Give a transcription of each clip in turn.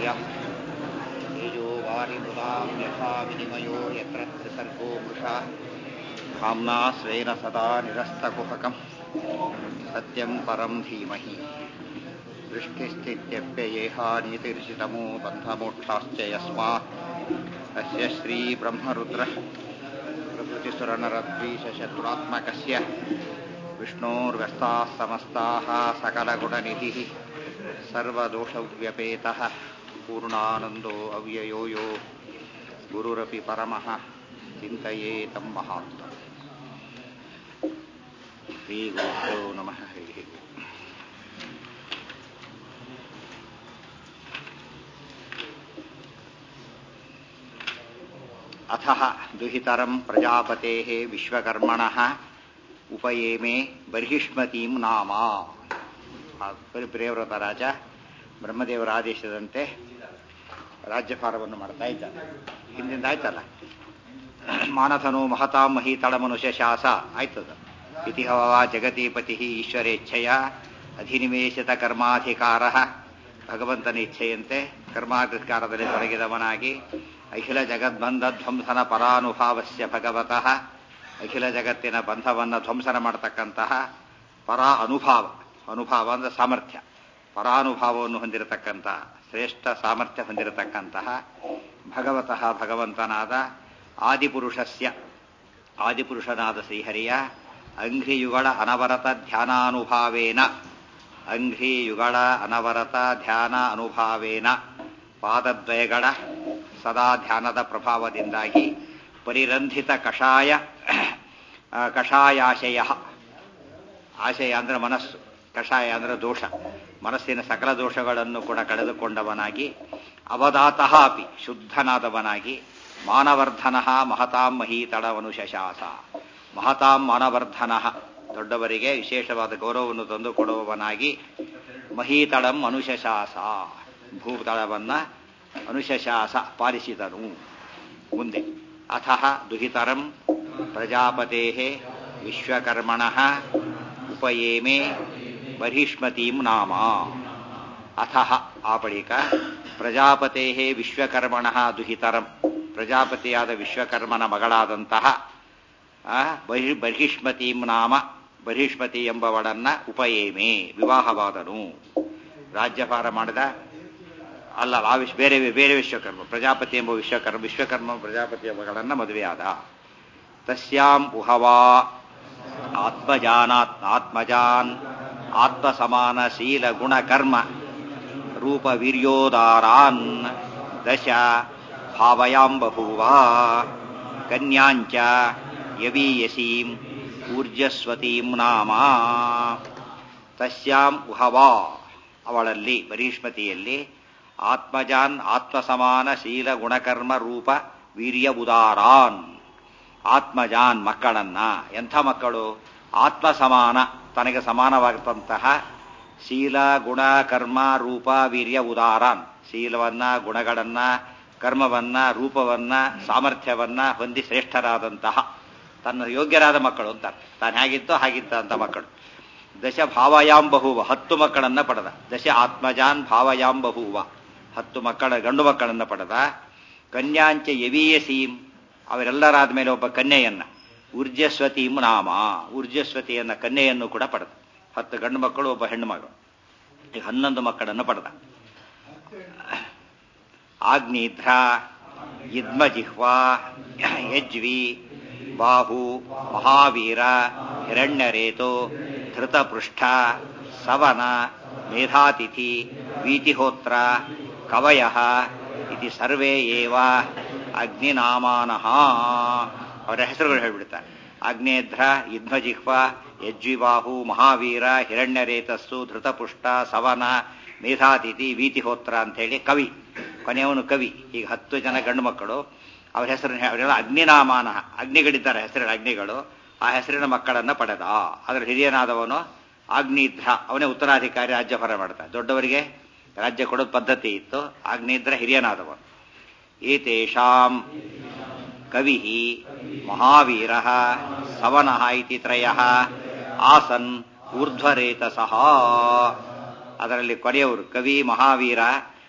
सूर्यम् तेजो वारिमृतां यथा विनिमयो यत्र त्रिसर्गो मृषा भाम्ना स्वेन सदा निरस्तकुहकम् सत्यं परं धीमहि दृष्टिस्थित्यप्ययेहानीतिर्षितमो बन्धमोक्षाश्च यस्मात् अस्य श्रीब्रह्मरुद्रः प्रकृतिसुरनरद्वीशशत्रुरात्मकस्य विष्णोर्व्यस्ताः समस्ताः सकलगुणनिधिः सर्वदोषव्यपेतः पूर्णानन्दो अव्ययो यो गुरुरपि परमः चिन्तयेतं महात्मम् श्रीगुरुभ्यो नमः हरिः अथः दुहितरं प्रजापतेः विश्वकर्मणः ಉಪಯೇಮೆ ಬರ್ಹಿಷ್ಮತೀಂ ನಾಮ ಪ್ರಿಯವ್ರತ ರಾಜ ಬ್ರಹ್ಮದೇವರ ಆದೇಶದಂತೆ ರಾಜ್ಯಭಾರವನ್ನು ಮಾಡ್ತಾ ಇದ್ದಾನೆ ಹಿಂದಿಂದ ಆಯ್ತಲ್ಲ ಮಾನಥನು ಮಹತಾಂ ಮಹೀತಳ ಮನುಷ್ಯ ಶಾಸ ಆಯ್ತದ ಇತಿಹವ ಜಗತಿಪತಿ ಈಶ್ವರೇಚ್ಛೆಯ ಅಧಿನಿವೇಶಿತ ಕರ್ಮಾಧಿಕಾರ ಭಗವಂತನ ಇಚ್ಛೆಯಂತೆ ಕರ್ಮಾಧಿಕಾರದಲ್ಲಿ ತೊಡಗಿದವನಾಗಿ ಅಖಿಲ ಜಗದ್ಬಂಧ ಧ್ವಂಸನ ಪರಾನುಭಾವಸ್ಯ ಭಗವತಃ ಅಖಿಲ ಜಗತ್ತಿನ ಬಂಧವನ್ನು ಧ್ವಂಸನ ಮಾಡತಕ್ಕಂತಹ ಪರ ಅನುಭಾವ ಅನುಭಾವ ಅಂದ್ರೆ ಸಾಮರ್ಥ್ಯ ಪರಾನುಭಾವವನ್ನು ಹೊಂದಿರತಕ್ಕಂತಹ ಶ್ರೇಷ್ಠ ಸಾಮರ್ಥ್ಯ ಹೊಂದಿರತಕ್ಕಂತಹ ಭಗವತಃ ಭಗವಂತನಾದ ಆದಿಪುರುಷಸ್ಯ ಆದಿಪುರುಷನಾದ ಶ್ರೀಹರಿಯ ಅಂಘ್ರಿಯುಗಳ ಅನವರತ ಧ್ಯಾನಾನುಭಾವೇನ ಅಂಘ್ರಿಯುಗಳ ಅನವರತ ಧ್ಯಾನ ಅನುಭಾವೇನ ಪಾದದ್ವಯಗಳ ಸದಾ ಧ್ಯಾನದ ಪ್ರಭಾವದಿಂದಾಗಿ ಪರಿರಂಧಿತ ಕಷಾಯ ಕಷಾಯಾಶಯ ಆಶಯ ಅಂದ್ರೆ ಮನಸ್ಸು ಕಷಾಯ ಅಂದ್ರೆ ದೋಷ ಮನಸ್ಸಿನ ಸಕಲ ದೋಷಗಳನ್ನು ಕೂಡ ಕಳೆದುಕೊಂಡವನಾಗಿ ಅವಧಾತಃ ಅಪಿ ಶುದ್ಧನಾದವನಾಗಿ ಮಾನವರ್ಧನ ಮಹತಾಂ ಮಹೀತಳವನು ಶಶಾಸ ಮಹತಾಂ ಮಾನವರ್ಧನ ದೊಡ್ಡವರಿಗೆ ವಿಶೇಷವಾದ ಗೌರವವನ್ನು ತಂದುಕೊಡುವವನಾಗಿ ಮಹೀತಳಂ ಅನುಶಶಾಸ ಭೂತಳವನ್ನ ಅನುಶಶಾಸ ಪಾಲಿಸಿದನು ಮುಂದೆ ಅಥ ದುಹಿತರಂ ಪ್ರಜಾಪತೆ ವಿಶ್ವಕರ್ಮಣ ಉಪಯೇಮೆ ಬರ್ಹಿಷ್ಮತೀಂ ನಾಮ ಅಥ ಆ ಬಳಿಕ ಪ್ರಜಾಪತೆ ವಿಶ್ವಕರ್ಮಣ ದುಹಿತರಂ ಪ್ರಜಾಪತಿಯಾದ ವಿಶ್ವಕರ್ಮನ ಮಗಳಾದಂತಹ ಬರ್ಹಿ ಬರ್ಹಿಷ್ಮತೀಂ ನಾಮ ಬರ್ಹಿಷ್ಮತಿ ಎಂಬವಳನ್ನ ಉಪಯೇಮೆ ವಿವಾಹವಾದನು ರಾಜ್ಯಭಾರ ಮಾಡಿದ ಅಲ್ಲ ಆ ವಿಶ್ ಬೇರೆ ಬೇರೆ ವಿಶ್ವಕರ್ಮ ಪ್ರಜಾಪತಿ ಎಂಬ ವಿಶ್ವಕರ್ಮ ವಿಶ್ವಕರ್ಮ ಪ್ರಜಾಪತಿ ಎಂಬಗಳನ್ನು ಮದುವೆಯಾದ ತಸ್ಯಾಂ ಉಹವಾ ಆತ್ಮಜಾನಾತ್ ಆತ್ಮಜಾನ್ ಆತ್ಮಸಮಾನ ಶೀಲ ಗುಣಕರ್ಮ ರೂಪ ವೀರ್ಯೋದಾರಾನ್ ದಶ ಭಾವಯಾಂ ಬಭೂವ ಕನ್ಯಾಂಚ ಯವೀಯಸೀಂ ಊರ್ಜಸ್ವತೀಂ ನಾಮ ತಸ್ಯಾಂ ಉಹವಾ ಅವಳಲ್ಲಿ ಬರೀಷ್ಮತಿಯಲ್ಲಿ ಆತ್ಮಜಾನ್ ಆತ್ಮಸಮಾನ ಶೀಲ ಗುಣಕರ್ಮ ರೂಪ ವೀರ್ಯ ಉದಾರಾನ್ ಆತ್ಮಜಾನ್ ಮಕ್ಕಳನ್ನ ಎಂಥ ಮಕ್ಕಳು ಆತ್ಮ ಸಮಾನ ತನಗೆ ಸಮಾನವಾಗತಂತಹ ಶೀಲ ಗುಣ ಕರ್ಮ ರೂಪ ವೀರ್ಯ ಉದಾರಾನ್ ಶೀಲವನ್ನ ಗುಣಗಳನ್ನ ಕರ್ಮವನ್ನ ರೂಪವನ್ನ ಸಾಮರ್ಥ್ಯವನ್ನ ಹೊಂದಿ ಶ್ರೇಷ್ಠರಾದಂತಹ ತನ್ನ ಯೋಗ್ಯರಾದ ಮಕ್ಕಳು ಅಂತ ತಾನು ಹೇಗಿತ್ತೋ ಹಾಗಿತ್ತ ಅಂತ ಮಕ್ಕಳು ದಶ ಭಾವಯಾಂ ಬಹುವ ಹತ್ತು ಮಕ್ಕಳನ್ನ ಪಡೆದ ದಶ ಆತ್ಮಜಾನ್ ಭಾವಯಾಂ ಬಹುವ ಹತ್ತು ಮಕ್ಕಳ ಗಂಡು ಮಕ್ಕಳನ್ನ ಪಡೆದ ಕನ್ಯಾಂಚ ಯವೀಯಸೀಂ ಅವರೆಲ್ಲರಾದ ಮೇಲೆ ಒಬ್ಬ ಕನ್ಯೆಯನ್ನ ಊರ್ಜಸ್ವತೀಂ ನಾಮ ಊರ್ಜಸ್ವತಿಯನ್ನ ಕನ್ಯೆಯನ್ನು ಕೂಡ ಪಡೆದ ಹತ್ತು ಗಂಡು ಮಕ್ಕಳು ಒಬ್ಬ ಹೆಣ್ಣು ಮಗಳು ಈಗ ಹನ್ನೊಂದು ಮಕ್ಕಳನ್ನು ಪಡೆದ ಆಗ್ನಿಧ್ರ ಇದ್ಮಜಿಹ್ವಾ ಯಜ್ವಿ ಬಾಹು ಮಹಾವೀರ ಹಿರಣ್ಯರೇತು ಧೃತಪೃಷ್ಠ ಸವನ ಮೇಧಾತಿಥಿ ವೀತಿಹೋತ್ರ ಕವಯ ಇತಿ ಸರ್ವೇ ಏವ ಅಗ್ನಿನಾಮಾನಃ ಅವರ ಹೆಸರುಗಳು ಹೇಳ್ಬಿಡ್ತಾರೆ ಅಗ್ನೇಧ್ರ ಇದ್ಮಜಿಹ್ವ ಯಜ್ವಿಬಾಹು ಮಹಾವೀರ ಹಿರಣ್ಯರೇತಸ್ಸು ಧೃತಪುಷ್ಟ ಸವನ ಮೇಧಾತಿಥಿ ವೀತಿಹೋತ್ರ ಅಂತೇಳಿ ಕವಿ ಕೊನೆಯವನು ಕವಿ ಈಗ ಹತ್ತು ಜನ ಗಂಡು ಮಕ್ಕಳು ಅವರ ಹೆಸರನ್ನ ಅವರೆಲ್ಲ ಅಗ್ನಿನಾಮಾನ ಅಗ್ನಿಗಳಿದ್ದಾರೆ ಹೆಸರಿನ ಅಗ್ನಿಗಳು ಆ ಹೆಸರಿನ ಮಕ್ಕಳನ್ನ ಪಡೆದ ಅದರ ಹಿರಿಯನಾದವನು ಆಗ್ನಿಧ್ರ ಅವನೇ ಉತ್ತರಾಧಿಕಾರಿ ರಾಜ್ಯಭಾರ ಮಾಡ್ತಾನೆ ದೊಡ್ಡವರಿಗೆ ರಾಜ್ಯ ಕೊಡೋದು ಪದ್ಧತಿ ಇತ್ತು ಆಗ್ನಿಧ್ರ ಹಿರಿಯನಾದವನು ಏತೇಷಾಂ ಕವಿ ಮಹಾವೀರ ಸವನ ಇತಿ ತ್ರಯ ಆಸನ್ ಊರ್ಧ್ವರೇತಸಃ ಅದರಲ್ಲಿ ಕೊನೆಯವರು ಕವಿ ಮಹಾವೀರ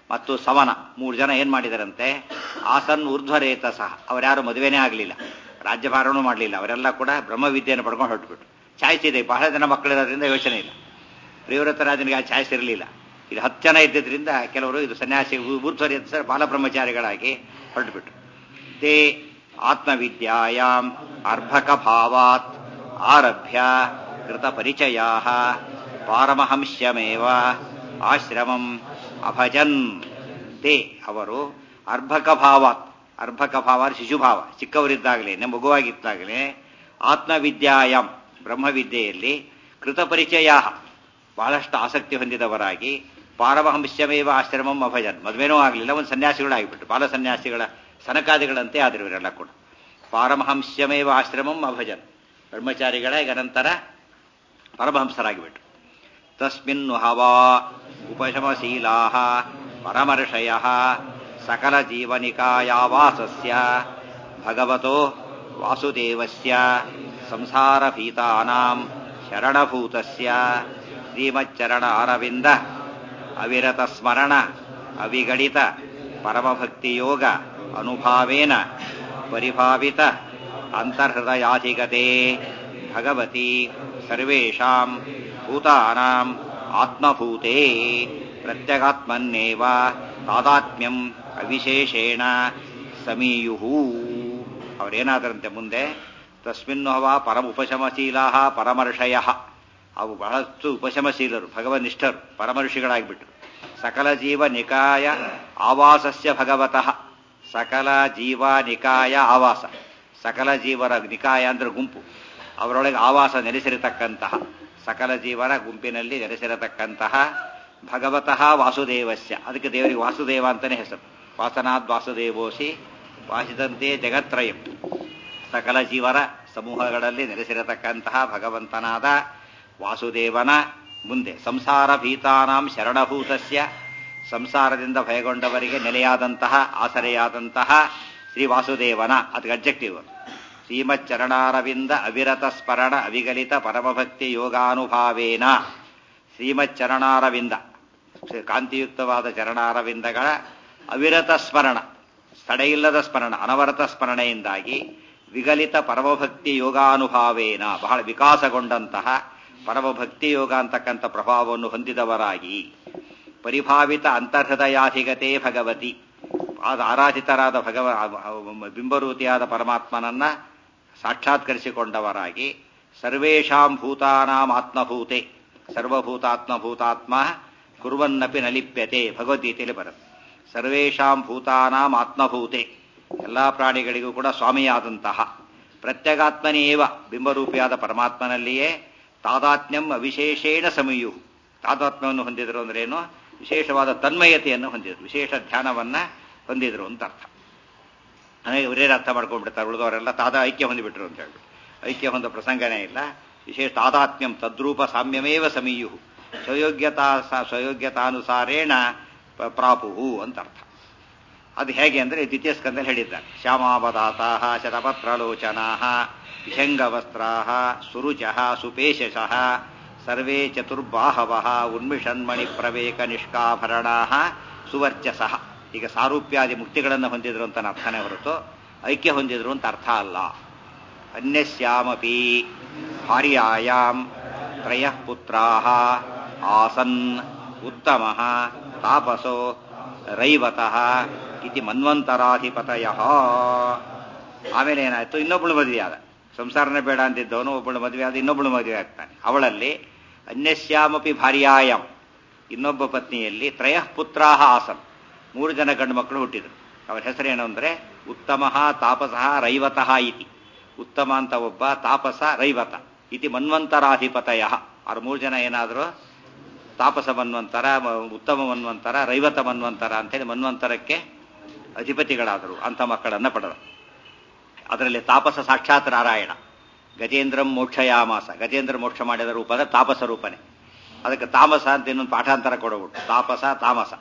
ಮತ್ತು ಸಮನ ಮೂರು ಜನ ಏನ್ ಮಾಡಿದಾರಂತೆ ಆಸನ್ ಊರ್ಧ್ವರೇತ ಸಹ ಅವರ್ಯಾರು ಮದುವೆನೇ ಆಗಲಿಲ್ಲ ರಾಜ್ಯಭಾರನೂ ಮಾಡಲಿಲ್ಲ ಅವರೆಲ್ಲ ಕೂಡ ಬ್ರಹ್ಮವಿದ್ಯೆಯನ್ನು ಪಡ್ಕೊಂಡು ಹೊರಟುಬಿಟ್ಟು ಚಾಯ್ಸ್ ಇದೆ ಬಹಳ ಜನ ಮಕ್ಕಳಿರೋದ್ರಿಂದ ಯೋಚನೆ ಇಲ್ಲ ಪ್ರಿಯವ್ರತ ರಾಜನಿಗೆ ಆ ಚಾಯ್ಸ್ ಇರಲಿಲ್ಲ ಇದು ಹತ್ತು ಜನ ಇದ್ದಿದ್ರಿಂದ ಕೆಲವರು ಇದು ಸನ್ಯಾಸಿ ಊರ್ಧ್ವರೇತ ಸಹ ಬಾಲಬ್ರಹ್ಮಚಾರಿಗಳಾಗಿ ಹೊರಟುಬಿಟ್ರು ತೇ ಆತ್ಮವಿದ್ಯಾಯಾಂ ಅರ್ಭಕ ಭಾವಾತ್ ಆರಭ್ಯ ಕೃತ ಪರಿಚಯಾ ಪಾರಮಹಂಸ್ಯಮೇವ ಆಶ್ರಮಂ ಅಭಜನ್ ತೇ ಅವರು ಅರ್ಭಕ ಭಾವಾತ್ ಅರ್ಭಕ ಭಾವ ಶಿಶುಭಾವ ಚಿಕ್ಕವರಿದ್ದಾಗಲೇ ಮಗುವಾಗಿದ್ದಾಗಲೇ ಆತ್ಮವಿದ್ಯಾಯಾಂ ಬ್ರಹ್ಮವಿದ್ಯೆಯಲ್ಲಿ ಕೃತ ಪರಿಚಯ ಬಹಳಷ್ಟು ಆಸಕ್ತಿ ಹೊಂದಿದವರಾಗಿ ಪಾರಮಹಂಸ್ಯಮೇವ ಆಶ್ರಮಂ ಅಭಜನ್ ಮದುವೆನೂ ಆಗಲಿಲ್ಲ ಒಂದು ಸನ್ಯಾಸಿಗಳಾಗಿಬಿಟ್ರು ಬಾಲ ಸನ್ಯಾಸಿಗಳ ಸನಕಾದಿಗಳಂತೆ ಆದರು ಇವರೆಲ್ಲ ಕೂಡ ಪಾರಮಹಂಸ್ಯಮೇವ ಆಶ್ರಮಂ ಅಭಜನ್ ಬ್ರಹ್ಮಚಾರಿಗಳಾಗಿ ಅನಂತರ ಪರಮಹಂಸರಾಗಿಬಿಟ್ರು ತಸ್ಮಿನ್ ಹವಾ ಉಪಶಮಶೀಲಾ ಪರಮರ್ಷಯ ಸಕಲ ಜೀವನಿಕಾಯಾವಾಸಸ್ಯ ಭಗವತೋ ವಾಸುದೇವಸ್ಯ ಸಂಸಾರಭೀತಾನಾಂ ಶರಣಭೂತಸ್ಯ ಶ್ರೀಮಚ್ಚರಣ ಅರವಿಂದ ಅವಿರತ ಸ್ಮರಣ ಅವಿಗಡಿತ ಪರಮಭಕ್ತಿಯೋಗ ಅನುಭಾವೇನ ಪರಿಭಾವಿತ ಅಂತರ್ಹೃದಯಾಧಿಗತೆ ಭಗವತಿ ಸರ್ವೇಷಾಂ ಭೂತಾನಾಂ ಆತ್ಮಭೂತೆ ಪ್ರತ್ಯಗಾತ್ಮನ್ನೇವ ತಾದಾತ್ಮ್ಯಂ ಅವಿಶೇಷೇಣ ಸಮೀಯುಹು ಅವರೇನಾದರಂತೆ ಮುಂದೆ ತಸ್ಮಿನ್ನು ಹವ ಪರಮ ಉಪಶಮಶೀಲಾ ಪರಮರ್ಷಯ ಅವು ಬಹಳಷ್ಟು ಉಪಶಮಶೀಲರು ಭಗವನಿಷ್ಠರು ಪರಮಋಷಿಗಳಾಗಿಬಿಟ್ರು ಸಕಲ ಜೀವ ನಿಕಾಯ ಆವಾಸಸ್ಯ ಭಗವತಃ ಸಕಲ ಜೀವ ನಿಕಾಯ ಆವಾಸ ಸಕಲ ಜೀವರ ನಿಕಾಯ ಅಂದ್ರೆ ಗುಂಪು ಅವರೊಳಗೆ ಆವಾಸ ನೆಲೆಸಿರತಕ್ಕಂತಹ ಸಕಲ ಜೀವರ ಗುಂಪಿನಲ್ಲಿ ನೆಲೆಸಿರತಕ್ಕಂತಹ ಭಗವತಃ ವಾಸುದೇವಸ್ಯ ಅದಕ್ಕೆ ದೇವರಿಗೆ ವಾಸುದೇವ ಅಂತಾನೆ ಹೆಸರು ವಾಸನಾದ್ ವಾಸುದೇವೋಸಿ ವಾಸಿದಂತೆ ಜಗತ್ರಯಂ ಸಕಲ ಜೀವರ ಸಮೂಹಗಳಲ್ಲಿ ನೆಲೆಸಿರತಕ್ಕಂತಹ ಭಗವಂತನಾದ ವಾಸುದೇವನ ಮುಂದೆ ಸಂಸಾರ ಭೀತಾನಾಂ ಶರಣಭೂತಸ್ಯ ಸಂಸಾರದಿಂದ ಭಯಗೊಂಡವರಿಗೆ ನೆಲೆಯಾದಂತಹ ಆಸರೆಯಾದಂತಹ ಶ್ರೀ ವಾಸುದೇವನ ಅದಕ್ಕೆ ಅಬ್ಜೆಕ್ಟಿವ್ ಶ್ರೀಮಚ್ಚರಣಾರವಿಂದ ಅವಿರತ ಸ್ಮರಣ ಅವಿಗಲಿತ ಪರಮಭಕ್ತಿ ಯೋಗಾನುಭಾವೇನ ಶ್ರೀಮಚ್ಚರಣಾರವಿಂದ ಕಾಂತಿಯುಕ್ತವಾದ ಚರಣಾರವಿಂದಗಳ ಅವಿರತ ಸ್ಮರಣ ತಡೆಯಿಲ್ಲದ ಸ್ಮರಣ ಅನವರತ ಸ್ಮರಣೆಯಿಂದಾಗಿ ವಿಗಲಿತ ಪರಮಭಕ್ತಿ ಯೋಗಾನುಭಾವೇನ ಬಹಳ ವಿಕಾಸಗೊಂಡಂತಹ ಪರಮಭಕ್ತಿ ಯೋಗ ಅಂತಕ್ಕಂಥ ಪ್ರಭಾವವನ್ನು ಹೊಂದಿದವರಾಗಿ ಪರಿಭಾವಿತ ಅಂತರ್ಹೃದಯಾಧಿಗತೆ ಭಗವತಿ ಆದ ಆರಾಧಿತರಾದ ಭಗವ ಬಿಂಬರೂತಿಯಾದ ಪರಮಾತ್ಮನನ್ನ ಸಾಕ್ಷಾತ್ಕರಿಸಿಕೊಂಡವರಾಗಿ ಸರ್ವೇಷಾಂ ಭೂತಾನಾಂ ಆತ್ಮಭೂತೆ ಸರ್ವಭೂತಾತ್ಮಭೂತಾತ್ಮ ಕುರುವನ್ನಪಿ ನಲಿಪ್ಯತೆ ಭಗವದ್ಗೀತೆಯಲ್ಲಿ ಬರುತ್ತೆ ಸರ್ವೇಷಾಂ ಭೂತಾನಾಂ ಆತ್ಮಭೂತೆ ಎಲ್ಲಾ ಪ್ರಾಣಿಗಳಿಗೂ ಕೂಡ ಸ್ವಾಮಿಯಾದಂತಹ ಪ್ರತ್ಯಗಾತ್ಮನೇವ ಬಿಂಬರೂಪಿಯಾದ ಪರಮಾತ್ಮನಲ್ಲಿಯೇ ತಾದಾತ್ಮ್ಯಂ ಅವಿಶೇಷೇಣ ಸಮಯು ತಾದಾತ್ಮ್ಯವನ್ನು ಹೊಂದಿದ್ರು ಅಂದ್ರೇನು ವಿಶೇಷವಾದ ತನ್ಮಯತೆಯನ್ನು ಹೊಂದಿದ್ರು ವಿಶೇಷ ಧ್ಯಾನವನ್ನ ಹೊಂದಿದ್ರು ಅಂತ ಅರ್ಥ ಅಂದರೆ ಇವರೇನು ಅರ್ಥ ಮಾಡ್ಕೊಂಡ್ಬಿಡ್ತಾರೆ ಉಳಿದವರೆಲ್ಲ ತಾದ ಐಕ್ಯ ಹೊಂದಿಬಿಟ್ರು ಅಂತ ಹೇಳ್ಬಿಟ್ಟು ಐಕ್ಯ ಹೊಂದ ಪ್ರಸಂಗನೇ ಇಲ್ಲ ವಿಶೇಷ ತಾದಾತ್ಮ್ಯಂ ತದ್ರೂಪ ಸಾಮ್ಯಮೇವ ಸಮೀಯು ಸ್ವಯೋಗ್ಯತಾ ಸ್ವಯೋಗ್ಯತಾನುಸಾರೇಣ ಪ್ರಾಪುಹು ಅಂತ ಅರ್ಥ ಅದು ಹೇಗೆ ಅಂದರೆ ದ್ವಿತೀಯ ಸ್ಕಂದಲ್ಲಿ ಹೇಳಿದ್ದಾರೆ ಶ್ಯಾಮಾವದಾತಾ ಶತಪತ್ರಲೋಚನಾ ವಿಷಂಗವಸ್ತ್ರಾ ಸುರುಚ ಸುಪೇಶಃ ಸರ್ವೇ ಚತುರ್ಬಾಹವ ಉನ್ಮಿಷನ್ಮಣಿ ಪ್ರವೇಕ ನಿಷ್ಕಾಭರಣಾ ಸುವರ್ಚಸಃ ಈಗ ಸಾರೂಪ್ಯಾದಿ ಮುಕ್ತಿಗಳನ್ನು ಹೊಂದಿದ್ರು ಅಂತ ಅರ್ಥನೇ ಹೊರತು ಐಕ್ಯ ಹೊಂದಿದ್ರು ಅಂತ ಅರ್ಥ ಅಲ್ಲ ಅನ್ಯಸ್ಯಾಮಪಿ ಭಾರ್ಯಾಯಾಂ ತ್ರಯ ಪುತ್ರಾ ಆಸನ್ ಉತ್ತಮ ತಾಪಸೋ ರೈವತಃ ಇತಿ ಮನ್ವಂತರಾಧಿಪತಯ ಆಮೇಲೆ ಏನಾಯ್ತು ಇನ್ನೊಬ್ಬಳು ಮದುವೆ ಆದ ಸಂಸಾರನೇ ಬೇಡ ಅಂತಿದ್ದವನು ಒಬ್ಬಳು ಮದುವೆ ಆದ ಇನ್ನೊಬ್ಬಳು ಮದುವೆ ಆಗ್ತಾನೆ ಅವಳಲ್ಲಿ ಅನ್ಯಸ್ಯಾಮಪಿ ಭಾರ್ಯಾಯಂ ಇನ್ನೊಬ್ಬ ಪತ್ನಿಯಲ್ಲಿ ತ್ರಯ ಪುತ್ರಾಹ ಆಸನ್ ಮೂರು ಜನ ಗಂಡು ಮಕ್ಕಳು ಹುಟ್ಟಿದ್ರು ಅವರ ಹೆಸರೇನು ಅಂದ್ರೆ ಉತ್ತಮ ತಾಪಸಃ ರೈವತಃ ಇತಿ ಉತ್ತಮ ಅಂತ ಒಬ್ಬ ತಾಪಸ ರೈವತ ಇತಿ ಮನ್ವಂತರಾಧಿಪತಯ ಅವ್ರ ಮೂರು ಜನ ಏನಾದರೂ ತಾಪಸ ಮನ್ವಂತರ ಉತ್ತಮ ಮನ್ವಂತರ ರೈವತ ಮನ್ವಂತರ ಅಂತೇಳಿ ಮನ್ವಂತರಕ್ಕೆ ಅಧಿಪತಿಗಳಾದರು ಅಂಥ ಮಕ್ಕಳನ್ನ ಪಡೆದ ಅದರಲ್ಲಿ ತಾಪಸ ಸಾಕ್ಷಾತ್ ನಾರಾಯಣ ಗಜೇಂದ್ರಂ ಮೋಕ್ಷಯಾಮಾಸ ಗಜೇಂದ್ರ ಮೋಕ್ಷ ಮಾಡಿದ ರೂಪದ ತಾಪಸ ರೂಪನೆ ಅದಕ್ಕೆ ತಾಮಸ ಅಂತ ಇನ್ನೊಂದು ಪಾಠಾಂತರ ಕೊಡಬಿಟ್ಟು ತಾಪಸ ತಾಮಸ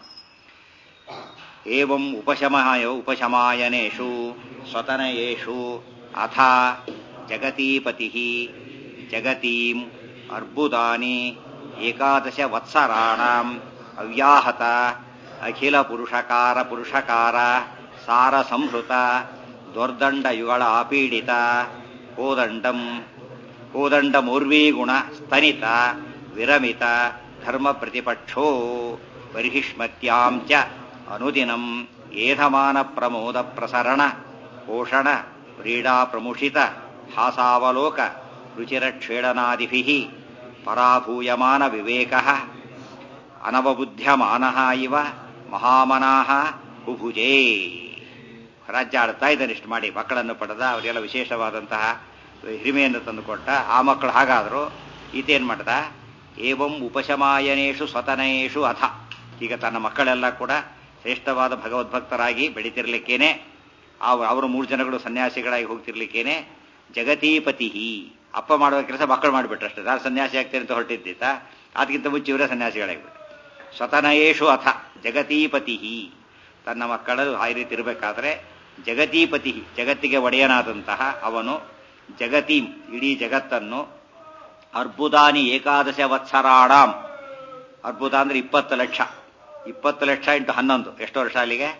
ಏವಂ ಉಪಶಮಾಯ ಉಪಶಮಾಯನೇಷು ಸ್ವತನಯೇಷು ಅಥ ಜಗತೀಪತಿ ಜಗತೀಂ ಅರ್ಬುದಾನಿ ಏಕಾದಶ ವತ್ಸರಾಣಾಂ ಅವ್ಯಾಹತ ಅಖಿಲ ಪುರುಷಕಾರ ಪುರುಷಕಾರ ಸಾರ ಸಂಹೃತ ದ್ವರ್ದಂಡ ಯುಗಳ ಅಪೀಡಿತ ಕೋದಂಡಂ ಕೋದಂಡ ಮೂರ್ವೀಗುಣ ಸ್ತನಿತ ವಿರಮಿತ ಧರ್ಮ ಪ್ರತಿಪಕ್ಷೋ ಬರ್ಹಿಷ್ಮತ್ಯಾಂ ಚ ಅನುದಿನಂ ಏಧಮಾನ ಪ್ರಮೋದ ಪ್ರಸರಣ ಪೋಷಣ ಕ್ರೀಡಾ ಪ್ರಮುಷಿತ ಹಾಸಾವಲೋಕ ರುಚಿರಕ್ಷೇಳನಾದಿಭಿ ಪರಾಭೂಯಮಾನ ವಿವೇಕ ಅನವಬುದ್ಧ್ಯಮಾನಃ ಇವ ಮಹಾಮನಾಹ ಕುಭುಜೇ ರಾಜ್ಯ ಆಡ್ತಾ ಇದ್ದಾನೆ ಇಷ್ಟು ಮಾಡಿ ಮಕ್ಕಳನ್ನು ಪಡೆದ ಅವರಿಗೆಲ್ಲ ವಿಶೇಷವಾದಂತಹ ಹಿರಿಮೆಯನ್ನು ತಂದುಕೊಟ್ಟ ಆ ಮಕ್ಕಳು ಹಾಗಾದರೂ ಈತೇನು ಮಾಡ್ದ ಏವಂ ಉಪಶಮಾಯನೇಷು ಸ್ವತನೇಷು ಅಥ ಈಗ ತನ್ನ ಮಕ್ಕಳೆಲ್ಲ ಕೂಡ ಶ್ರೇಷ್ಠವಾದ ಭಗವದ್ಭಕ್ತರಾಗಿ ಬೆಳಿತಿರ್ಲಿಕ್ಕೇನೆ ಅವರು ಮೂರು ಜನಗಳು ಸನ್ಯಾಸಿಗಳಾಗಿ ಹೋಗ್ತಿರ್ಲಿಕ್ಕೇನೆ ಜಗತೀಪತಿ ಅಪ್ಪ ಮಾಡುವ ಕೆಲಸ ಮಕ್ಕಳು ಮಾಡಿಬಿಟ್ರು ಅಷ್ಟೇ ನಾನು ಸನ್ಯಾಸಿ ಆಗ್ತೇನೆ ಅಂತ ಹೊರಟಿದ್ದಿತ್ತ ಅದಕ್ಕಿಂತ ಮುಂಚೆ ಇವರೇ ಸನ್ಯಾಸಿಗಳಾಗಿಬಿಟ್ಟು ಸ್ವತನಯೇಷು ಅಥ ಜಗತೀಪತಿ ತನ್ನ ಮಕ್ಕಳು ಆ ರೀತಿ ಇರಬೇಕಾದ್ರೆ ಜಗತೀಪತಿ ಜಗತ್ತಿಗೆ ಒಡೆಯನಾದಂತಹ ಅವನು ಜಗತೀಂ ಇಡೀ ಜಗತ್ತನ್ನು ಅರ್ಬುದಾನಿ ಏಕಾದಶ ವತ್ಸರಾಣಾಂ ಅರ್ಬುದ ಅಂದ್ರೆ ಇಪ್ಪತ್ತು ಲಕ್ಷ ಇಪ್ಪತ್ತು ಲಕ್ಷ ಇಂಟು ಹನ್ನೊಂದು ಎಷ್ಟು ವರ್ಷ ಅಲ್ಲಿಗೆ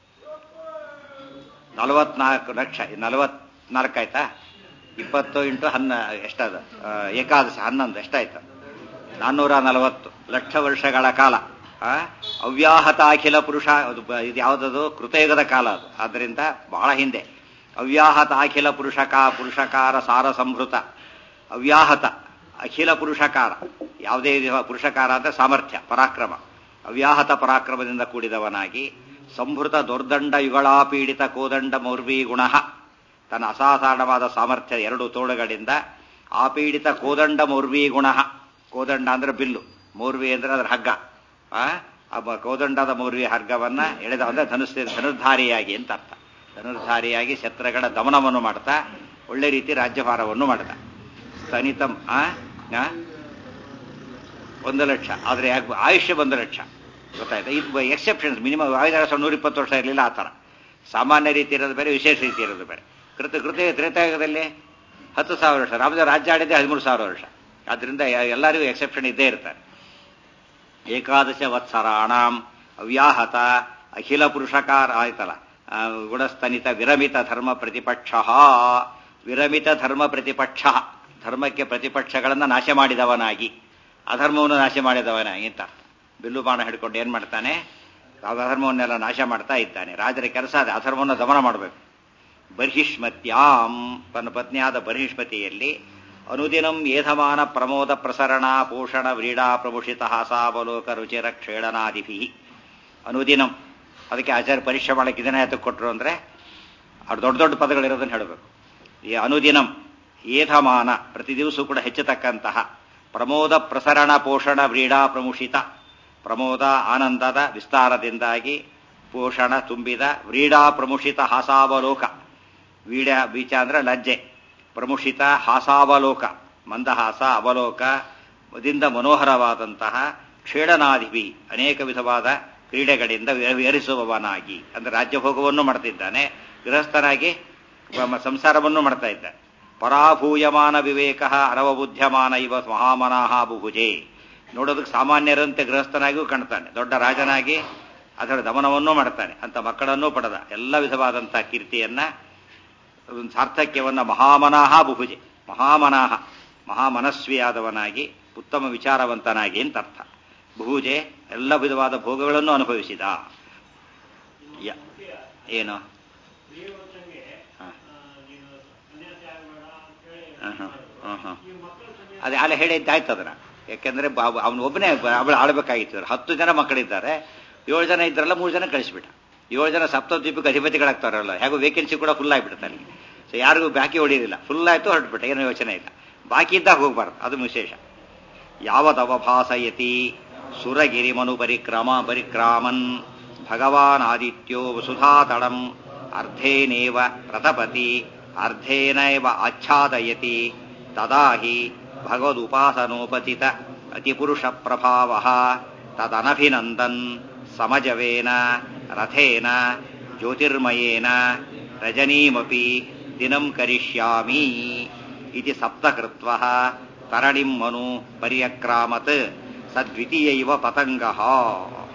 ನಲವತ್ನಾಲ್ಕು ಲಕ್ಷ ನಲವತ್ನಾಲ್ಕು ಆಯ್ತಾ ಇಪ್ಪತ್ತು ಇಂಟು ಹನ್ನ ಎಷ್ಟದ ಏಕಾದಶ ಹನ್ನೊಂದು ಎಷ್ಟಾಯ್ತು ನಾನ್ನೂರ ನಲವತ್ತು ಲಕ್ಷ ವರ್ಷಗಳ ಕಾಲ ಅವ್ಯಾಹತ ಅಖಿಲ ಪುರುಷ ಇದು ಯಾವುದದು ಕೃತಯುಗದ ಕಾಲ ಅದು ಆದ್ದರಿಂದ ಬಹಳ ಹಿಂದೆ ಅವ್ಯಾಹತ ಅಖಿಲ ಪುರುಷಕ ಪುರುಷಕಾರ ಸಾರ ಸಂಹೃತ ಅವ್ಯಾಹತ ಅಖಿಲ ಪುರುಷಕಾರ ಯಾವುದೇ ಪುರುಷಕಾರ ಅಂದ್ರೆ ಸಾಮರ್ಥ್ಯ ಪರಾಕ್ರಮ ಅವ್ಯಾಹತ ಪರಾಕ್ರಮದಿಂದ ಕೂಡಿದವನಾಗಿ ಸಂಭೃತ ದುರ್ದಂಡ ಯುಗಳಾಪೀಡಿತ ಕೋದಂಡ ಮೌರ್ವಿ ಗುಣ ತನ್ನ ಅಸಾಧಾರಣವಾದ ಸಾಮರ್ಥ್ಯ ಎರಡು ತೋಳುಗಳಿಂದ ಆಪೀಡಿತ ಕೋದಂಡ ಮೌರ್ವಿ ಗುಣ ಕೋದಂಡ ಅಂದ್ರೆ ಬಿಲ್ಲು ಮೌರ್ವಿ ಅಂದ್ರೆ ಅದರ ಹಗ್ಗ ಆ ಕೋದಂಡದ ಮೌರ್ವಿ ಹಗ್ಗವನ್ನ ಎಳೆದ ಅಂದ್ರೆ ಧನುಸ್ ಧನುರ್ಧಾರಿಯಾಗಿ ಅಂತ ಅರ್ಥ ಧನುರ್ಧಾರಿಯಾಗಿ ಶತ್ರುಗಳ ದಮನವನ್ನು ಮಾಡ್ತಾ ಒಳ್ಳೆ ರೀತಿ ರಾಜ್ಯಭಾರವನ್ನು ಮಾಡ್ದ ಸ್ತನಿತಂ ಆ ಒಂದು ಲಕ್ಷ ಆದ್ರೆ ಆಯುಷ್ಯ ಒಂದು ಲಕ್ಷ ಗೊತ್ತಾಯ್ತಾ ಇದು ಎಕ್ಸೆಪ್ಷನ್ಸ್ ಮಿನಿಮಮ್ ಆಯುಧ ನೂರ ಇಪ್ಪತ್ತು ವರ್ಷ ಇರಲಿಲ್ಲ ಆ ಥರ ಸಾಮಾನ್ಯ ರೀತಿ ಇರೋದು ಬೇರೆ ವಿಶೇಷ ರೀತಿ ಇರೋದು ಬೇರೆ ಕೃತ ಕೃತ ತ್ರೇತಾಯುಗದಲ್ಲಿ ಹತ್ತು ಸಾವಿರ ವರ್ಷ ರಾಮದ ರಾಜ್ಯ ಆಡಿದ್ದೆ ಹದಿಮೂರು ಸಾವಿರ ವರ್ಷ ಆದ್ರಿಂದ ಎಲ್ಲರಿಗೂ ಎಕ್ಸೆಪ್ಷನ್ ಇದ್ದೇ ಇರ್ತಾರೆ ಏಕಾದಶ ವತ್ಸರಾಣಾಂ ಅವ್ಯಾಹತ ಅಖಿಲ ಪುರುಷಕಾರ ಆಯ್ತಲ್ಲ ಗುಣಸ್ತನಿತ ವಿರಮಿತ ಧರ್ಮ ಪ್ರತಿಪಕ್ಷ ವಿರಮಿತ ಧರ್ಮ ಪ್ರತಿಪಕ್ಷ ಧರ್ಮಕ್ಕೆ ಪ್ರತಿಪಕ್ಷಗಳನ್ನು ನಾಶ ಮಾಡಿದವನಾಗಿ ಅಧರ್ಮವನ್ನು ನಾಶ ಮಾಡಿದವನಾಗಿ ಅಂತ ಬಿಲ್ಲು ಬಾಣ ಹಿಡ್ಕೊಂಡು ಏನ್ ಮಾಡ್ತಾನೆ ಅಧರ್ಮವನ್ನೆಲ್ಲ ನಾಶ ಮಾಡ್ತಾ ಇದ್ದಾನೆ ರಾಜರ ಕೆಲಸ ಅದೇ ಅಧರ್ಮವನ್ನು ದಮನ ಮಾಡಬೇಕು ಬರ್ಹಿಷ್ಮತ್ಯಾಂ ತನ್ನ ಪತ್ನಿಯಾದ ಬರ್ಹಿಷ್ಮತಿಯಲ್ಲಿ ಅನುದಿನಂ ಏಧಮಾನ ಪ್ರಮೋದ ಪ್ರಸರಣ ಪೋಷಣ ವ್ರೀಡಾ ಪ್ರಭುಷಿತ ಹಾಸಾವಲೋಕ ರುಚಿರ ಕ್ಷೇಳನಾದಿಭಿ ಅನುದಿನಂ ಅದಕ್ಕೆ ಆಚಾರ್ಯ ಪರೀಕ್ಷೆ ಮಾಡಕ್ಕೆ ಇದನ್ನ ಯಾತಕ್ಕೆ ಕೊಟ್ಟರು ಅಂದ್ರೆ ಅವ್ರು ದೊಡ್ಡ ದೊಡ್ಡ ಪದಗಳಿರೋದನ್ನು ಹೇಳಬೇಕು ಈ ಅನುದಿನಂ ಏಧಮಾನ ಪ್ರತಿ ದಿವಸ ಕೂಡ ಹೆಚ್ಚತಕ್ಕಂತಹ ಪ್ರಮೋದ ಪ್ರಸರಣ ಪೋಷಣ ವ್ರೀಡಾ ಪ್ರಮುಷಿತ ಪ್ರಮೋದ ಆನಂದದ ವಿಸ್ತಾರದಿಂದಾಗಿ ಪೋಷಣ ತುಂಬಿದ ವ್ರೀಡಾ ಪ್ರಮುಷಿತ ಹಾಸಾವಲೋಕ ವೀಡ ಬೀಚ ಅಂದ್ರೆ ಲಜ್ಜೆ ಪ್ರಮುಷಿತ ಹಾಸಾವಲೋಕ ಮಂದಹಾಸ ಅವಲೋಕ ದಿಂದ ಮನೋಹರವಾದಂತಹ ಕ್ಷೇಡನಾದಿಭಿ ಅನೇಕ ವಿಧವಾದ ಕ್ರೀಡೆಗಳಿಂದ ವಿಹರಿಸುವವನಾಗಿ ಅಂದ್ರೆ ರಾಜ್ಯಭೋಗವನ್ನು ಮಾಡ್ತಿದ್ದಾನೆ ಗೃಹಸ್ಥನಾಗಿ ಸಂಸಾರವನ್ನು ಮಾಡ್ತಾ ಇದ್ದಾನೆ ಪರಾಭೂಯಮಾನ ವಿವೇಕ ಅರವಬುದ್ಧ್ಯಮಾನ ಇವ ಮಹಾಮನಾಹ ಬುಭುಜೆ ನೋಡೋದಕ್ಕೆ ಸಾಮಾನ್ಯರಂತೆ ಗೃಹಸ್ಥನಾಗಿಯೂ ಕಾಣ್ತಾನೆ ದೊಡ್ಡ ರಾಜನಾಗಿ ಅದರ ದಮನವನ್ನೂ ಮಾಡ್ತಾನೆ ಅಂತ ಮಕ್ಕಳನ್ನೂ ಪಡೆದ ಎಲ್ಲ ವಿಧವಾದಂತಹ ಕೀರ್ತಿಯನ್ನ ಸಾರ್ಥಕ್ಯವನ್ನ ಮಹಾಮನಾಹ ಬುಭುಜೆ ಮಹಾಮನಾಹ ಮಹಾಮನಸ್ವಿಯಾದವನಾಗಿ ಉತ್ತಮ ವಿಚಾರವಂತನಾಗಿ ಅಂತ ಅರ್ಥ ಭುಜೆ ಎಲ್ಲ ವಿಧವಾದ ಭೋಗಗಳನ್ನು ಅನುಭವಿಸಿದ ಏನು ಅದೇ ಅಲ್ಲ ಹೇಳಿದ್ದಾಯ್ತು ಅದನ್ನ ಯಾಕೆಂದ್ರೆ ಅವನು ಒಬ್ಬನೇ ಅವಳು ಆಳ್ಬೇಕಾಗಿತ್ತು ಹತ್ತು ಜನ ಮಕ್ಕಳಿದ್ದಾರೆ ಏಳು ಜನ ಇದ್ರಲ್ಲ ಮೂರು ಜನ ಕಳಿಸ್ಬಿಟ್ಟ ಏಳು ಜನ ಸಪ್ತದ್ವೀಪಕ್ಕೆ ಅಧಿಪತಿಗಳಾಗ್ತಾರಲ್ಲ ಹೇಗೂ ವೇಕೆನ್ಸಿ ಕೂಡ ಫುಲ್ ಆಗಿಬಿಡುತ್ತೆ ಅಲ್ಲಿ ಸೊ ಯಾರಿಗೂ ಬಾಕಿ ಹೊಡಿಯೋದಿಲ್ಲ ಫುಲ್ ಆಯ್ತು ಹೊರಟ್ಬಿಟ್ಟ ಏನೂ ಯೋಚನೆ ಇಲ್ಲ ಬಾಕಿ ಇದ್ದಾಗ ಹೋಗ್ಬಾರ್ದು ಅದು ವಿಶೇಷ ಯಾವದವಭಾಸಯತಿ ಸುರಗಿರಿ ಮನು ಪರಿಕ್ರಮ ಪರಿಕ್ರಾಮನ್ ಭಗವಾನ್ ಆದಿತ್ಯೋ ವಸುಧಾತಳಂ ಅರ್ಧೇನೇವ ಪ್ರತಪತಿ ಅರ್ಧೇನೈವ ಆಚ್ಛಾದಯತಿ ತದಾ ಹಿ ಭಗವದುಪಾಸನೋಪಚಿತ ಅತಿಪುರುಷ ಪ್ರಭಾವ ತದನಭಿನಂದನ್ ಸಮಜವೇನ ರಥೇನ ಜ್ಯೋತಿರ್ಮಯೇನ ರಜನೀಮಪಿ ದಿನಂ ಕರಿಷ್ಯಾಮಿ ಇತಿ ಸಪ್ತಕೃತ್ವ ತರಣಿಂ ಮನು ಪರ್ಯಕ್ರಾಮತ್ ಸದ್ವಿತೀಯೈವ ಪತಂಗ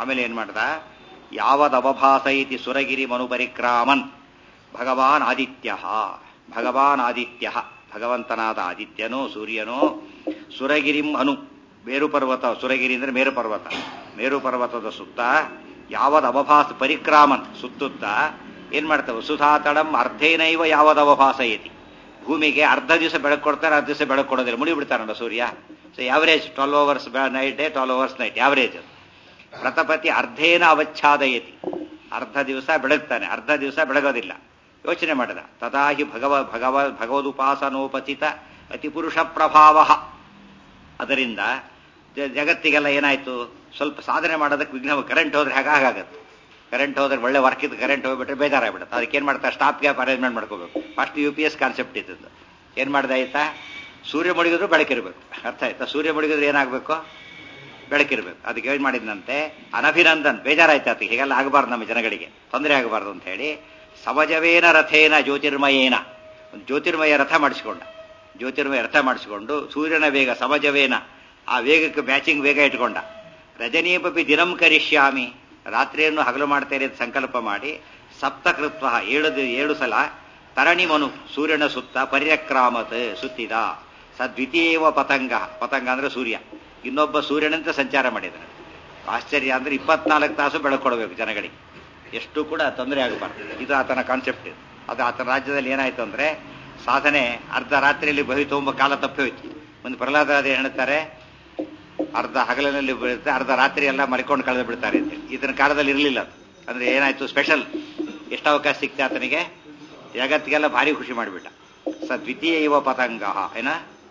ಆಮೇಲೆ ಏನ್ ಮಾಡ್ದ ಯಾವದವಭಾಸ ಇತಿ ಸುರಗಿರಿ ಮನು ಪರಿಕ್ರಾಮನ್ ಭಗವಾನ್ ಆದಿತ್ಯ ಭಗವಾನ್ ಆದಿತ್ಯ ಭಗವಂತನಾದ ಆದಿತ್ಯನೋ ಸೂರ್ಯನೋ ಸುರಗಿರಿಂ ಅನು ಮೇರು ಪರ್ವತ ಸುರಗಿರಿ ಅಂದ್ರೆ ಮೇರು ಪರ್ವತ ಮೇರು ಪರ್ವತದ ಸುತ್ತ ಯಾವದ ಅವಭಾಸ ಪರಿಕ್ರಾಮನ್ ಸುತ್ತುತ್ತ ಏನ್ ಮಾಡ್ತವೆ ಸುಧಾತಡಂ ಅರ್ಧೇನೈವ ಯಾವದ ಅವಭಾಸ ಇತಿ ಭೂಮಿಗೆ ಅರ್ಧ ದಿವಸ ಬೆಳಕು ಕೊಡ್ತಾರೆ ಅರ್ಧ ದಿವಸ ಬೆಳಕು ಕೊಡೋದಿಲ್ಲ ಮುಡಿ ಬಿಡ್ತಾರಲ್ಲ ಸೂರ್ಯ so average twelve hours night day twelve hours night average ವ್ರತಪತಿ ಅರ್ಧೇನ ಅವಚ್ಛಾದಯತಿ ಅರ್ಧ ದಿವಸ ಬೆಳಗ್ತಾನೆ ಅರ್ಧ ದಿವಸ ಬೆಳಗೋದಿಲ್ಲ ಯೋಚನೆ ಮಾಡಿದ ತದಾಹಿ ಭಗವ ಭಗವ ಭಗವದುಪಾಸನೋಪಚಿತ ಅತಿಪುರುಷ ಪ್ರಭಾವ ಅದರಿಂದ ಜ- ಜಗತ್ತಿಗೆಲ್ಲ ಏನಾಯ್ತು ಸ್ವಲ್ಪ ಸಾಧನೆ ಮಾಡೋದಕ್ಕೆ ವಿಘ್ನ ಕರೆಂಟ್ ಹೋದ್ರೆ ಹೇಗೆ ಹಾಗಾಗತ್ತೆ ಕರೆಂಟ್ ಹೋದ್ರೆ ಒಳ್ಳೆ ವರ್ಕ್ ಇದ್ದು ಕರೆಂಟ್ ಹೋಗ್ಬಿಟ್ರೆ ಬೇಜಾರಾಗ್ಬಿಡುತ್ತೆ ಅದಕ್ಕೆ ಏನು ಮಾಡ್ತಾರೆ ಸ್ಟಾಪ್ ಗ್ಯಾಪ್ ಅರೇಂಜ್ಮೆಂಟ್ ಮಾಡ್ಕೋಬೇಕು first U P S concept ಇದ್ದದ್ದು ಏನು ಮಾಡ್ದೆ ಆಯ್ತಾ ಸೂರ್ಯ ಮುಳುಗಿದ್ರು ಬೆಳಕಿರ್ಬೇಕು ಅರ್ಥ ಆಯ್ತಾ ಸೂರ್ಯ ಮುಳುಗಿದ್ರೆ ಏನಾಗಬೇಕು ಬೆಳಕಿರ್ಬೇಕು ಅದಕ್ಕೆ ಏನು ಮಾಡಿದ್ನಂತೆ ಅನಭಿನಂದನ್ ಬೇಜಾರಾಯ್ತು ಅದಕ್ಕೆ ಹೀಗೆಲ್ಲ ಆಗಬಾರ್ದು ನಮ್ಮ ಜನಗಳಿಗೆ ತೊಂದರೆ ಆಗಬಾರ್ದು ಅಂತ ಹೇಳಿ ಸವಜವೇನ ರಥೇನ ಜ್ಯೋತಿರ್ಮಯೇನ ಒಂದು ಜ್ಯೋತಿರ್ಮಯ ರಥ ಮಾಡಿಸಿಕೊಂಡ ಜ್ಯೋತಿರ್ಮಯ ರಥ ಮಾಡಿಸಿಕೊಂಡು ಸೂರ್ಯನ ವೇಗ ಸವಜವೇನ ಆ ವೇಗಕ್ಕೆ ಮ್ಯಾಚಿಂಗ್ ವೇಗ ಇಟ್ಕೊಂಡ ರಜನೀಪಿ ದಿನಂ ಕರಿಷ್ಯಾಮಿ ರಾತ್ರಿಯನ್ನು ಹಗಲು ಮಾಡ್ತೇನೆ ಅಂತ ಸಂಕಲ್ಪ ಮಾಡಿ ಸಪ್ತಕೃತ್ವ ಏಳು ದಿ- ಏಳು ಸಲ ತರಣಿ ಮನು ಸೂರ್ಯನ ಸುತ್ತ ಪರಿಯಕ್ರಾಮತ್ ಸುತ್ತಿದ ಸದ್ವಿತೀಯವ ಪತಂಗ ಪತಂಗ ಅಂದ್ರೆ ಸೂರ್ಯ ಇನ್ನೊಬ್ಬ ಸೂರ್ಯನಂತೆ ಸಂಚಾರ ಮಾಡಿದನು ಆಶ್ಚರ್ಯ ಅಂದ್ರೆ ಇಪ್ಪತ್ನಾಲ್ಕು ತಾಸು ಬೆಳಕು ಕೊಡಬೇಕು ಜನಗಳಿಗೆ ಎಷ್ಟು ಕೂಡ ತೊಂದರೆ ಆಗಬಾರ್ದು ಇದು ಆತನ ಕಾನ್ಸೆಪ್ಟ್ ಇದು ಅದು ಆತನ ರಾಜ್ಯದಲ್ಲಿ ಏನಾಯ್ತು ಅಂದ್ರೆ ಸಾಧನೆ ಅರ್ಧ ರಾತ್ರಿಯಲ್ಲಿ ಬಹಿ ತುಂಬ ಕಾಲ ತಪ್ಪಿ ಹೋಯ್ತು ಒಂದು ಪ್ರಹ್ಲಾದ ಹೇಳ್ತಾರೆ ಅರ್ಧ ಹಗಲಿನಲ್ಲಿ ಬೀಳುತ್ತೆ ಅರ್ಧ ರಾತ್ರಿ ಎಲ್ಲ ಮರಿಕೊಂಡು ಕಳೆದು ಬಿಡ್ತಾರೆ ಅಂತ ಇದನ್ನ ಕಾಲದಲ್ಲಿ ಇರಲಿಲ್ಲ ಅದು ಅಂದ್ರೆ ಏನಾಯ್ತು ಸ್ಪೆಷಲ್ ಎಷ್ಟು ಅವಕಾಶ ಸಿಕ್ತೆ ಆತನಿಗೆ ಜಗತ್ತಿಗೆಲ್ಲ ಭಾರಿ ಖುಷಿ ಮಾಡಿಬಿಟ್ಟ ಸ ದ್ವಿತೀಯ ಇವ ಪತಂಗ ಏನ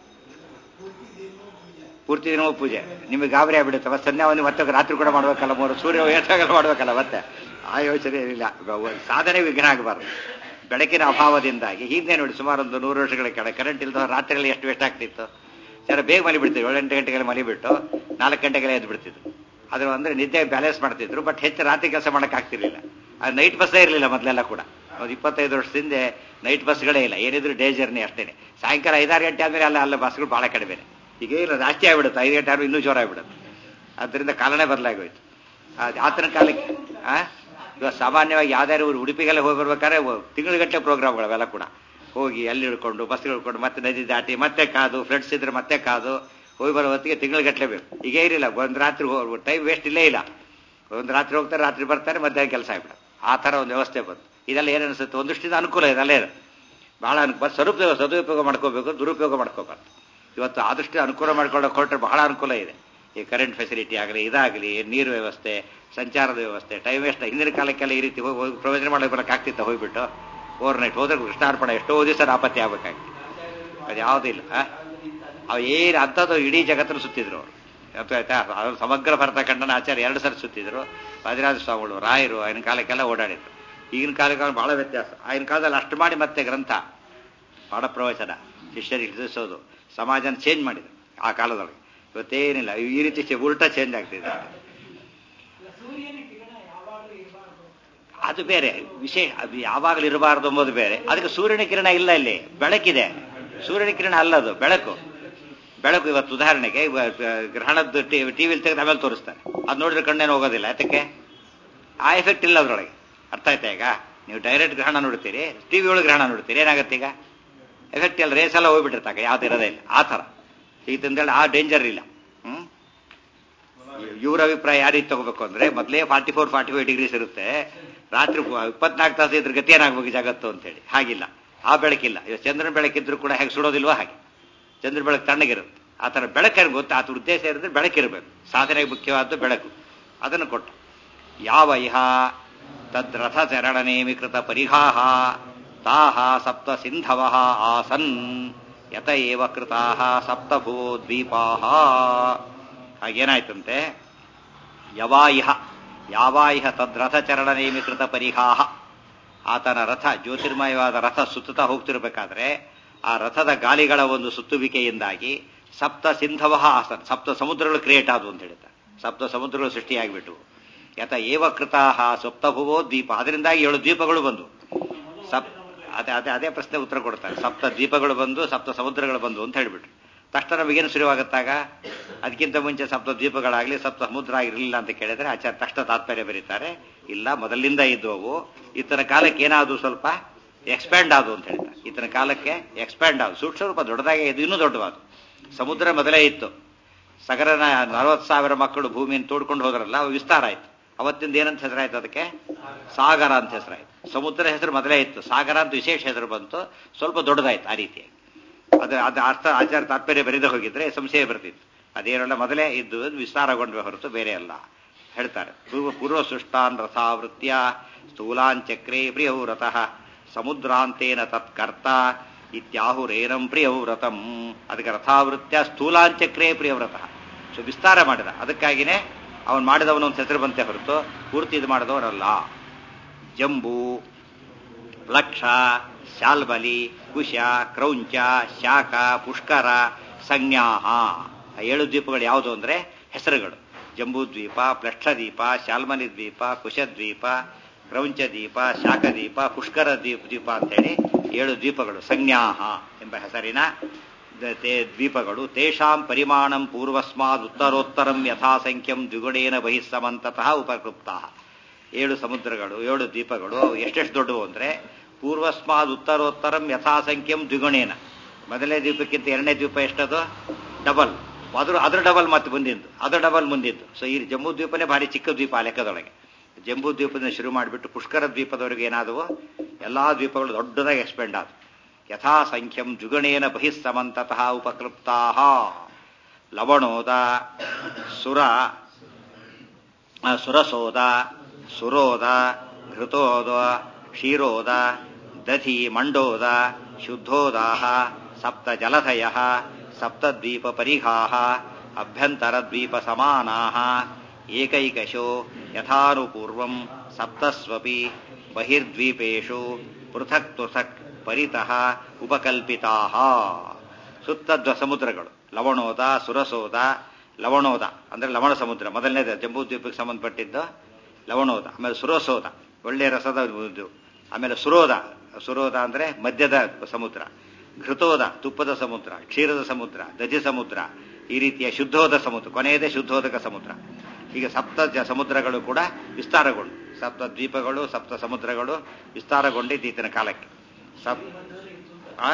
ಪೂರ್ತಿ ದಿನವೂ ಪೂಜೆ ನಿಮಗೆ ಗಾಬರಿ ಆಗ್ಬಿಡುತ್ತೆ ಮತ್ತೆ ಸಂಧ್ಯಾವನಿ ಮತ್ತೆ ರಾತ್ರಿ ಕೂಡ ಮಾಡ್ಬೇಕಲ್ಲ ಮೂರು ಸೂರ್ಯ ಏಟಾಗಲ್ಲ ಮಾಡ್ಬೇಕಲ್ಲ ಮತ್ತೆ ಆ ಯೋಚನೆ ಏನಿಲ್ಲ ಸಾಧನೆ ವಿಘ್ನ ಆಗಬಾರ್ದು ಬೆಳಕಿನ ಅಭಾವದಿಂದಾಗಿ ಹಿಂದೆ ನೋಡಿ ಸುಮಾರು ಒಂದು ನೂರು ವರ್ಷಗಳ ಕೆಳಗೆ ಕರೆಂಟ್ ಇಲ್ದ ರಾತ್ರಿಯಲ್ಲಿ ಎಷ್ಟು ವೇಸ್ಟ್ ಆಗ್ತಿತ್ತು ಜನ ಬೇಗ ಮಲಿ ಬಿಡ್ತಿದ್ರು ಏಳು ಎಂಟು ಗಂಟೆಗೆಲ್ಲ ಮಲಿ ಬಿಟ್ಟು ನಾಲ್ಕು ಗಂಟೆಗೆಲ್ಲ ಎದ್ದು ಬಿಡ್ತಿದ್ರು ಅದ್ರ ಅಂದ್ರೆ ನಿದ್ದೆ ಬ್ಯಾಲೆನ್ಸ್ ಮಾಡ್ತಿದ್ರು ಬಟ್ ಹೆಚ್ಚು ರಾತ್ರಿ ಕೆಲಸ ಮಾಡಕ್ ಆಗ್ತಿರ್ಲಿಲ್ಲ ಅದು ನೈಟ್ ಬಸ್ಸೇ ಇರಲಿಲ್ಲ ಮೊದಲೆಲ್ಲ ಕೂಡ ಒಂದು ಇಪ್ಪತ್ತೈದು ವರ್ಷದಿಂದ ನೈಟ್ ಬಸ್ಗಳೇ ಇಲ್ಲ ಏನಿದ್ರು ಡೇ ಜರ್ನಿ ಅಷ್ಟೇನೆ ಸಾಯಂಕಾಲ ಐದಾರು ಗಂಟೆ ಆದ್ಮೇಲೆ ಅಲ್ಲ ಅಲ್ಲ ಬಸ್ಗಳು ಬಹಳ ಕಡಿಮೆ ಈಗ ಇಲ್ಲ ಜಾಸ್ತಿ ಆಗ್ಬಿಡುತ್ತೆ ಐದು ಗಂಟೆ ಆದ್ಮೇಲೆ ಇನ್ನೂ ಜೋರ ಆಗ್ಬಿಡುತ್ತೆ ಅದರಿಂದ ಕಾಲನೇ ಬದಲಾಗೋಯ್ತು ಆತನ ಕಾಲಕ್ಕೆ ಆ ಇವಾಗ ಸಾಮಾನ್ಯವಾಗಿ ಯಾವ್ದಾದ್ರು ಊರು ಉಡುಪಿಗೆಲ್ಲ ಹೋಗಿ ಬರ್ಬೇಕಾದ್ರೆ ತಿಂಗಳಗಟ್ಟಲೆ ಪ್ರೋಗ್ರಾಮ್ಗಳು ಅವೆಲ್ಲ ಕೂಡ ಹೋಗಿ ಅಲ್ಲಿ ಇಳ್ಕೊಂಡು ಬಸ್ ಇಳ್ಕೊಂಡು ಮತ್ತೆ ನದಿ ದಾಟಿ ಮತ್ತೆ ಕಾದು ಫ್ರೆಂಡ್ಸ್ ಇದ್ರೆ ಮತ್ತೆ ಕಾದು ಹೋಗಿ ಬರೋ ಹೊತ್ತಿಗೆ ತಿಂಗಳಗಟ್ಟಲೆ ಬೇಕು ಈಗ ಏನಿಲ್ಲ ಒಂದು ರಾತ್ರಿ ಟೈಮ್ ವೇಸ್ಟ್ ಇಲ್ಲೇ ಇಲ್ಲ ಒಂದು ರಾತ್ರಿ ಹೋಗ್ತಾರೆ ರಾತ್ರಿ ಬರ್ತಾರೆ ಮಧ್ಯಾಹ್ನ ಕೆಲಸ ಆಗ್ಬಿಡ ಆ ಥರ ಒಂದು ವ್ಯವಸ್ಥೆ ಬಂತು ಇದೆಲ್ಲ ಏನು ಅನಿಸುತ್ತೆ ಒಂದಷ್ಟಿಂದ ಅನುಕೂಲ ಇದೆ ಅಲ್ಲೇ ಬಹಳ ಅನುಕೂಲ ಸದುಪಯೋಗ ಸದುಪಯೋಗ ಮಾಡ್ಕೋಬೇಕು ದುರುಪಯೋಗ ಮಾಡ್ಕೋಬಾರ್ದು ಇವತ್ತು ಆದಷ್ಟು ಅನುಕೂಲ ಮಾಡ್ಕೊಳ್ಳೋಕೆ ಹೊರಟ್ರೆ ಬಹಳ ಅನುಕೂಲ ಇದೆ ಈ ಕರೆಂಟ್ ಫೆಸಿಲಿಟಿ ಆಗಲಿ ಇದಾಗಲಿ ನೀರು ವ್ಯವಸ್ಥೆ ಸಂಚಾರದ ವ್ಯವಸ್ಥೆ ಟೈಮ್ ವೇಸ್ಟ್ ಹಿಂದಿನ ಕಾಲಕ್ಕೆಲ್ಲ ಈ ರೀತಿ ಹೋಗಿ ಹೋಗಿ ಪ್ರಯೋಜನ ಮಾಡಕ್ಕೆ ಬರಕ್ಕೆ ಆಗ್ತಿತ್ತ ಹೋಗ್ಬಿಟ್ಟು ಓವರ್ ನೈಟ್ ಹೋದ್ರೆ ಕೃಷ್ಣಾರ್ಪಣೆ ಎಷ್ಟೋ ದಿವಸ ನಾಪತ್ತೆ ಆಗ್ಬೇಕಾಗ್ತಿ ಅದು ಯಾವುದಿಲ್ಲ ಅವು ಏನು ಅಂಥದ್ದು ಇಡೀ ಜಗತ್ತನ್ನು ಸುತ್ತಿದ್ರು ಅವರು ಅರ್ಥ ಆಯ್ತಾ ಅದು ಸಮಗ್ರ ಭರತಖಂಡನ ಆಚಾರ್ಯ ಎರಡು ಸರಿ ಸುತ್ತಿದ್ರು ವಾದಿರಾಜ ಸ್ವಾಮಿಗಳು ರಾಯರು ಆಗಿನ ಕಾಲಕ್ಕೆಲ್ಲ ಓಡಾಡಿದ್ರು ಈಗಿನ ಕಾಲಕ್ಕೆ ಬಹಳ ವ್ಯತ್ಯಾಸ ಆಗಿನ ಕಾಲದಲ್ಲಿ ಅಷ್ಟು ಮಾಡಿ ಮತ್ತೆ ಗ್ರಂಥ ಪಾಠ ಪ್ರವಚನ ಶಿಷ್ಯರಿಗೆ ತಿಳಿಸೋದು ಸಮಾಜನ ಚೇಂಜ್ ಮಾಡಿದ್ರು ಆ ಕಾಲದೊಳಗೆ ಇವತ್ತೇನಿಲ್ಲ ಈ ರೀತಿ ಚೆ- ಉಲ್ಟಾ ಚೇಂಜ್ ಆಗ್ತಿದೆ ಅದು ಬೇರೆ ವಿಶೇಷ ಅದು ಯಾವಾಗಲೂ ಇರಬಾರ್ದು ಎಂಬುದು ಬೇರೆ ಅದಕ್ಕೆ ಸೂರ್ಯನ ಕಿರಣ ಇಲ್ಲ ಇಲ್ಲಿ ಬೆಳಕಿದೆ ಸೂರ್ಯನ ಕಿರಣ ಅಲ್ಲದು ಬೆಳಕು ಬೆಳಕು ಇವತ್ತು ಉದಾಹರಣೆಗೆ ಇವ- ಗ್ರಹಣದ ಟಿವಿಲಿ ತೆಗೆದು ಆಮೇಲೆ ತೋರಿಸ್ತಾರೆ ಅದು ನೋಡಿದ್ರೆ ಕಣ್ಣೇನು ಹೋಗೋದಿಲ್ಲ ಯಾತಕ್ಕೆ ಆ ಎಫೆಕ್ಟ್ ಇಲ್ಲ ಅದರೊಳಗೆ ಅರ್ಥ ಆಯ್ತಾ ಈಗ ನೀವು ಡೈರೆಕ್ಟ್ ಗ್ರಹಣ ನೋಡ್ತೀರಿ ಟಿವಿ ಒಳಗೆ ಗ್ರಹಣ ನೋಡ್ತೀರಿ ಏನಾಗುತ್ತೆ ಈಗ ಎಫೆಕ್ಟ್ ಎಲ್ಲ ರೇಸ್ ಎಲ್ಲ ಹೋಗ್ಬಿಟ್ಟಿರ್ತಾಗ ಯಾವ್ದು ಇರೋದೇ ಇಲ್ಲ ಆ ಥರ ಈತಂದೇಳಿ ಆ ಡೇಂಜರ್ ಇಲ್ಲ ಹ್ಮ್ ಇವ್ರ ಅಭಿಪ್ರಾಯ ಯಾವ ರೀತಿ ತಗೋಬೇಕು ಅಂದ್ರೆ ಮೊದಲೇ forty four forty five degrees ಇರುತ್ತೆ ರಾತ್ರಿ ಇಪ್ಪತ್ನಾಲ್ಕು ತಾಸು ಇದ್ರ ಗತಿ ಏನಾಗ್ಬೇಕು ಜಗತ್ತು ಅಂತೇಳಿ ಹಾಗಿಲ್ಲ ಆ ಬೆಳಕಿಲ್ಲ ಇವತ್ತು ಚಂದ್ರನ ಬೆಳಕಿದ್ರು ಕೂಡ ಹೇಗೆ ಸುಡೋದಿಲ್ವೋ ಹಾಗೆ ಚಂದ್ರ ಬೆಳಕು ತಣ್ಣಗಿರುತ್ತೆ ಆ ಥರ ಬೆಳಕಲ್ಲಿ ಗೊತ್ತು ಆತ ಉದ್ದೇಶ ಇರಿದ್ರೆ ಬೆಳಕಿರಬೇಕು ಸಾಧನೆಗೆ ಮುಖ್ಯವಾದ್ದು ಬೆಳಕು ಅದನ್ನು ಕೊಟ್ಟ ಯಾವ ಇಹ ತದ್ರಥ ಚರಣನೇಮಿಕೃತ ಪರಿಹಾಹ ತಾಹ ಸಪ್ತ ಸಿಂಧವ ಆಸನ್ ಯತ ಏವ ಕೃತಾ ಸಪ್ತಭೂ ದ್ವೀಪಾ ಹಾಗೇನಾಯ್ತಂತೆ ಯವಾಯಿಹ ಯಾವಾಯಿಹ ತದ್ರಥ ಚರಣನೇಮಿಕೃತ ಪರಿಹಾಹ ಆತನ ರಥ ಜ್ಯೋತಿರ್ಮಯವಾದ ರಥ ಸುತ್ತುತ್ತಾ ಹೋಗ್ತಿರ್ಬೇಕಾದ್ರೆ ಆ ರಥದ ಗಾಲಿಗಳ ಒಂದು ಸುತ್ತುವಿಕೆಯಿಂದಾಗಿ ಸಪ್ತ ಸಿಂಧವ ಆಸನ್ ಸಪ್ತ ಸಮುದ್ರಗಳು ಕ್ರಿಯೇಟ್ ಆದವು ಅಂತ ಹೇಳ್ತಾರೆ ಸಪ್ತ ಸಮುದ್ರಗಳು ಸೃಷ್ಟಿಯಾಗಿಬಿಟ್ಟು ಯಥ ಏವ ಕೃತಾಹ ಸಪ್ತಭುವೋ ದ್ವೀಪ ಅದರಿಂದಾಗಿ ಏಳು ದ್ವೀಪಗಳು ಬಂದು ಸಪ್ ಅದೇ ಅದೇ ಅದೇ ಪ್ರಶ್ನೆ ಉತ್ತರ ಕೊಡ್ತಾರೆ ಸಪ್ತ ದ್ವೀಪಗಳು ಬಂದು ಸಪ್ತ ಸಮುದ್ರಗಳು ಬಂದು ಅಂತ ಹೇಳ್ಬಿಟ್ರು ತಕ್ಷಣ ನಮಗೇನು ಶುರುವಾಗುತ್ತಾಗ ಅದಕ್ಕಿಂತ ಮುಂಚೆ ಸಪ್ತ ದ್ವೀಪಗಳಾಗಲಿ ಸಪ್ತ ಸಮುದ್ರ ಆಗಿರಲಿಲ್ಲ ಅಂತ ಕೇಳಿದ್ರೆ ಆಚಾರ್ಯ ತಕ್ಷಣ ತಾತ್ಪರ್ಯ ಬರೀತಾರೆ ಇಲ್ಲ ಮೊದಲಿಂದ ಇದ್ದವು ಈತನ ಕಾಲಕ್ಕೆ ಏನಾದ್ರು ಸ್ವಲ್ಪ ಎಕ್ಸ್ಪ್ಯಾಂಡ್ ಆದವು ಅಂತ ಹೇಳ್ತಾರೆ ಈತನ ಕಾಲಕ್ಕೆ ಎಕ್ಸ್ಪ್ಯಾಂಡ್ ಆದವು ಸೂಕ್ಷ್ಮ ರೂಪ ದೊಡ್ಡದಾಗೆ ಇದು ಇನ್ನೂ ದೊಡ್ಡವಾದು ಸಮುದ್ರ ಮೊದಲೇ ಇತ್ತು ಸಗರನ ನಲವತ್ತು ಸಾವಿರ ಮಕ್ಕಳು ಭೂಮಿಯನ್ನು ತೋಡ್ಕೊಂಡು ಹೋದ್ರಲ್ಲ ಅವು ವಿಸ್ತಾರ ಆಯ್ತು ಅವತ್ತಿಂದ ಏನಂತ ಹೆಸರಾಯ್ತು ಅದಕ್ಕೆ ಸಾಗರ ಅಂತ ಹೆಸರಾಯ್ತು ಸಮುದ್ರ ಹೆಸರು ಮೊದಲೇ ಇತ್ತು ಸಾಗರ ಅಂತ ವಿಶೇಷ ಹೆಸರು ಬಂತು ಸ್ವಲ್ಪ ದೊಡ್ಡದಾಯ್ತು ಆ ರೀತಿಯಾಗಿ ಅದು ಅದು ಅರ್ಥ ಆಚಾರ ತಾತ್ಪರ್ಯ ಬರೆದು ಹೋಗಿದ್ರೆ ಸಂಶಯ ಬರ್ತಿತ್ತು ಅದೇನಲ್ಲ ಮೊದಲೇ ಇದ್ದು ವಿಸ್ತಾರಗೊಂಡ್ವೆ ಹೊರತು ಬೇರೆ ಅಲ್ಲ ಹೇಳ್ತಾರೆ ಪೂರ್ವ ಪೂರ್ವ ಸೃಷ್ಟಾನ್ ರಥಾವೃತ್ಯ ಸ್ಥೂಲಾಂಚಕ್ರೇ ಪ್ರಿಯವ್ರತಃ ಸಮುದ್ರಾಂತೇನ ತತ್ಕರ್ತ ಇತ್ಯಾಹುರೇನಂ ಪ್ರಿಯವ್ರತಂ ಅದಕ್ಕೆ ರಥಾವೃತ್ಯ ಸ್ಥೂಲಾಂಚಕ್ರೇ ಪ್ರಿಯವ್ರತಃ ಸೊ ವಿಸ್ತಾರ ಮಾಡಿದ ಅದಕ್ಕಾಗಿನೇ ಅವನು ಮಾಡಿದವನು ಒಂದು ಹೆಸರು ಬಂತೆ ಹೊರತು ಪೂರ್ತಿ ಇದು ಮಾಡಿದವರಲ್ಲ ಜಂಬೂ ಲಕ್ಷ ಶಾಲ್ಬಲಿ ಕುಶ ಕ್ರೌಂಚ ಶಾಖ ಪುಷ್ಕರ ಸಂಜ್ಞಾಹ ಆ ಏಳು ದ್ವೀಪಗಳು ಯಾವುದು ಅಂದ್ರೆ ಹೆಸರುಗಳು ಜಂಬೂ ದ್ವೀಪ ಪ್ಲಕ್ಷದ್ವೀಪ ಶಾಲ್ಮಲಿ ದ್ವೀಪ ಕುಶದ್ವೀಪ ಕ್ರೌಂಚ ದ್ವೀಪ ಶಾಖದ್ವೀಪ ಪುಷ್ಕರ ದ್ವೀಪ ದ್ವೀಪ ಅಂತೇಳಿ ಏಳು ದ್ವೀಪಗಳು ಸಂಜ್ಞಾಹ ಎಂಬ ಹೆಸರಿನ ದ- ತೇ- ದ್ವೀಪಗಳು ತೇಷಾಂ ಪರಿಮಾಣಂ ಪೂರ್ವಸ್ಮಾದ್ ಉತ್ತರೋತ್ತರಂ ಯಥಾಸಂಖ್ಯಂ ದ್ವಿಗುಣೇನ ಬಹಿಸ್ಸಮಂತತಃ ಉಪಕೃಪ್ತಾ ಏಳು ಸಮುದ್ರಗಳು ಏಳು ದ್ವೀಪಗಳು ಅವು ಎಷ್ಟೆಷ್ಟು ದೊಡ್ಡವು ಅಂದ್ರೆ ಪೂರ್ವಸ್ಮಾದ್ ಉತ್ತರೋತ್ತರಂ ಯಥಾಸಂಖ್ಯಂ ದ್ವಿಗುಣೇನ ಮೊದಲನೇ ದ್ವೀಪಕ್ಕಿಂತ ಎರಡನೇ ದ್ವೀಪ ಎಷ್ಟದು ಡಬಲ್ ಅದ್ರ ಅದ್ರ ಡಬಲ್ ಮತ್ತೆ ಮುಂದಿಂದು ಅದ್ರ ಡಬಲ್ ಮುಂದಿದ್ದು ಸೊ ಈ ಜಂಬೂ ದ್ವೀಪನೇ ಭಾರಿ ಚಿಕ್ಕ ದ್ವೀಪ ಆ ಲೆಕ್ಕದೊಳಗೆ ಜಂಬೂ ದ್ವೀಪದಿಂದ ಶುರು ಮಾಡಿಬಿಟ್ಟು ಪುಷ್ಕರ ದ್ವೀಪದವರೆಗೆ ಏನಾದವು ಎಲ್ಲಾ ದ್ವೀಪಗಳು ದೊಡ್ಡದಾಗಿ ಎಕ್ಸ್ಪೆಂಡ್ ಆದವು ಯಥಾಸಂಖ್ಯಂ ದ್ವಿಗುಣೇನ ಬಹಿಸ್ಸಮಂತತಃ ಉಪಕೃಪ್ತಾ ಲವಣೋದ ಸುರ ಆ, ಸುರಸೋದ ಸುರೋದ ಘೃತೋದ ಕ್ಷೀರೋದ ದಧಿ ಮಂಡೋದ ಶುದ್ಧೋದಾಹ ಸಪ್ತ ಜಲಧಯ ಸಪ್ತದ್ವೀಪ ಪರಿಘಾಹ ಅಭ್ಯಂತರದ್ವೀಪ ಸಮಾನಾಹ ಏಕೈಕಶೋ ಯಥಾನುಪೂರ್ವಂ ಸಪ್ತಸ್ವಪಿ ಬಹಿರ್ದ್ವೀಪೇಶು ಪೃಥಕ್ ಪೃಥಕ್ ಪರಿತಃ ಉಪಕಲ್ಪಿತಾಹ ಸುತ್ತದ್ವ ಸಮುದ್ರಗಳು ಲವಣೋದ ಸುರಸೋದ ಲವಣೋದ ಅಂದ್ರೆ ಲವಣ ಸಮುದ್ರ ಮೊದಲನೇದು ಜಂಬೂ ದ್ವೀಪಕ್ಕೆ ಸಂಬಂಧಪಟ್ಟಿದ್ದು ಲವಣೋದ ಆಮೇಲೆ ಸುರಸೋದ ಒಳ್ಳೆಯ ರಸದ ಇದು ಆಮೇಲೆ ಸುರೋದ ಸುರೋದ ಅಂದ್ರೆ ಮಧ್ಯದ ಸಮುದ್ರ ಘೃತೋದ ತುಪ್ಪದ ಸಮುದ್ರ ಕ್ಷೀರದ ಸಮುದ್ರ ದಜಿ ಸಮುದ್ರ ಈ ರೀತಿಯ ಶುದ್ಧೋದ ಸಮುದ್ರ ಕೊನೆಯದೇ ಶುದ್ಧೋದಕ ಸಮುದ್ರ ಈಗ ಸಪ್ತ ಜ ಸಮುದ್ರಗಳು ಕೂಡ ವಿಸ್ತಾರಗೊಂಡು ಸಪ್ತ ದ್ವೀಪಗಳು ಸಪ್ತ ಸಮುದ್ರಗಳು ವಿಸ್ತಾರಗೊಂಡಿದ್ದು ಈತನ ಕಾಲಕ್ಕೆ ಸಪ್ ಆ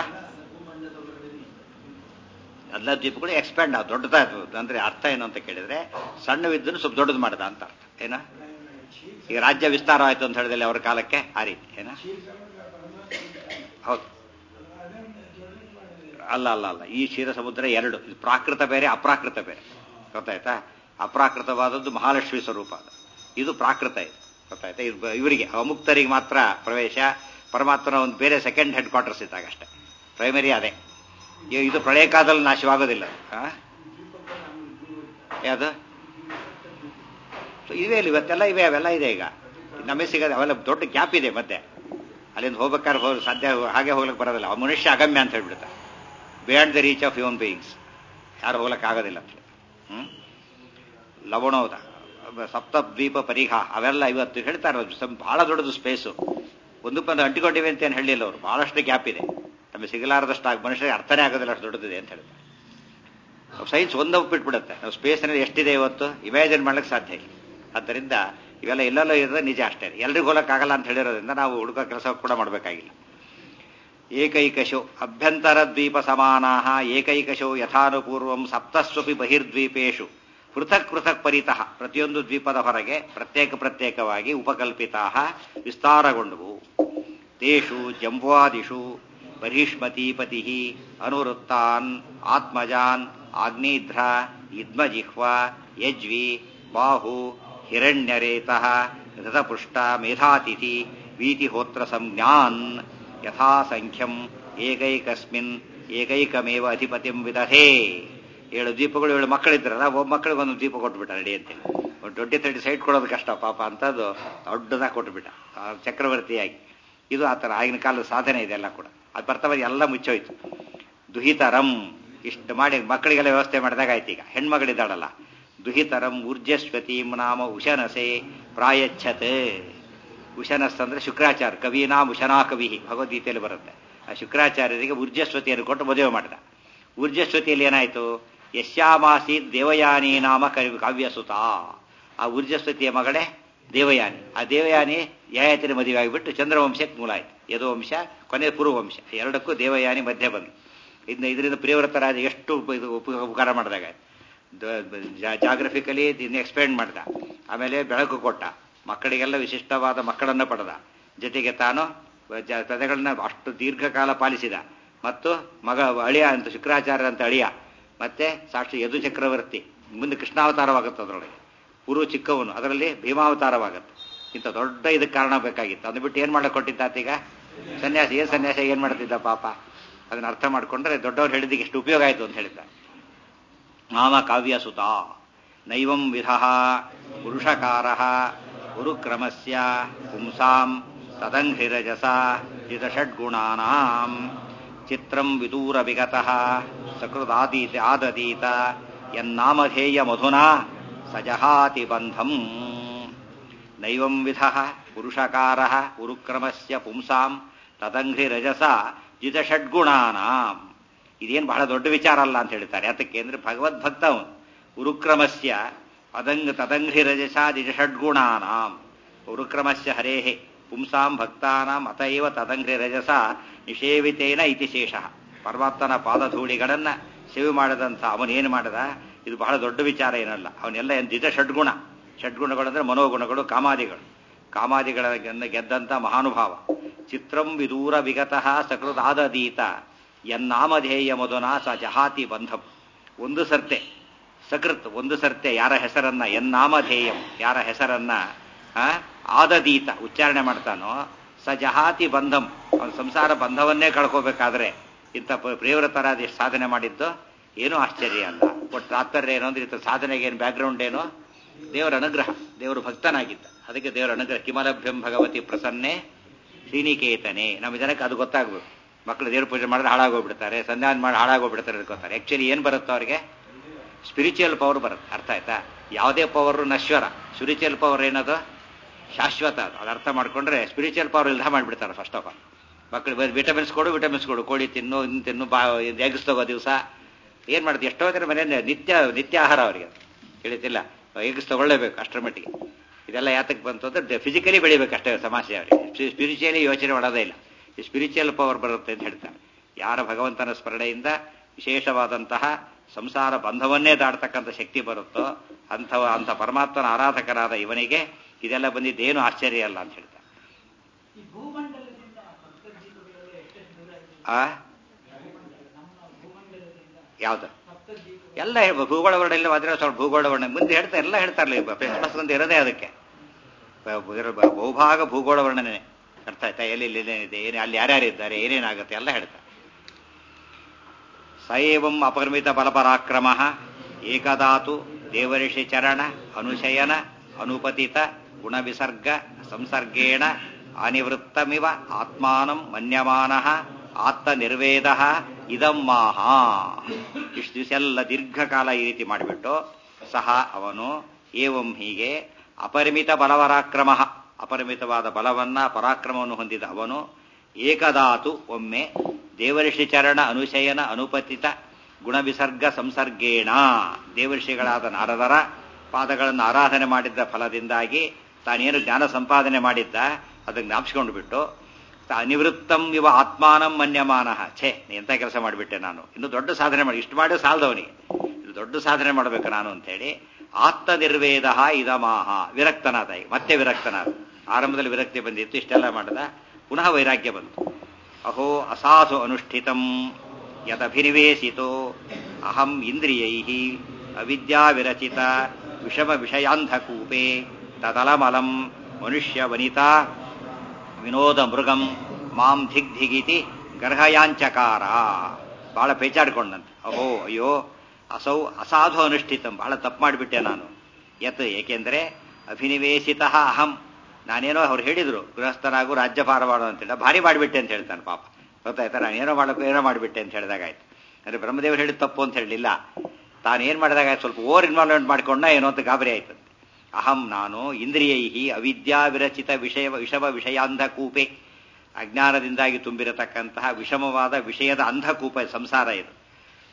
ಎಲ್ಲ ದ್ವೀಪಗಳು ಎಕ್ಸ್ಪ್ಯಾಂಡ್ ಆಗ ದೊಡ್ಡದಾದ ಅಂದ್ರೆ ಅರ್ಥ ಏನು ಅಂತ ಕೇಳಿದ್ರೆ ಸಣ್ಣವಿದ್ದನ್ನು ಸ್ವಲ್ಪ ದೊಡ್ಡದು ಮಾಡದ ಅಂತ ಅರ್ಥ ಏನ ಈಗ ರಾಜ್ಯ ವಿಸ್ತಾರ ಆಯ್ತು ಅಂತ ಹೇಳಿದಲ್ಲಿ ಅವರ ಕಾಲಕ್ಕೆ ಆ ರೀತಿ ಏನ ಹೌದು ಅಲ್ಲ ಅಲ್ಲ ಅಲ್ಲ ಈ ಕ್ಷೀರ ಸಮುದ್ರ ಎರಡು ಇದು ಪ್ರಾಕೃತ ಬೇರೆ ಅಪ್ರಾಕೃತ ಬೇರೆ ಗೊತ್ತಾಯ್ತಾ ಅಪ್ರಾಕೃತವಾದದ್ದು ಮಹಾಲಕ್ಷ್ಮಿ ಸ್ವರೂಪ ಅದು ಇದು ಪ್ರಾಕೃತ ಇದು ಗೊತ್ತಾಯ್ತಾ ಇದು ಬ- ಇವರಿಗೆ ಅಮುಕ್ತರಿಗೆ ಮಾತ್ರ ಪ್ರವೇಶ ಪರಮಾತ್ಮನ ಒಂದು ಬೇರೆ ಸೆಕೆಂಡ್ ಹೆಡ್ ಕ್ವಾರ್ಟರ್ಸ್ ಇದ್ದಾಗ ಅಷ್ಟೇ ಪ್ರೈಮರಿ ಅದೇ ಇ- ಇದು ಪ್ರಳಯ ಕಾಲದಲ್ಲಿ ನಾಶವಾಗೋದಿಲ್ಲ ಆ? ಯಾವುದು ಸೊ ಇವೆ ಇಲ್ಲ ಇವತ್ತೆಲ್ಲ ಇವೆ ಅವೆಲ್ಲ ಇದೆ ಈಗ ನಮಗೆ ಸಿಗೋದು ಅವೆಲ್ಲ ದೊಡ್ಡ ಗ್ಯಾಪ್ ಇದೆ ಮತ್ತೆ ಅಲ್ಲಿಂದ ಹೋಗ್ಬೇಕಾದ್ರೆ ಹೋಗಿ ಸಾಧ್ಯ ಹಾಗೆ ಹೋಗ್ಲಿಕ್ಕೆ ಬರೋದಿಲ್ಲ ಅವ ಮನುಷ್ಯ ಅಗಮ್ಯ ಅಂತ ಹೇಳ್ಬಿಡ್ತಾರೆ beyond the reach of human beings ಯಾರು ಹೋಗ್ಲಿಕ್ಕೆ ಆಗೋದಿಲ್ಲ ಅಂತ ಹೇಳಿ ಹ್ಮ್ ಲವಣೋದ ಸಪ್ತದ್ವೀಪ ಪರಿಘ ಅವೆಲ್ಲ ಇವತ್ತು ಹೇಳ್ತಾರೆ ಅದು ಸಂ- ಬಹಳ ದೊಡ್ಡದು ಸ್ಪೇಸು ಒಂದಕ್ಕೊಂದು ಅಂಟಿಕೊಂಡಿವೆ ಅಂತ ಏನು ಹೇಳಿಲ್ಲ ಅವರು ಬಹಳಷ್ಟು ಗ್ಯಾಪ್ ಇದೆ ನಮಗೆ ಸಿಗಲಾರದಷ್ಟು ಆಗ ಮನುಷ್ಯರಿಗೆ ಅರ್ಥನೇ ಆಗೋದಿಲ್ಲ ಅಷ್ಟು ದೊಡ್ಡದಿದೆ ಅಂತ ಹೇಳ್ತಾರೆ ಸೈನ್ಸ್ ಒಂದು ಬಿಟ್ಬಿಡುತ್ತೆ ನಾವು ಸ್ಪೇಸ್ అనేది ಎಷ್ಟಿದೆ ಇವತ್ತು ಇಮ್ಯಾಜಿನ್ ಮಾಡ್ಲಿಕ್ಕೆ ಸಾಧ್ಯ ಇಲ್ಲ ಆದ್ದರಿಂದ ಇವೆಲ್ಲ ಎಲ್ಲೆಲ್ಲೋ ಇರೋದು ನಿಜ ಅಷ್ಟೇ ಎಲ್ರಿಗೂ ಹೋಗಕ್ಕಾಗಲ್ಲ ಅಂತ ಹೇಳಿರೋದ್ರಿಂದ ನಾವು ಹುಡುಗ ಕೆಲಸ ಕೂಡ ಮಾಡಬೇಕಾಗಿಲ್ಲ ಏಕೈಕಶೋ ಅಭ್ಯಂತರ ದ್ವೀಪ ಸಮಾನಾ ಏಕೈಕಶೋ ಯಥಾನುಪೂರ್ವಂ ಸಪ್ತಸ್ವಪಿ ಬಹಿರ್ದ್ವೀಪೇಶು ಪೃಥಕ್ ಪೃಥಕ್ ಪರಿತಃ ಪ್ರತಿಯೊಂದು ದ್ವೀಪದ ಹೊರಗೆ ಪ್ರತ್ಯೇಕ ಪ್ರತ್ಯೇಕವಾಗಿ ಉಪಕಲ್ಪಿತಾ ವಿಸ್ತಾರಗೊಂಡವು ತೇಷು ಜಂಬುವಾದಿಷು ಬಹಿಷ್ಮತೀಪತಿ ಅನುವೃತ್ತಾನ್ ಆತ್ಮಜಾನ್ ಆಗ್ನೇಧ್ರ ಇದ್ಮಜಿಹ್ವ ಯಜ್ವಿ ಬಾಹು ಹಿರಣ್ಯರೇತಃ ಘೃತಪೃಷ್ಟ ಮೇಧಾತಿಥಿ ವೀತಿಹೋತ್ರ ಸಂಜ್ಞಾನ್ ಯಥಾಸಂಖ್ಯಂ ಏಕೈಕಸ್ಮಿನ್ ಏಕೈಕಮೇವ ಅಧಿಪತಿಂ ವಿದಧೇ ಏಳು ದ್ವೀಪಗಳು ಏಳು ಮಕ್ಕಳಿದ್ರಲ್ಲ ಒಬ್ಬ ಮಕ್ಕಳಿಗೆ ಒಂದು ದ್ವೀಪ ಕೊಟ್ಬಿಟ್ಟ ರೆಡಿ ಅಂತೇಳಿ ಒಂದು ಟ್ವೆಂಟಿ ತರ್ಟಿ ಸೈಟ್ ಕೊಡೋದು ಕಷ್ಟ ಪಾಪ ಅಂತದ್ದು ದೊಡ್ಡದಾಗಿ ಕೊಟ್ಬಿಟ್ಟ ಆ ಚಕ್ರವರ್ತಿಯಾಗಿ ಇದು ಆ ಥರ ಆಗಿನ ಕಾಲದ ಸಾಧನೆ ಇದೆಲ್ಲ ಕೂಡ ಅದು ಬರ್ತಾ ಬರ್ತಾ ಎಲ್ಲ ಮುಚ್ಚೋಯ್ತು ದುಹಿತರಂ ಇಷ್ಟು ಮಾಡಿ ಮಕ್ಕಳಿಗೆಲ್ಲ ವ್ಯವಸ್ಥೆ ಮಾಡಿದಾಗ ಆಯ್ತು ಈಗ ಹೆಣ್ಮಗಳಿದ್ದಾಳಲ್ಲ ದುಹಿತರಂ ಊರ್ಜಸ್ವತೀಂ ನಾಮ ಉಶನಸೆ ಪ್ರಾಯಚ್ಛತ್ ಉಶನಸ್ ಅಂದ್ರೆ ಶುಕ್ರಾಚಾರ್ಯ ಕವೀನಾಂ ಉಶನಾ ಕವಿ ಭಗವದ್ಗೀತೆಯಲ್ಲಿ ಬರುತ್ತೆ ಆ ಶುಕ್ರಾಚಾರ್ಯರಿಗೆ ಊರ್ಜಸ್ವತಿಯನ್ನು ಕೊಟ್ಟು ಮದುವೆ ಮಾಡಿದ ಊರ್ಜಸ್ವತಿಯಲ್ಲಿ ಏನಾಯ್ತು ಯಶ್ಯಾಮಾಸಿ ದೇವಯಾನಿ ನಾಮ ಕವಿ ಕಾವ್ಯಸುತ ಆ ಊರ್ಜಸ್ವತಿಯ ಮಗಳೇ ದೇವಯಾನಿ ಆ ದೇವಯಾನಿ ಯಯಾತಿನ ಮದುವೆ ಆಗಿಬಿಟ್ಟು ಚಂದ್ರವಂಶಕ್ಕೆ ಮೂಲ ಆಯ್ತು ಯದುವಂಶ ಕೊನೆ ಪೂರ್ವವಂಶ ಎರಡಕ್ಕೂ ದೇವಯಾನಿ ಮಧ್ಯೆ ಬಂದು ಇದನ್ನ ಇದರಿಂದ ಪ್ರಿಯವೃತ ರಾಜ ಎಷ್ಟು ಉಪ- ಇದು ಉಪ- ಉಪಕಾರ ಮಾಡಿದಾಗ ಜಾಗ್ರಫಿಕಲಿ ಇದನ್ನ ಎಕ್ಸ್ಪ್ಲೇನ್ ಮಾಡ್ದ ಆಮೇಲೆ ಬೆಳಕು ಕೊಟ್ಟ ಮಕ್ಕಳಿಗೆಲ್ಲ ವಿಶಿಷ್ಟವಾದ ಮಕ್ಕಳನ್ನು ಪಡೆದ ಜೊತೆಗೆ ತಾನು ಜ- ಪ್ರಜೆಗಳನ್ನ ಅಷ್ಟು ದೀರ್ಘಕಾಲ ಪಾಲಿಸಿದ ಮತ್ತು ಮಗ ಅಳಿಯ ಅಂತ ಶುಕ್ರಾಚಾರ್ಯ ಅಂತ ಅಳಿಯ ಮತ್ತೆ ಸಾಕ್ಷಿ ಯದು ಚಕ್ರವರ್ತಿ ಮುಂದೆ ಕೃಷ್ಣಾವತಾರವಾಗುತ್ತೆ ಅದರೊಳಗೆ ಪೂರ್ವ ಚಿಕ್ಕವನು ಅದರಲ್ಲಿ ಭೀಮಾವತಾರವಾಗುತ್ತೆ ಇಂಥ ದೊಡ್ಡ ಇದಕ್ಕೆ ಕಾರಣ ಬೇಕಾಗಿತ್ತು ಅದನ್ನ ಬಿಟ್ಟು ಏನ್ ಮಾಡಕ್ ಕೊಟ್ಟಿದ್ದಾತೀಗ ಸನ್ಯಾಸ ಏನ್ ಸನ್ಯಾಸ ಏನ್ ಮಾಡ್ತಿದ್ದ ಪಾಪ ಅದನ್ನ ಅರ್ಥ ಮಾಡ್ಕೊಂಡ್ರೆ ದೊಡ್ಡವ್ರು ಹೇಳಿದ್ದಕ್ಕೆ ಎಷ್ಟು ಉಪಯೋಗ ಆಯ್ತು ಅಂತ ಹೇಳಿದ್ದಾರೆ ನಾಮ ಕಾವ್ಯಸುತ ನೈವಂ ವಿಧ ಪುರುಷಕಾರ ಗುರುಕ್ರಮಸ್ಯ ಪುಂಸಾಂ ತದಂಘ್ರಿರಜಸ ಜಿತಷಡ್ಗುಣಾನಾಂ ಚಿತ್ರಂ ವಿದೂರ ವಿಗತಃ ಸಕೃದಾದೀತ ಆದದೀತ ಯನ್ನಾಮಧೇಯ ಮಧುನಾ ಸಜಹಾತಿ ಬಂಧಂ ನೈವಂ ವಿಧ ಪುರುಷಕಾರ ಉರುಕ್ರಮಸ್ಯ ಪುಂಸಾಂ ತದಂಘ್ರಿರಜಸ ಜಿತಷಡ್ಗುಣಾನಾಂ ಇದೇನು ಬಹಳ ದೊಡ್ಡ ವಿಚಾರ ಅಲ್ಲ ಅಂತ ಹೇಳ್ತಾರೆ ಯಾತಕ್ಕೆ ಅಂದ್ರೆ ಭಗವದ್ಭಕ್ತ ಅವನು ಉರುಕ್ರಮಸ್ಯ ಅದಂಗ ತದಂಘ್ರಿ ರಜಸಾದಿ ಷಡ್ಗುಣಾನಾಂ ಉರುಕ್ರಮಸ್ಯ ಹರೇಹೆ ಪುಂಸಾಂ ಭಕ್ತಾನಾಂ ಅತೈವ ತದಂಘ್ರಿ ರಜಸ ನಿಷೇವಿತೇನ ಇತಿ ಶೇಷ ಪರಮಾತ್ಮನ ಪಾದಧೂಳಿಗಳನ್ನ ಸೇವೆ ಮಾಡದಂಥ ಅವನೇನು ಮಾಡದ ಇದು ಬಹಳ ದೊಡ್ಡ ವಿಚಾರ ಏನಲ್ಲ ಅವನೆಲ್ಲ ಏನು ದಿಟ ಷಡ್ಗುಣ ಷಡ್ಗುಣಗಳು ಅಂದ್ರೆ ಮನೋಗುಣಗಳು ಕಾಮಾದಿಗಳು ಕಾಮಾದಿಗಳ ಗೆದ್ದಂತ ಮಹಾನುಭಾವ ಚಿತ್ರಂ ವಿದೂರ ವಿಗತಃ ಸಕೃದಾದದೀತ ಯನ್ನಾಮಧೇಯ ಮಧುನ ಸ ಜಹಾತಿ ಬಂಧಂ ಒಂದು ಸರ್ತೆ ಸಕೃತ್ ಒಂದು ಸರ್ತೆ ಯಾರ ಹೆಸರನ್ನ ಎನ್ನಾಮಧೇಯಂ ಯಾರ ಹೆಸರನ್ನ ಆ, ಆದದೀತ ಉಚ್ಚಾರಣೆ ಮಾಡ್ತಾನೋ ಸ ಜಹಾತಿ ಬಂಧಂ ಅವನ ಸಂಸಾರ ಬಂಧವನ್ನೇ ಕಳ್ಕೋಬೇಕಾದ್ರೆ ಇಂಥ ಪ- ಪ್ರಿಯವ್ರತರಾದ ಎಷ್ಟು ಸಾಧನೆ ಮಾಡಿದ್ದು ಏನೂ ಆಶ್ಚರ್ಯ ಅಲ್ಲ ಒಟ್ಟು ತಾತ್ಪರ್ಯ ಏನು ಅಂದ್ರೆ ಇಂಥ ಸಾಧನೆಗೆ ಏನು ಬ್ಯಾಕ್ಗ್ರೌಂಡ್ ಏನು ದೇವರ ಅನುಗ್ರಹ ದೇವರು ಭಕ್ತನಾಗಿದ್ದ ಅದಕ್ಕೆ ದೇವರ ಅನುಗ್ರಹ ಕಿಮಲಭ್ಯಂ ಭಗವತಿ ಪ್ರಸನ್ನೆ ಶ್ರೀನಿಕೇತನೆ ನಮ್ಮ ಜನಕ್ಕೆ ಅದು ಗೊತ್ತಾಗ್ಬೇಕು ಮಕ್ಕಳು ದೇವ್ರ ಪೂಜೆ ಮಾಡಿದ್ರೆ ಹಾಳಾಗೋಗ್ಬಿಡ್ತಾರೆ ಸಂಧಾನ ಮಾಡಿ ಹಾಳಾಗೋಗ್ಬಿಡ್ತಾರೆ ಅನ್ಕೋತಾರೆ ಆಕ್ಚುಲಿ ಏನು ಬರುತ್ತೋ ಅವ್ರಿಗೆ ಸ್ಪಿರಿಚುವಲ್ ಪವರ್ ಬರುತ್ತೆ ಅರ್ಥ ಆಯ್ತಾ ಯಾವುದೇ ಪವರ್ ನಶ್ವರ ಸ್ಪಿರಿಚುವಲ್ ಪವರ್ ಏನದು ಶಾಶ್ವತ ಅದು ಅದು ಅರ್ಥ ಮಾಡ್ಕೊಂಡ್ರೆ ಸ್ಪಿರಿಚುವಲ್ ಪವರ್ ಇಲ್ದ ಮಾಡಿಬಿಡ್ತಾರೆ ಫಸ್ಟ್ ಆಫ್ ಆಲ್ ಮಕ್ಕಳು ವಿಟಮಿನ್ಸ್ ಕೊಡು ವಿಟಮಿನ್ಸ್ ಕೊಡು ಕೋಳಿ ತಿನ್ನು ಇನ್ನು ತಿನ್ನು ಬಾ ಎಗ್ಸ್ ತಗೋ ದಿವಸ ಏನು ಮಾಡ್ತೀವಿ ಎಷ್ಟೋ ಜನ ಮನೆಯಲ್ಲಿ ನಿತ್ಯ ನಿತ್ಯ ಆಹಾರ ಅವರಿಗೆ ತಿಳಿತಿಲ್ಲ ಎಗ್ಸ್ ತಗೊಳ್ಳೇಬೇಕು ಅಷ್ಟರ ಮಟ್ಟಿಗೆ ಇದೆಲ್ಲ ಯಾತಕ್ಕೆ ಬಂತು ಅಂದ್ರೆ ಫಿಸಿಕಲಿ ಬೆಳಿಬೇಕು ಅಷ್ಟೇ ಸಮಸ್ಯೆ ಅವರಿಗೆ ಸ್ಪಿರಿಚುವಲಿ ಯೋಚನೆ ಮಾಡೋದೇ ಇಲ್ಲ ಈ ಸ್ಪಿರಿಚುವಲ್ ಪವರ್ ಬರುತ್ತೆ ಅಂತ ಹೇಳ್ತಾರೆ ಯಾರ ಭಗವಂತನ ಸ್ಮರಣೆಯಿಂದ ವಿಶೇಷವಾದಂತಹ ಸಂಸಾರ ಬಂಧವನ್ನೇ ದಾಡ್ತಕ್ಕಂಥ ಶಕ್ತಿ ಬರುತ್ತೋ ಅಂಥವ ಅಂಥ ಪರಮಾತ್ಮನ ಆರಾಧಕರಾದ ಇವನಿಗೆ ಇದೆಲ್ಲ ಬಂದಿದ್ದೇನು ಆಶ್ಚರ್ಯ ಅಲ್ಲ ಅಂತ ಹೇಳ್ತಾರೆ ಈ ಭೂಮಂಡಲದಿಂದ ಸಪ್ತದ್ವೀಪಗಳಲ್ಲಿ ಎಷ್ಟೆಷ್ಟು ದೂರ ಇದೆ ಆ ನಮ್ಮ ಭೂಮಂಡಲದಿಂದ ಯಾವ್ದು ಸಪ್ತದ್ವೀಪ ಎಲ್ಲ ಹೇಳ್ಬೋದು ಭೂಗೋಳ ವರ್ಣ ಇಲ್ಲ ಮಾತ್ರ ಸ್ವಲ್ಪ ಭೂಗೋಳ ವರ್ಣ ಮುಂದೆ ಹೇಳ್ತಾ ಎಲ್ಲ ಹೇಳ್ತಾರಲ್ಲ ಕ್ರಿಸ್ಮಸ್ ಅಂತ ಇರೋದೇ ಅದಕ್ಕೆ ಬ- ಬ- ಬ- ಬಹುಭಾಗ ಭೂಗೋಳ ವರ್ಣನೆ ಅರ್ಥ ಆಯ್ತಾ ಎಲ್ಲಿ ಏನೇನಿದೆ ಏನೇ ಅಲ್ಲಿ ಯಾರ್ಯಾರು ಇದ್ದಾರೆ ಏನೇನಾಗುತ್ತೆ ಎಲ್ಲ ಹೇಳ್ತಾರೆ ಸೈವಂ ಅಪರಿಮಿತ ಬಲಪರಾಕ್ರಮ ಏಕದಾತು ದೇವಋಷಿ ಚರಣ ಅನುಶಯನ ಅನುಪತಿತ ಗುಣವಿಸರ್ಗ ಸಂಸರ್ಗೇಣ ಅನಿವೃತ್ತಮಿವ ಆತ್ಮಾನಂ ಮನ್ಯಮಾನ ಆತ್ಮನಿರ್ವೇದ ಇದಂ ಮಾಹ ಇಷ್ಟು ದಿವಸ ಎಲ್ಲ ದೀರ್ಘಕಾಲ ಈ ರೀತಿ ಮಾಡಿಬಿಟ್ಟು ಸಹ ಅವನು ಏವಂ ಹೀಗೆ ಅಪರಿಮಿತ ಬಲವರಾಕ್ರಮ ಅಪರಿಮಿತವಾದ ಬಲವನ್ನ ಪರಾಕ್ರಮವನ್ನು ಹೊಂದಿದ ಅವನು ಏಕದಾತು ಒಮ್ಮೆ ದೇವಋಷಿ ಚರಣ ಅನುಶಯನ ಅನುಪತಿತ ಗುಣವಿಸರ್ಗ ಸಂಸರ್ಗೇಣ ದೇವಋಷಿಗಳಾದ ನಾರದರ ಪಾದಗಳನ್ನು ಆರಾಧನೆ ಮಾಡಿದ್ದ ಫಲದಿಂದಾಗಿ ತಾನೇನು ಜ್ಞಾನ ಸಂಪಾದನೆ ಮಾಡಿದ್ದ ಅದನ್ನು ಜ್ಞಾಪಿಸ್ಕೊಂಡು ಬಿಟ್ಟು ತ- ಅನಿವೃತ್ತಂ ಇವ ಆತ್ಮಾನಂ ಮನ್ಯಮಾನ ಛೇ ನೀ ಎಂತ ಕೆಲಸ ಮಾಡಿಬಿಟ್ಟೆ ನಾನು ಇನ್ನು ದೊಡ್ಡ ಸಾಧನೆ ಮಾಡಿ ಇಷ್ಟು ಮಾಡಿ ಸಾಲದವನಿಗೆ ಇದು ದೊಡ್ಡ ಸಾಧನೆ ಮಾಡಬೇಕು ನಾನು ಅಂತೇಳಿ ಆತ್ಮನಿರ್ವೇದ ಇದಮಾಹ ವಿರಕ್ತನಾದ ಈಗ ಮತ್ತೆ ವಿರಕ್ತನಾದ ಆರಂಭದಲ್ಲಿ ವಿರಕ್ತಿ ಬಂದಿತ್ತು ಇಷ್ಟೆಲ್ಲ ಮಾಡದ ಪುನಃ ವೈರಾಗ್ಯ ಬಂತು ಅಹೋ ಅಸಾಧು ಅನುಷ್ಠಿತಂ ಯದಭಿನಿವೇಶಿತೋ ಅಹಂ ಇಂದ್ರಿಯೈ ಅವಿದ್ಯಾವಿರಚಿತ ವಿಷಮ ವಿಷಯಾಂಧಕೂಪೆ ತದಲಮಲಂ ಮನುಷ್ಯ ವನಿತಾ ವಿನೋದ ಮೃಗಂ ಮಾಂ ಧಿಗ್ಧಿಗಿತಿ ಗರ್ಹಯಾಂಚಕಾರ ಬಹಳ ಪೇಚಾಡ್ಕೊಂಡಂತೆ ಅಹೋ ಅಯ್ಯೋ ಅಸೌ ಅಸಾಧು ಅನುಷ್ಠಿತಂ ಬಹಳ ತಪ್ಪು ಮಾಡಿಬಿಟ್ಟೆ ನಾನು ಯತ್ ಏಕೆಂದರೆ ಅಭಿನಿವೇಶಿತ ಅಹಂ ನಾನೇನೋ ಅವ್ರು ಹೇಳಿದ್ರು ಗೃಹಸ್ಥನಾಗು ರಾಜ್ಯಭಾರ ಮಾಡು ಅಂತೇಳಿ ಭಾರಿ ಮಾಡಿಬಿಟ್ಟೆ ಅಂತ ಹೇಳ್ತಾನೆ ಪಾಪ ಗೊತ್ತಾಯ್ತಾ ನಾನು ಏನೋ ಮಾಡಬೇಕು ಏನೋ ಮಾಡಿಬಿಟ್ಟೆ ಅಂತ ಹೇಳಿದಾಗಾಯ್ತು ಅಂದ್ರೆ ಬ್ರಹ್ಮದೇವರು ಹೇಳಿದ ತಪ್ಪು ಅಂತ ಹೇಳಲಿಲ್ಲ ತಾನು ಏನು ಮಾಡಿದಾಗ ಸ್ವಲ್ಪ ಓವರ್ ಇನ್ವಾಲ್ವ್ಮೆಂಟ್ ಮಾಡ್ಕೊಂಡ ಏನೋ ಅಂತ ಗಾಬರಿ ಆಯ್ತಂತೆ ಅಹಂ ನಾನು ಇಂದ್ರಿಯೈಹಿ ಅವಿದ್ಯಾ ವಿರಚಿತ ವಿಷಯ ವಿಷಮ ವಿಷಯಾಂಧಕೂಪೆ ಅಜ್ಞಾನದಿಂದಾಗಿ ತುಂಬಿರತಕ್ಕಂತಹ ವಿಷಮವಾದ ವಿಷಯದ ಅಂಧಕೂಪ ಸಂಸಾರ ಇದು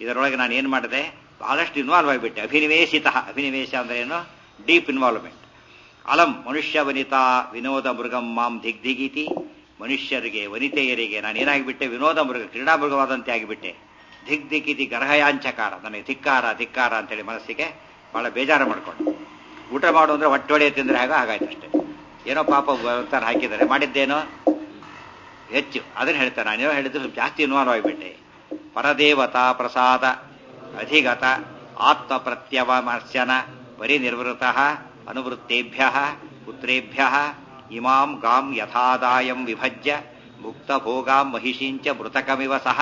ಇದರೊಳಗೆ ನಾನು ಏನು ಮಾಡಿದೆ ಬಹಳಷ್ಟು ಇನ್ವಾಲ್ವ್ ಆಗಿಬಿಟ್ಟೆ ಅಭಿನಿವೇಶಿತ ಅಭಿನಿವೇಶ ಅಂದ್ರೆ ಏನು ಡೀಪ್ ಇನ್ವಾಲ್ವ್ಮೆಂಟ್ ಅಲಂ ಮನುಷ್ಯ ವನಿತಾ ವಿನೋದ ಮೃಗಂ ಮಾಂ ದಿಗ್ದಿಗೀತಿ ಮನುಷ್ಯರಿಗೆ ವನಿತೆಯರಿಗೆ ನಾನು ಏನಾಗಿಬಿಟ್ಟೆ ವಿನೋದ ಮೃಗ ಕ್ರೀಡಾ ಮೃಗವಾದಂತೆ ಆಗಿಬಿಟ್ಟೆ ದಿಗ್ ದಿಗಿತಿ ಗರ್ಹಯಾಂಚಕಾರ ನನಗೆ ಧಿಕ್ಕಾರ ಧಿಕ್ಕಾರ ಅಂತೇಳಿ ಮನಸ್ಸಿಗೆ ಬಹಳ ಬೇಜಾರು ಮಾಡ್ಕೊಂಡು ಊಟ ಮಾಡು ಅಂದ್ರೆ ಹೊಟ್ಟೊಡೆ ತಿಂದ್ರೆ ಹಾಗ ಹಾಗಾಯ್ತು ಅಷ್ಟೇ ಏನೋ ಪಾಪ ಅಂತಾರೆ ಹಾಕಿದ್ದಾರೆ ಮಾಡಿದ್ದೇನೋ ಹೆಚ್ಚು ಅದನ್ನ ಹೇಳ್ತಾರೆ ನಾನೇನೋ ಹೇಳಿದ್ರೆ ಸ್ವಲ್ಪ ಜಾಸ್ತಿ ಇನ್ವಾಲ್ವ್ ಆಗಿಬಿಟ್ಟೆ ಪರದೇವತಾ ಪ್ರಸಾದ ಅಧಿಗತ ಆತ್ಮ ಪ್ರತ್ಯವಮರ್ಶನ ಪರಿನಿರ್ವೃತ ಅನುವೃತ್ತೇಭ್ಯ ಪುತ್ರೇಭ್ಯ ಇಮಾಂ ಗಾಂ ಯಥಾದಾಯಂ ವಿಭಜ್ಯ ಮುಕ್ತಭೋಗಾಂ ಮಹಿಷೀಂಚ ಮೃತಕಮಿವ ಸಹ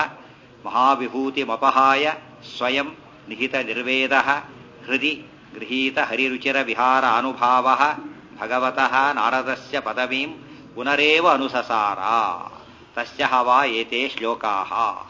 ಮಹಾವಿಭೂತಿಮಪಹಾಯ ಸ್ವಯಂ ನಿಹಿತ ನಿರ್ವೇದ ಹೃದಿ ಗೃಹೀತ ಹರಿರುಚಿರ ವಿಹಾರ ಅನುಭಾವ ಭಗವತಃ ನಾರದಸ್ಯ ಪದವೀಂ ಪುನರೇವ ಅನುಸಸಾರ ತಸ್ಯ ಹವಾ ಏತೆ ಶ್ಲೋಕಾಃ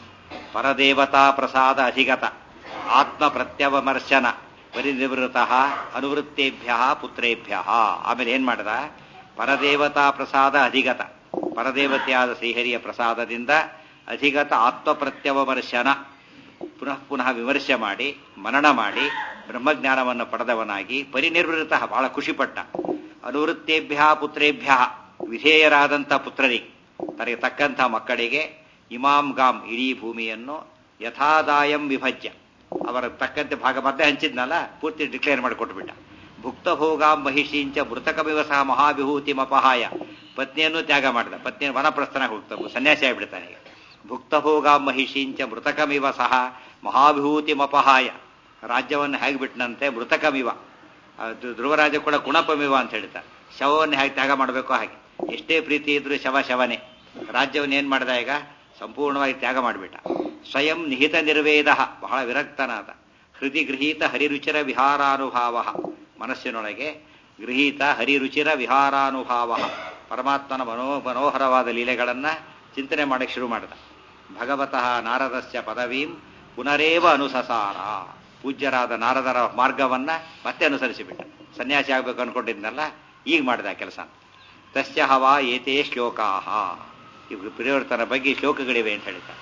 ಪರದೇವತಾ ಪ್ರಸಾದ ಅಧಿಗತ ಆತ್ಮ ಪ್ರತ್ಯವಮರ್ಶನ ಪರಿನಿವೃತ ಅನುವೃತ್ತೇಭ್ಯ ಪುತ್ರೇಭ್ಯ ಆಮೇಲೆ ಏನ್ ಮಾಡ್ದ ಪರದೇವತಾ ಪ್ರಸಾದ ಅಧಿಗತ ಪರದೇವತೆಯಾದ ಶ್ರೀಹರಿಯ ಪ್ರಸಾದದಿಂದ ಅಧಿಗತ ಆತ್ಮ ಪ್ರತ್ಯವಮರ್ಶನ ಪುನಃ ಪುನಃ ವಿಮರ್ಶೆ ಮಾಡಿ ಮನನ ಮಾಡಿ ಬ್ರಹ್ಮಜ್ಞಾನವನ್ನು ಪಡೆದವನಾಗಿ ಪರಿನಿರ್ವೃತ ಬಹಳ ಖುಷಿಪಟ್ಟ ಅನುವೃತ್ತೇಭ್ಯ ಪುತ್ರೇಭ್ಯ ವಿಧೇಯರಾದಂಥ ಪುತ್ರರಿಗೆ ತನಗೆ ತಕ್ಕಂಥ ಮಕ್ಕಳಿಗೆ ಇಮಾಂ ಗಾಂ ಇಡೀ ಭೂಮಿಯನ್ನು ಯಥಾದಾಯಂ ವಿಭಜ್ಯ ಅವರ ತಕ್ಕಂತೆ ಭಾಗ ಮತ್ತೆ ಹಂಚಿದ್ನಲ್ಲ ಪೂರ್ತಿ ಡಿಕ್ಲೇರ್ ಮಾಡಿಕೊಟ್ಬಿಟ್ಟ ಭುಕ್ತ ಭೋಗಾಂ ಮಹಿಷೀಂಚ ಮೃತಕಮಿವ ಸಹ ಮಹಾವಿಭೂತಿ ಮಪಹಾಯ ಪತ್ನಿಯನ್ನು ತ್ಯಾಗ ಮಾಡಿದ ಪತ್ನಿಯ ವನಪ್ರಸ್ಥನ ಹೋಗ್ತಾ ಸನ್ಯಾಸಿ ಆಗಿಬಿಡ್ತಾನೆ ಈಗ ಭುಕ್ತ ಭೋಗಾಂ ಮಹಿಷೀಂಚ ಮೃತಕಮಿವ ಸಹ ಮಹಾವಿಭೂತಿ ಮಪಹಾಯ ರಾಜ್ಯವನ್ನು ಹೇಗೆ ಬಿಟ್ಟನಂತೆ ಮೃತಕಮಿವ ಅದು ಧ್ರುವರಾಜ ಕೂಡ ಕುಣಪಮಿವ ಅಂತ ಹೇಳ್ತಾರೆ ಶವವನ್ನು ಹೇಗೆ ತ್ಯಾಗ ಮಾಡಬೇಕು ಹಾಗೆ ಎಷ್ಟೇ ಪ್ರೀತಿ ಇದ್ರೂ ಶವ ಶವನೇ ರಾಜ್ಯವನ್ನು ಏನ್ ಮಾಡ್ದ ಈಗ ಸಂಪೂರ್ಣವಾಗಿ ತ್ಯಾಗ ಮಾಡಿಬಿಟ್ಟ ಸ್ವಯಂ ನಿಹಿತ ನಿರ್ವೇದ ಬಹಳ ವಿರಕ್ತನಾದ ಹೃದಯ ಗೃಹೀತ ಹರಿರುಚಿರ ವಿಹಾರಾನುಭಾವ ಮನಸ್ಸಿನೊಳಗೆ ಗೃಹೀತ ಹರಿರುಚಿರ ವಿಹಾರಾನುಭಾವ ಪರಮಾತ್ಮನ ಮನೋ ಮನೋಹರವಾದ ಲೀಲೆಗಳನ್ನ ಚಿಂತನೆ ಮಾಡಕ್ಕೆ ಶುರು ಮಾಡಿದ ಭಗವತಃ ನಾರದಸ್ಯ ಪದವೀಂ ಪುನರೇವ ಅನುಸಸಾರ ಪೂಜ್ಯರಾದ ನಾರದರ ಮಾರ್ಗವನ್ನ ಮತ್ತೆ ಅನುಸರಿಸಿಬಿಟ್ಟ ಸನ್ಯಾಸಿ ಆಗ್ಬೇಕು ಅನ್ಕೊಂಡಿದ್ನಲ್ಲ ಈಗ ಮಾಡಿದ ಕೆಲಸ ತಸ್ಯ ಹವಾ ಏತೇ ಶ್ಲೋಕಾಹ ಇವು ಪ್ರಿಯವೃತನ ಬಗ್ಗೆ ಶ್ಲೋಕಗಳಿವೆ ಅಂತ ಹೇಳ್ತಾರೆ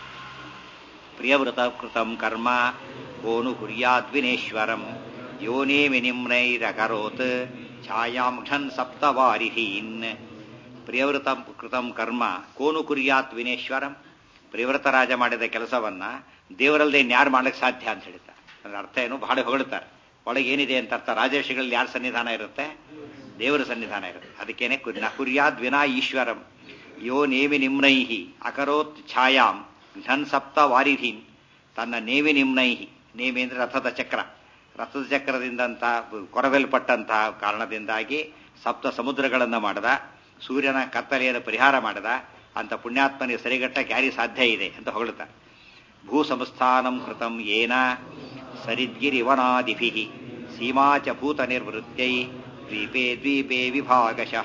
ಪ್ರಿಯವೃತ ಕೃತಂ ಕರ್ಮ ಕೋನು ಕುರ್ಯಾದ್ವಿನೇಶ್ವರಂ ಯೋನೇಮಿ ನಿಮ್ನೈರಕರೋತ್ ಛಾಯಾಂ ಘನ್ ಸಪ್ತವಾರಿಹೀನ್ ಪ್ರಿಯವೃತ ಕೃತಂ ಕರ್ಮ ಕೋನು ಕುರ್ಯಾತ್ ವಿನೇಶ್ವರಂ ಪ್ರಿಯವೃತ ರಾಜ ಮಾಡಿದ ಕೆಲಸವನ್ನ ದೇವರಲ್ಲದೆ ಇನ್ಯಾರು ಮಾಡ್ಲಿಕ್ಕೆ ಸಾಧ್ಯ ಅಂತ ಹೇಳ್ತಾರೆ ಅದ್ರ ಅರ್ಥ ಏನು ಬಹಳ ಹೊಗಳ್ತಾರೆ ಒಳಗೆ ಏನಿದೆ ಅಂತ ಅರ್ಥ ರಾಜರ್ಷಿಗಳಲ್ಲಿ ಯಾರ ಸನ್ನಿಧಾನ ಇರುತ್ತೆ ದೇವರ ಸನ್ನಿಧಾನ ಇರುತ್ತೆ ಅದಕ್ಕೇನೆ ಕುರ್ಯಾದ್ ವಿನಾ ಈಶ್ವರಂ ಯೋ ನೇಮಿ ನಿಮ್ನೈಹಿ ಅಕರೋತ್ ಛಾಯಾಂ ಘನ್ ಸಪ್ತ ವಾರಿಧೀನ್ ತನ್ನ ನೇವಿ ನಿಮ್ನೈಹಿ ನೇಮಿ ಅಂದ್ರೆ ರಥದ ಚಕ್ರ ರಥದ ಚಕ್ರದಿಂದಂತ ಕೊರವೆಲ್ಪಟ್ಟಂತಹ ಕಾರಣದಿಂದಾಗಿ ಸಪ್ತ ಸಮುದ್ರಗಳನ್ನ ಮಾಡದ ಸೂರ್ಯನ ಕತ್ತಲೆಯನ್ನು ಪರಿಹಾರ ಮಾಡದ ಅಂತ ಪುಣ್ಯಾತ್ಮನಿಗೆ ಸರಿಗಟ್ಟಕ್ಕೆ ಯಾರಿಗೆ ಸಾಧ್ಯ ಇದೆ ಅಂತ ಹೊಗಳುತ್ತಾರೆ ಭೂ ಸಂಸ್ಥಾನಂ ಕೃತಂ ಏನ ಸರಿದ್ಗಿರಿವನಾದಿಭಿ ಸೀಮಾಚ ಭೂತ ನಿರ್ವೃತ್ಯೈ ದ್ವೀಪೇ ದ್ವೀಪೇ ವಿಭಾಗಶಃ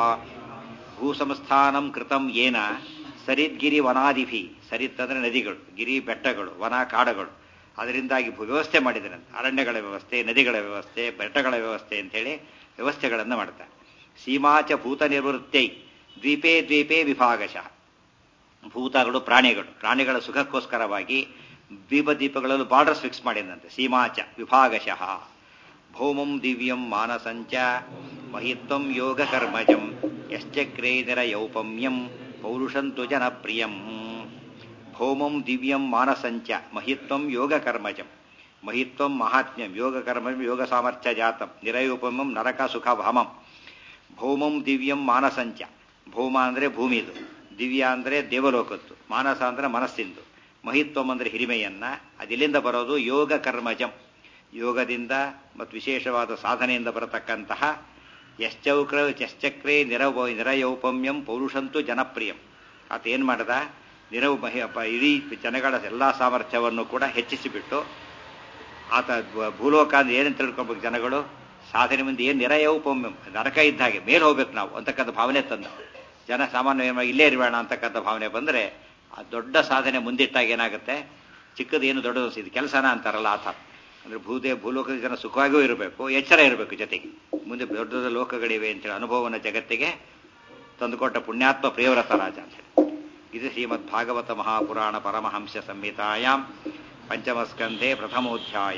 ಭೂ ಸಂಸ್ಥಾನಂ ಕೃತಂ ಏನ ಸರಿದ್ಗಿರಿ ವನಾದಿಭಿ ಸರಿತ್ ಅಂದ್ರೆ ನದಿಗಳು ಗಿರಿ ಬೆಟ್ಟಗಳು ವನ ಕಾಡುಗಳು ಅದರಿಂದಾಗಿ ವ್ಯವಸ್ಥೆ ಮಾಡಿದರಂತೆ ಅರಣ್ಯಗಳ ವ್ಯವಸ್ಥೆ ನದಿಗಳ ವ್ಯವಸ್ಥೆ ಬೆಟ್ಟಗಳ ವ್ಯವಸ್ಥೆ ಅಂತೇಳಿ ವ್ಯವಸ್ಥೆಗಳನ್ನು ಮಾಡ್ತಾರೆ ಸೀಮಾಚ ಭೂತ ನಿವೃತ್ತೈ ದ್ವೀಪೇ ದ್ವೀಪೇ ವಿಭಾಗಶಃ ಭೂತಗಳು ಪ್ರಾಣಿಗಳು ಪ್ರಾಣಿಗಳ ಸುಖಕ್ಕೋಸ್ಕರವಾಗಿ ದ್ವೀಪ ದೀಪಗಳಲ್ಲೂ ಬಾರ್ಡರ್ಸ್ ಫಿಕ್ಸ್ ಮಾಡಿದಂತೆ ಸೀಮಾಚ ವಿಭಾಗಶಃ ಭೌಮಂ ದಿವ್ಯಂ ಮಾನಸಂಚ ಮಹಿತ್ವಂ ಯೋಗ ಕರ್ಮಜಂ ಯಶ್ಚಕ್ರೇದರ ಯೌಪಮ್ಯಂ ಪೌರುಷಂತು ಜನಪ್ರಿಯಂ ಭೌಮಂ ದಿವ್ಯಂ ಮಾನಸಂಚ ಮಹಿತ್ವಂ ಯೋಗ ಕರ್ಮಜಂ ಮಹಿತ್ವಂ ಮಹಾತ್ಮ್ಯಂ ಯೋಗ ಕರ್ಮ ಯೋಗ ಸಾಮರ್ಥ್ಯ ಜಾತಂ ನಿರಯೋಪಮಂ ನರಕ ಸುಖ ಭಾಮಂ ಭೌಮಂ ದಿವ್ಯಂ ಮಾನಸಂಚ ಭೌಮ ಅಂದ್ರೆ ಭೂಮಿದು ದಿವ್ಯ ಅಂದ್ರೆ ದೇವಲೋಕದ್ದು ಮಾನಸ ಅಂದ್ರೆ ಮನಸ್ಸಿಂದು ಮಹಿತ್ವಂ ಅಂದ್ರೆ ಹಿರಿಮೆಯನ್ನ ಅದೆಲ್ಲಿಂದ ಬರೋದು ಯೋಗ ಕರ್ಮಜಂ ಯೋಗದಿಂದ ಮತ್ತು ವಿಶೇಷವಾದ ಸಾಧನೆಯಿಂದ ಬರತಕ್ಕಂತಹ ಯಶ್ಚೌಕ್ರ ಯಶ್ಚಕ್ರೇ ನಿರವ ನಿರಯೌಪಮ್ಯಂ ಪೌರುಷಂತು ಜನಪ್ರಿಯಂ ಆತ ಏನ್ ಮಾಡದ ನಿರವ ಮಹಿ ಇಡೀ ಜನಗಳ ಎಲ್ಲಾ ಸಾಮರ್ಥ್ಯವನ್ನು ಕೂಡ ಹೆಚ್ಚಿಸಿಬಿಟ್ಟು ಆತ ಭೂಲೋಕ ಅಂದ್ರೆ ಏನಂತ ತಿಳ್ಕೊಬೇಕು ಜನಗಳು ಸಾಧನೆ ಮುಂದೆ ಏನು ನಿರಯೌಪಮ್ಯಂ ನರಕ ಇದ್ದ ಹಾಗೆ ಮೇಲೆ ಹೋಗ್ಬೇಕು ನಾವು ಅಂತಕ್ಕಂಥ ಭಾವನೆ ತಂದ ಜನ ಸಾಮಾನ್ಯವಾಗಿ ಇಲ್ಲೇ ಇರಬೇಡ ಅಂತಕ್ಕಂಥ ಭಾವನೆ ಬಂದ್ರೆ ಆ ದೊಡ್ಡ ಸಾಧನೆ ಮುಂದಿಟ್ಟಾಗ ಏನಾಗುತ್ತೆ ಚಿಕ್ಕದು ಏನು ದೊಡ್ಡದು ಇದು ಕೆಲಸನ ಅಂತಾರಲ್ಲ ಆತ ಅಂದ್ರೆ ಭೂದೇ ಭೂಲೋಕದ ಜನ ಸುಖವಾಗಿಯೂ ಇರಬೇಕು ಎಚ್ಚರ ಇರಬೇಕು ಜೊತೆಗೆ ಮುಂದೆ ದೊಡ್ಡ ದೊಡ್ಡ ಲೋಕಗಳಿವೆ ಅಂತೇಳಿ ಅನುಭವವನ್ನು ಜಗತ್ತಿಗೆ ತಂದುಕೊಟ್ಟ ಪುಣ್ಯಾತ್ಮ ಪ್ರಿಯವ್ರತ ರಾಜ ಅಂತ ಹೇಳಿ ಇದು ಶ್ರೀಮದ್ ಭಾಗವತ ಮಹಾಪುರಾಣ ಪರಮಹಂಸ ಸಂಹಿತಾಯಾಮ್ ಪಂಚಮಸ್ಕಂಧೆ ಪ್ರಥಮೋಧ್ಯಾಯ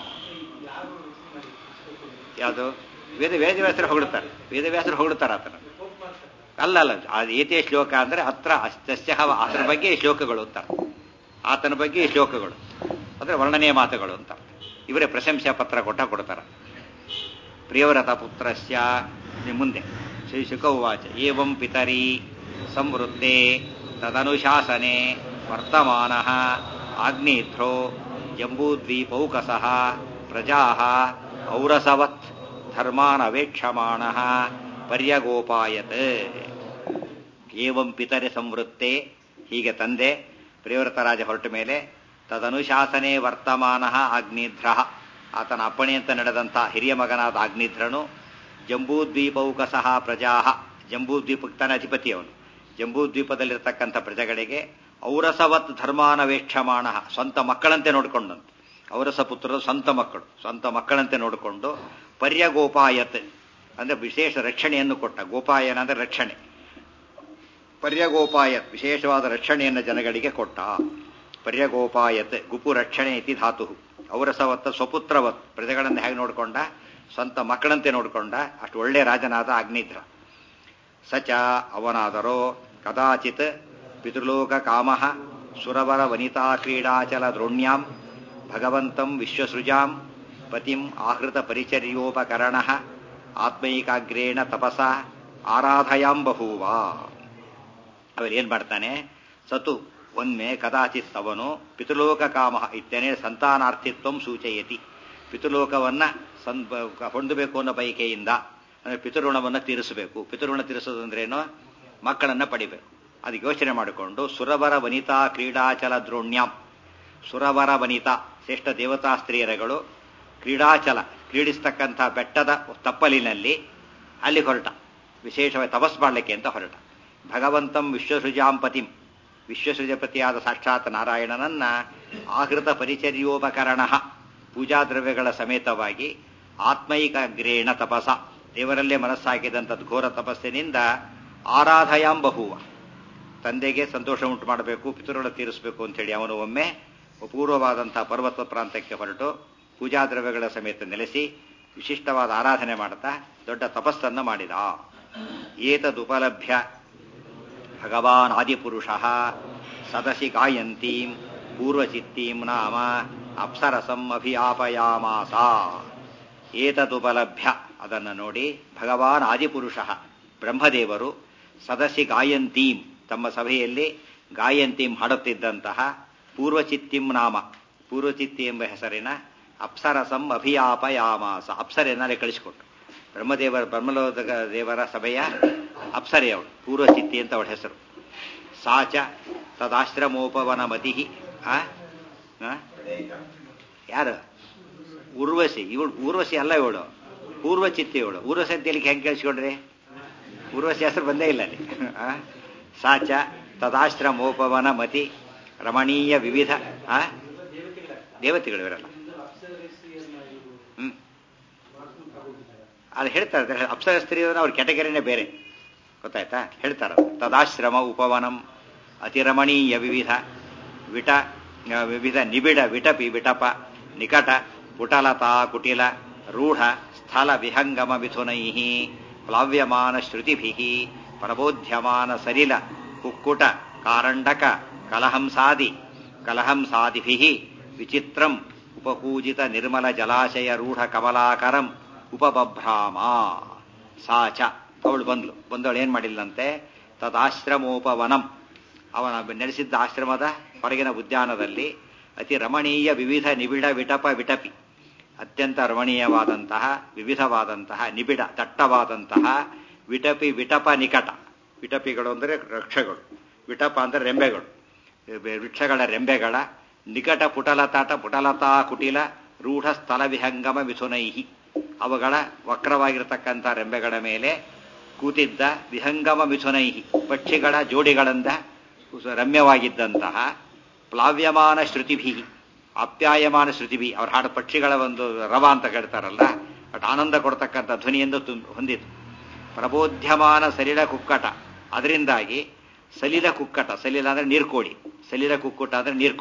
ಯಾವುದು ವೇದ ವೇದವ್ಯಾಸರು ಹೊಗಳ್ತಾರೆ ವೇದವ್ಯಾಸರು ಹೊಗಳ್ತಾರೆ ಆತನ ಅಲ್ಲ ಅಲ್ಲ ಅದು ಏತೇ ಶ್ಲೋಕ ಅಂದ್ರೆ ಹತ್ರ ಅಸ್ಯ ಆತನ ಬಗ್ಗೆ ಈ ಶ್ಲೋಕಗಳು ಅಂತ ಆತನ ಬಗ್ಗೆ ಈ ಶ್ಲೋಕಗಳು ಅಂದ್ರೆ ವರ್ಣನೆಯ ಮಾತುಗಳು ಅಂತ ಇವರೇ ಪ್ರಶಂಸಾ ಪತ್ರ ಕೊಟ್ಟ ಕೊಡ್ತಾರೆ ಪ್ರಿಯವ್ರತ ಪುತ್ರಸ್ಯ ಇದು ಮುಂದೆ ಶ್ರೀ ಶುಕ ಉವಾಚ ಏವಂ ಪಿತರಿ ಸಂವೃತ್ತೆ ತದನುಶಾಸನೆ ವರ್ತಮಾನ ಆಗ್ನೇಧ್ರೋ ಜಂಬೂದ್ವೀಪೌಕಸ ಪ್ರಜಾ ಔರಸವತ್ ಧರ್ಮಾನವೇಕ್ಷಮಾಣ ಪರ್ಯಗೋಪಾಯತ್ ಏವಂ ಪಿತರೆ ಸಂವೃತ್ತೆ ಹೀಗೆ ತಂದೆ ಪ್ರಿಯವ್ರತರಾಜ ಹೊರಟ ಮೇಲೆ ತದನುಶಾಸನೆ ವರ್ತಮಾನ ಆಗ್ನೇಧ್ರ ಆತನ ಅಪ್ಪಣೆಯಂತೆ ನಡೆದಂಥ ಹಿರಿಯ ಮಗನಾದ ಆಗ್ನಿಧ್ರನು ಜಂಬೂದ್ವೀಪೌಕಸಃ ಪ್ರಜಾ ಜಂಬೂದ್ವೀಪಕ್ಕೆ ತಾನೇ ಅಧಿಪತಿ ಅವನು ಜಂಬೂದ್ವೀಪದಲ್ಲಿರ್ತಕ್ಕಂಥ ಪ್ರಜೆಗಳಿಗೆ ಔರಸವತ್ ಧರ್ಮಾನವೇಕ್ಷಮಾಣ ಸ್ವಂತ ಮಕ್ಕಳಂತೆ ನೋಡಿಕೊಂಡಂತೆ ಔರಸ ಪುತ್ರರು ಸ್ವಂತ ಮಕ್ಕಳು ಸ್ವಂತ ಮಕ್ಕಳಂತೆ ನೋಡಿಕೊಂಡು ಪರ್ಯಗೋಪಾಯತ್ ಅಂದ್ರೆ ವಿಶೇಷ ರಕ್ಷಣೆಯನ್ನು ಕೊಟ್ಟ ಗೋಪಾಯನ ಅಂದ್ರೆ ರಕ್ಷಣೆ ಪರ್ಯಗೋಪಾಯತ್ ವಿಶೇಷವಾದ ರಕ್ಷಣೆಯನ್ನು ಜನಗಳಿಗೆ ಕೊಟ್ಟ ಪರ್ಯಗೋಪಾಯತ್ ಗುಪು ರಕ್ಷಣೆ ಇತಿ ಧಾತು ಔರಸವತ್ತ ಸ್ವಪುತ್ರವತ್ ಪ್ರಜೆಗಳನ್ನು ಹೇಗೆ ನೋಡಿಕೊಂಡ ಸ್ವಂತ ಮಕ್ಕಳಂತೆ ನೋಡಿಕೊಂಡ ಅಷ್ಟು ಒಳ್ಳೆ ರಾಜನಾದ ಅಗ್ನಿಧ್ರ ಸಚ ಅವನಾದರೋ ಕದಾಚಿತ್ ಪಿತೃಲೋಕ ಕಾಮ ಸುರವರ ವನಿತಾ ಕ್ರೀಡಾಚಲ ದ್ರೋಣ್ಯಾಂ ಭಗವಂತಂ ವಿಶ್ವಸೃಜಾಂ ಪತಿಂ ಆಹೃತ ಪರಿಚರ್ಯೋಪಕರಣ ಆತ್ಮೈಕಾಗ್ರೇಣ ತಪಸ ಆರಾಧಯಾಂ ಬಹೂವ ಅವರೇನ್ ಮಾಡ್ತಾನೆ ಸತು ಒಮ್ಮೆ ಕದಾಚಿತ್ ಅವನು ಪಿತೃಲೋಕ ಕಾಮ ಇತ್ತೇನೆ ಸಂತಾನಾರ್ಥಿತ್ವಂ ಸೂಚಯತಿ ಪಿತೃಲೋಕವನ್ನ ಸನ್ ಹೊಂದಬೇಕು ಅನ್ನೋ ಬಯಕೆಯಿಂದ ಅಂದ್ರೆ ಪಿತೃಋಣವನ್ನು ತೀರಿಸಬೇಕು ಪಿತೃಋಣ ತೀರಿಸೋದಂದ್ರೇನು ಮಕ್ಕಳನ್ನ ಪಡಿಬೇಕು ಅದಕ್ಕೆ ಯೋಚನೆ ಮಾಡಿಕೊಂಡು ಸುರವರ ವನಿತಾ ಕ್ರೀಡಾಚಲ ದ್ರೋಣ್ಯಾಂ ಸುರವರ ವನಿತಾ ಶ್ರೇಷ್ಠ ದೇವತಾ ಸ್ತ್ರೀಯರಗಳು ಕ್ರೀಡಾಚಲ ಕ್ರೀಡಿಸ್ತಕ್ಕಂಥ ಬೆಟ್ಟದ ತಪ್ಪಲಿನಲ್ಲಿ ಅಲ್ಲಿ ಹೊರಟ ವಿಶೇಷವಾಗಿ ತಪಸ್ ಮಾಡಲಿಕ್ಕೆ ಅಂತ ಹೊರಟ ಭಗವಂತಂ ವಿಶ್ವಸೃಜಾಂಪತಿಂ ವಿಶ್ವಸೃಜಪತಿಯಾದ ಸಾಕ್ಷಾತ್ ನಾರಾಯಣನನ್ನ ಆಹೃತ ಪರಿಚರ್ಯೋಪಕರಣ ಪೂಜಾ ದ್ರವ್ಯಗಳ ಸಮೇತವಾಗಿ ಆತ್ಮೈಕಾಗ್ರೇಣ ತಪಸ ದೇವರಲ್ಲೇ ಮನಸ್ಸಾಕಿದಂಥದ್ದು ಘೋರ ತಪಸ್ಸಿನಿಂದ ಆರಾಧಯಾಂ ಬಹುವ ತಂದೆಗೆ ಸಂತೋಷ ಉಂಟು ಮಾಡಬೇಕು ಪಿತೃಗಳ ತೀರಿಸಬೇಕು ಅಂತೇಳಿ ಅವನು ಒಮ್ಮೆ ಅಪೂರ್ವವಾದಂತಹ ಪರ್ವತ ಪ್ರಾಂತಕ್ಕೆ ಹೊರಟು ಪೂಜಾ ದ್ರವ್ಯಗಳ ಸಮೇತ ನೆಲೆಸಿ ವಿಶಿಷ್ಟವಾದ ಆರಾಧನೆ ಮಾಡುತ್ತಾ ದೊಡ್ಡ ತಪಸ್ಸನ್ನು ಮಾಡಿದ ಏತದುಪಲಭ್ಯ ಭಗವಾನ್ ಆದಿಪುರುಷ ಸದಸಿ ಗಾಯಂತೀಂ ಪೂರ್ವಚಿತ್ತೀಂ ನಾಮ ಅಪ್ಸರಸಂ ಅಭಿಯಾಪಯಾಮಾಸ ಏತದುಪಲಭ್ಯ ಅದನ್ನು ನೋಡಿ ಭಗವಾನ್ ಆದಿಪುರುಷ ಬ್ರಹ್ಮದೇವರು ಸದಸಿ ಗಾಯಂತೀಂ ತಮ್ಮ ಸಭೆಯಲ್ಲಿ ಗಾಯಂತೀಂ ಹಾಡುತ್ತಿದ್ದಂತಹ ಪೂರ್ವಚಿತ್ತಿಂ ನಾಮ ಪೂರ್ವಚಿತ್ತಿ ಎಂಬ ಹೆಸರಿನ ಅಪ್ಸರಸಂ ಅಭಿಯಾಪಯಾಮಾಸ ಅಪ್ಸರೆಯನ್ನೇ ಕಳಿಸಿಕೊಟ್ಟು ಬ್ರಹ್ಮದೇವರ ಬ್ರಹ್ಮಲೋಕ ದೇವರ ಸಭೆಯ ಅಪ್ಸರೆಯವಳು ಪೂರ್ವಚಿತ್ತಿ ಅಂತ ಅವಳ ಹೆಸರು ಸಾಚ ತದಾಶ್ರಮೋಪವನ ಮತಿ ಯಾರು ಉರ್ವಶಿ ಇವಳು ಊರ್ವಶಿ ಅಲ್ಲ ಇವಳು ಪೂರ್ವಚಿತ್ತಿ ಇವಳು ಊರ್ವಶಿ ಅಂತ ಹೇಳಿಕ್ಕೆ ಹೆಂಗೆ ಕೇಳಿಸ್ಕೊಂಡ್ರಿ ಊರ್ವಶಿ ಹೆಸರು ಬಂದೇ ಇಲ್ಲ ಅಲ್ಲಿ ಸಾಚ ತದಾಶ್ರಮೋಪವನ ಮತಿ ರಮಣೀಯ ವಿವಿಧ ಆ ದೇವತೆಗಳು ಇವರೆಲ್ಲ ಹ್ಮ್ ಅದು ಹೇಳ್ತಾರೆ ಅಪ್ಸರ ಸ್ತ್ರೀಯರು ಅವ್ರ ಕೆಟಗರಿನೇ ಬೇರೆ ಗೊತ್ತಾಯ್ತಾ ಹೇಳ್ತಾರ ತದಾಶ್ರಮ ಉಪವನಂ ಅತಿರಮಣೀಯ ವಿವಿಧ ವಿಟ ವಿವಿಧ ನಿಬಿಡ ವಿಟಪಿ ವಿಟಪ ನಿಕಟ ಪುಟಲತಾ ಕುಟಿಲ ರೂಢ ಸ್ಥಳ ವಿಹಂಗಮ ಮಿಥುನೈ ಪ್ಲಾವ್ಯಮಾನ ಶ್ರುತಿಭಿ ಪ್ರಬೋಧ್ಯಮಾನ ಸಲಿಲ ಕುಕ್ಕುಟ ಕಾರಂಡಕ ಕಲಹಂಸಾದಿ ಕಲಹಂಸಾದಿಭಿ ವಿಚಿತ್ರಂ ಉಪಕೂಜಿತ ನಿರ್ಮಲ ಜಲಾಶಯ ರೂಢ ಕಮಲಾಕರಂ ಉಪಬಭ್ರಾಮ ಸಾಚ ಅವಳು ಬಂದ್ಲು ಬಂದವಳು ಏನ್ ಮಾಡಿಲ್ಲಂತೆ ತದಾಶ್ರಮೋಪವನಂ ಅವನ ನೆಲೆಸಿದ್ದ ಆಶ್ರಮದ ಹೊರಗಿನ ಉದ್ಯಾನದಲ್ಲಿ ಅತಿ ರಮಣೀಯ ವಿವಿಧ ನಿಬಿಡ ವಿಟಪ ವಿಟಪಿ ಅತ್ಯಂತ ರಮಣೀಯವಾದಂತಹ ವಿವಿಧವಾದಂತಹ ನಿಬಿಡ ದಟ್ಟವಾದಂತಹ ವಿಟಪಿ ವಿಟಪ ನಿಕಟ ವಿಟಪಿಗಳು ಅಂದರೆ ವೃಕ್ಷಗಳು ವಿಟಪ ಅಂದರೆ ರೆಂಬೆಗಳು ವೃಕ್ಷಗಳ ರೆಂಬೆಗಳ ನಿಕಟ ಪುಟಲತಾಟ ಪುಟಲತಾ ಕುಟಿಲ ರೂಢ ಸ್ಥಳ ವಿಹಂಗಮ ಮಿಥುನೈಹಿ ಅವುಗಳ ವಕ್ರವಾಗಿರತಕ್ಕಂಥ ರೆಂಬೆಗಳ ಮೇಲೆ ಕೂತಿದ್ದ ವಿಹಂಗಮ ಮಿಥುನೈಹಿ ಪಕ್ಷಿಗಳ ಜೋಡಿಗಳಿಂದ ರಮ್ಯವಾಗಿದ್ದಂತಹ ಪ್ಲಾವ್ಯಮಾನ ಶ್ರುತಿಭಿ ಆಪ್ಯಾಯಮಾನ ಶ್ರುತಿಭಿ ಅವ್ರ ಹಾಡು ಪಕ್ಷಿಗಳ ಒಂದು ರವ ಅಂತ ಕೇಳ್ತಾರಲ್ಲ ಬಟ್ ಆನಂದ ಕೊಡ್ತಕ್ಕಂಥ ಧ್ವನಿಯಿಂದ ಹೊಂದಿತು ಪ್ರಬೋಧ್ಯಮಾನ ಸಲಿಲ ಕುಕ್ಕಟ ಅದರಿಂದಾಗಿ ಸಲಿಲ ಕುಕ್ಕಟ ಸಲಿಲ ಅಂದ್ರೆ ನೀರ್ಕೋಳಿ ಸಲಿಲ ಕುಕ್ಕುಟ ಅಂದ್ರೆ ನೀರ್ಕೋಳಿ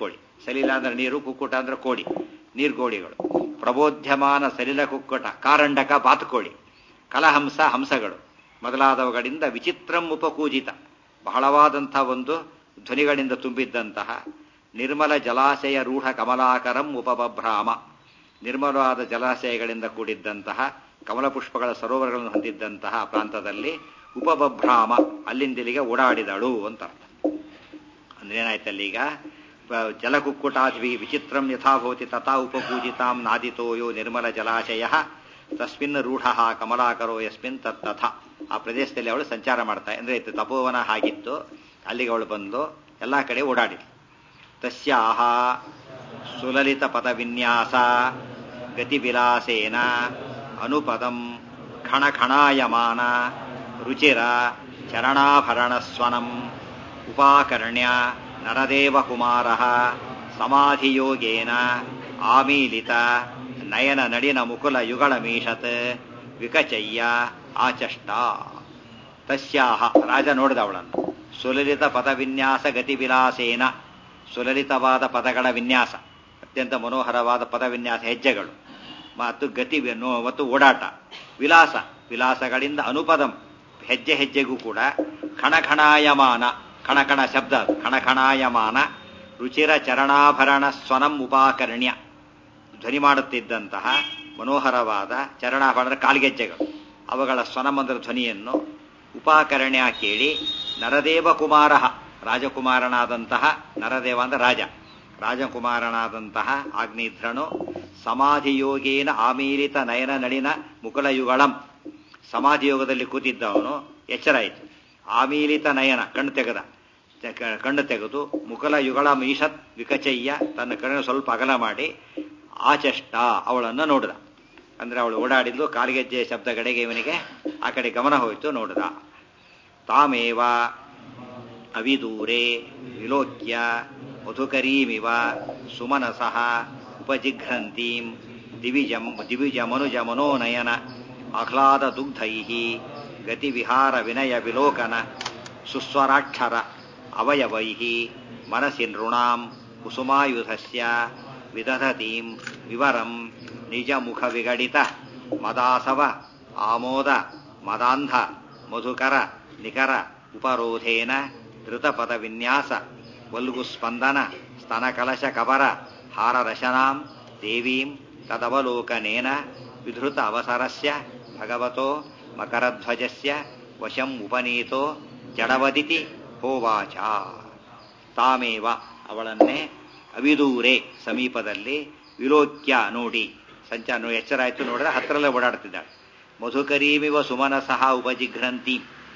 ಸಲಿಲ ಅಂದ್ರೆ ನೀರು ಕುಕ್ಕುಟ ಅಂದ್ರೆ ಕೋಡಿ ನೀರ್ಗೋಡಿಗಳು ಪ್ರಬೋಧ್ಯಮಾನ ಸಲಿಲ ಕುಕ್ಕುಟ ಕಾರಂಡಕ ಬಾತುಕೋಳಿ ಕಲಹಂಸ ಹಂಸಗಳು ಮೊದಲಾದವುಗಳಿಂದ ವಿಚಿತ್ರಂ ಉಪಕೂಜಿತ ಬಹಳವಾದಂಥ ಒಂದು ಧ್ವನಿಗಳಿಂದ ತುಂಬಿದ್ದಂತಹ ನಿರ್ಮಲ ಜಲಾಶಯ ರೂಢ ಕಮಲಾಕರಂ ಉಪಬಭ್ರಾಮ ನಿರ್ಮಲವಾದ ಜಲಾಶಯಗಳಿಂದ ಕೂಡಿದ್ದಂತಹ ಕಮಲ ಪುಷ್ಪಗಳ ಸರೋವರಗಳನ್ನು ಹೊಂದಿದ್ದಂತಹ ಪ್ರಾಂತದಲ್ಲಿ ಉಪಬಭ್ರಾಮ ಅಲ್ಲಿಂದಿಲ್ಲಿಗೆ ಓಡಾಡಿದಳು ಅಂತ ಅರ್ಥ ಅಂದ್ರೆ ಏನಾಯ್ತಲ್ಲಿ ಈಗ ಪ- ಜಲಕುಕ್ಕುಟಾದ್ವಿ ವಿಚಿತ್ರಂ ಯಥಾಭವತಿ ತಥಾ ಉಪಪೂಜಿತಾಂ ನಾದಿತೋಯೋ ನಿರ್ಮಲ ಜಲಾಶಯ ತಸ್ಮಿನ್ ರೂಢ ಕಮಲಾಕರೋ ಯಸ್ಮಿನ್ ತತ್ತಥ ಆ ಪ್ರದೇಶದಲ್ಲಿ ಅವಳು ಸಂಚಾರ ಮಾಡ್ತಾ ಅಂದ್ರೆ ಇದು ತಪೋವನ ಹಾಗಿತ್ತು ಅಲ್ಲಿಗೆ ಅವಳು ಬಂದು ಎಲ್ಲಾ ಕಡೆ ಓಡಾಡಿದ್ಳು ತಸ್ಯಾಹ ಸುಲಲಿತ ಪದವಿನ್ಯಾಸ ಗತಿವಿಲಾಸೇನ ಅನುಪದಂ ಖಣಖಣಾಯಮಾನ ರುಚಿರ ಚರಣಾಭರಣಸ್ವನಂ ಉಪಾಕರ್ಣ್ಯ ನರದೇವಕುಮಾರ ಸಮಾಧಿಯೋಗೇನ ಆಮೀಲಿತ ನಯನ ನಡಿನ ಮುಕುಲ ಯುಗಳ ಮೀಷತ್ ವಿಕಚಯ್ಯ ಆಚಷ್ಟ ತಸ್ಯಾಹ ರಾಜ ನೋಡಿದ ಅವಳನ್ನು ಸುಲಲಿತ ಪದವಿನ್ಯಾಸ ಗತಿವಿಲಾಸೇನ ಸುಲಲಿತವಾದ ಪದಗಳ ವಿನ್ಯಾಸ ಅತ್ಯಂತ ಮನೋಹರವಾದ ಪದವಿನ್ಯಾಸ ಹೆಜ್ಜೆಗಳು ಮತ್ತು ಗತಿ ನೋ- ಮತ್ತು ಓಡಾಟ ವಿಲಾಸ ವಿಲಾಸಗಳಿಂದ ಅನುಪದಂ ಹೆಜ್ಜೆ ಹೆಜ್ಜೆಗೂ ಕೂಡ ಖಣಖಣಾಯಮಾನ ಖಣಖಣ ಶಬ್ದ ಅದು. ಖಣಖಣಾಯಮಾನ ರುಚಿರ ಚರಣಾಭರಣ ಸ್ವನಂ ಉಪಾಕರ್ಣ್ಯ ಧ್ವನಿ ಮಾಡುತ್ತಿದ್ದಂತಹ ಮನೋಹರವಾದ ಚರಣಾಭರಣ ಕಾಲ್ಗೆಜ್ಜೆಗಳು ಅವುಗಳ ಸ್ವನಮಂದ್ರ ಧ್ವನಿಯನ್ನು ಉಪಾಕರ್ಣ್ಯ ಕೇಳಿ ನರದೇವ ಕುಮಾರ ರಾಜಕುಮಾರನಾದಂತಹ ನರದೇವ ಅಂದ್ರೆ ರಾಜ ರಾಜಕುಮಾರನಾದಂತಹ ಆಗ್ನೇಧ್ರನು ಸಮಾಧಿಯೋಗೇನ ಆಮೀಲಿತ ನಯನ ನಳಿನ ಮುಕುಲಯುಗಳಂ ಸಮಾಧಿಯೋಗದಲ್ಲಿ ಕೂತಿದ್ದವನು ಎಚ್ಚರಾಯಿತು ಆಮೀಲಿತ ನಯನ ಕಣ್ಣು ತೆಗೆದ ತೆ- ಕ- ಕಣ್ಣು ತೆಗೆದು ಮುಕಲ ಯುಗಳ ಮೀಷತ್ ವಿಕಚಯ್ಯ ತನ್ನ ಕಣ್ಣು ಸ್ವಲ್ಪ ಅಗಲ ಮಾಡಿ ಆಚಷ್ಟ ಅವಳನ್ನು ನೋಡಿದ ಅಂದ್ರೆ ಅವಳು ಓಡಾಡಿದ್ಲು ಕಾಲಿಗೆಜ್ಜೆ ಶಬ್ದಗಡೆಗೆ ಇವನಿಗೆ ಆ ಕಡೆ ಗಮನ ಹೋಯಿತು ನೋಡಿದ ತಾಮೇವ ಅವಿದೂರೆ ವಿಲೋಕ್ಯ ಮಧುಕರೀಮಿವ ಸುಮನಸಃ ಉಪಜಿಘ್ರಂತೀಂ ದಿವಿಜಂ ದಿವಿಜಮನುಜ ಮನೋನಯನ ಆಹ್ಲಾದ ದುಗ್ಧೈ ಗತಿವಿಹಾರ ವಿನಯ ವಿಲೋಕನ ಸುಸ್ವರಾಕ್ಷರ ಅವಯವೈ ಮನಸಿ ನೃಣಾಂ ಕುಸುಮಾಯುಧಸ್ಯ ವಿದಧತೀಂ ವಿವರಂ ನಿಜ ಮುಖ ವಿಗಡಿತ ಮದಾಸವ ಆಮೋದ ಮದಾಂಧ ಮಧುಕರ ನಿಕರ ಉಪರೋಧೇನ ಧೃತಪದ ವಿನ್ಯಾಸ ವಲ್ಗು ಸ್ಪಂದನ ಸ್ತನಕಲಶ ಕಬರ ಹಾರರಶನಾಂ ದೇವೀಂ ತದವಲೋಕನೇನ ವಿಧೃತ ಅವಸರಸ್ಯ ಭಗವತೋ ಮಕರಧ್ವಜಸ್ಯ ವಶಂ ಉಪನೀತೋ ಜಡವದಿತಿ ಹೋವಾಚ ತಾಮೇವ ಅವಳನ್ನೇ ಅವಿದೂರೆ ಸಮೀಪದಲ್ಲಿ ವಿಲೋಕ್ಯ ನೋಡಿ ಸಂಚಾರ ಎಚ್ಚರಾಯ್ತು ನೋಡಿದ್ರೆ ಹತ್ರಲ್ಲೇ ಓಡಾಡ್ತಿದ್ದಾಳೆ ಮಧುಕರೀಮಿವ ಸುಮನಸಃ ಉಪಜಿಘ್ರಂತಿ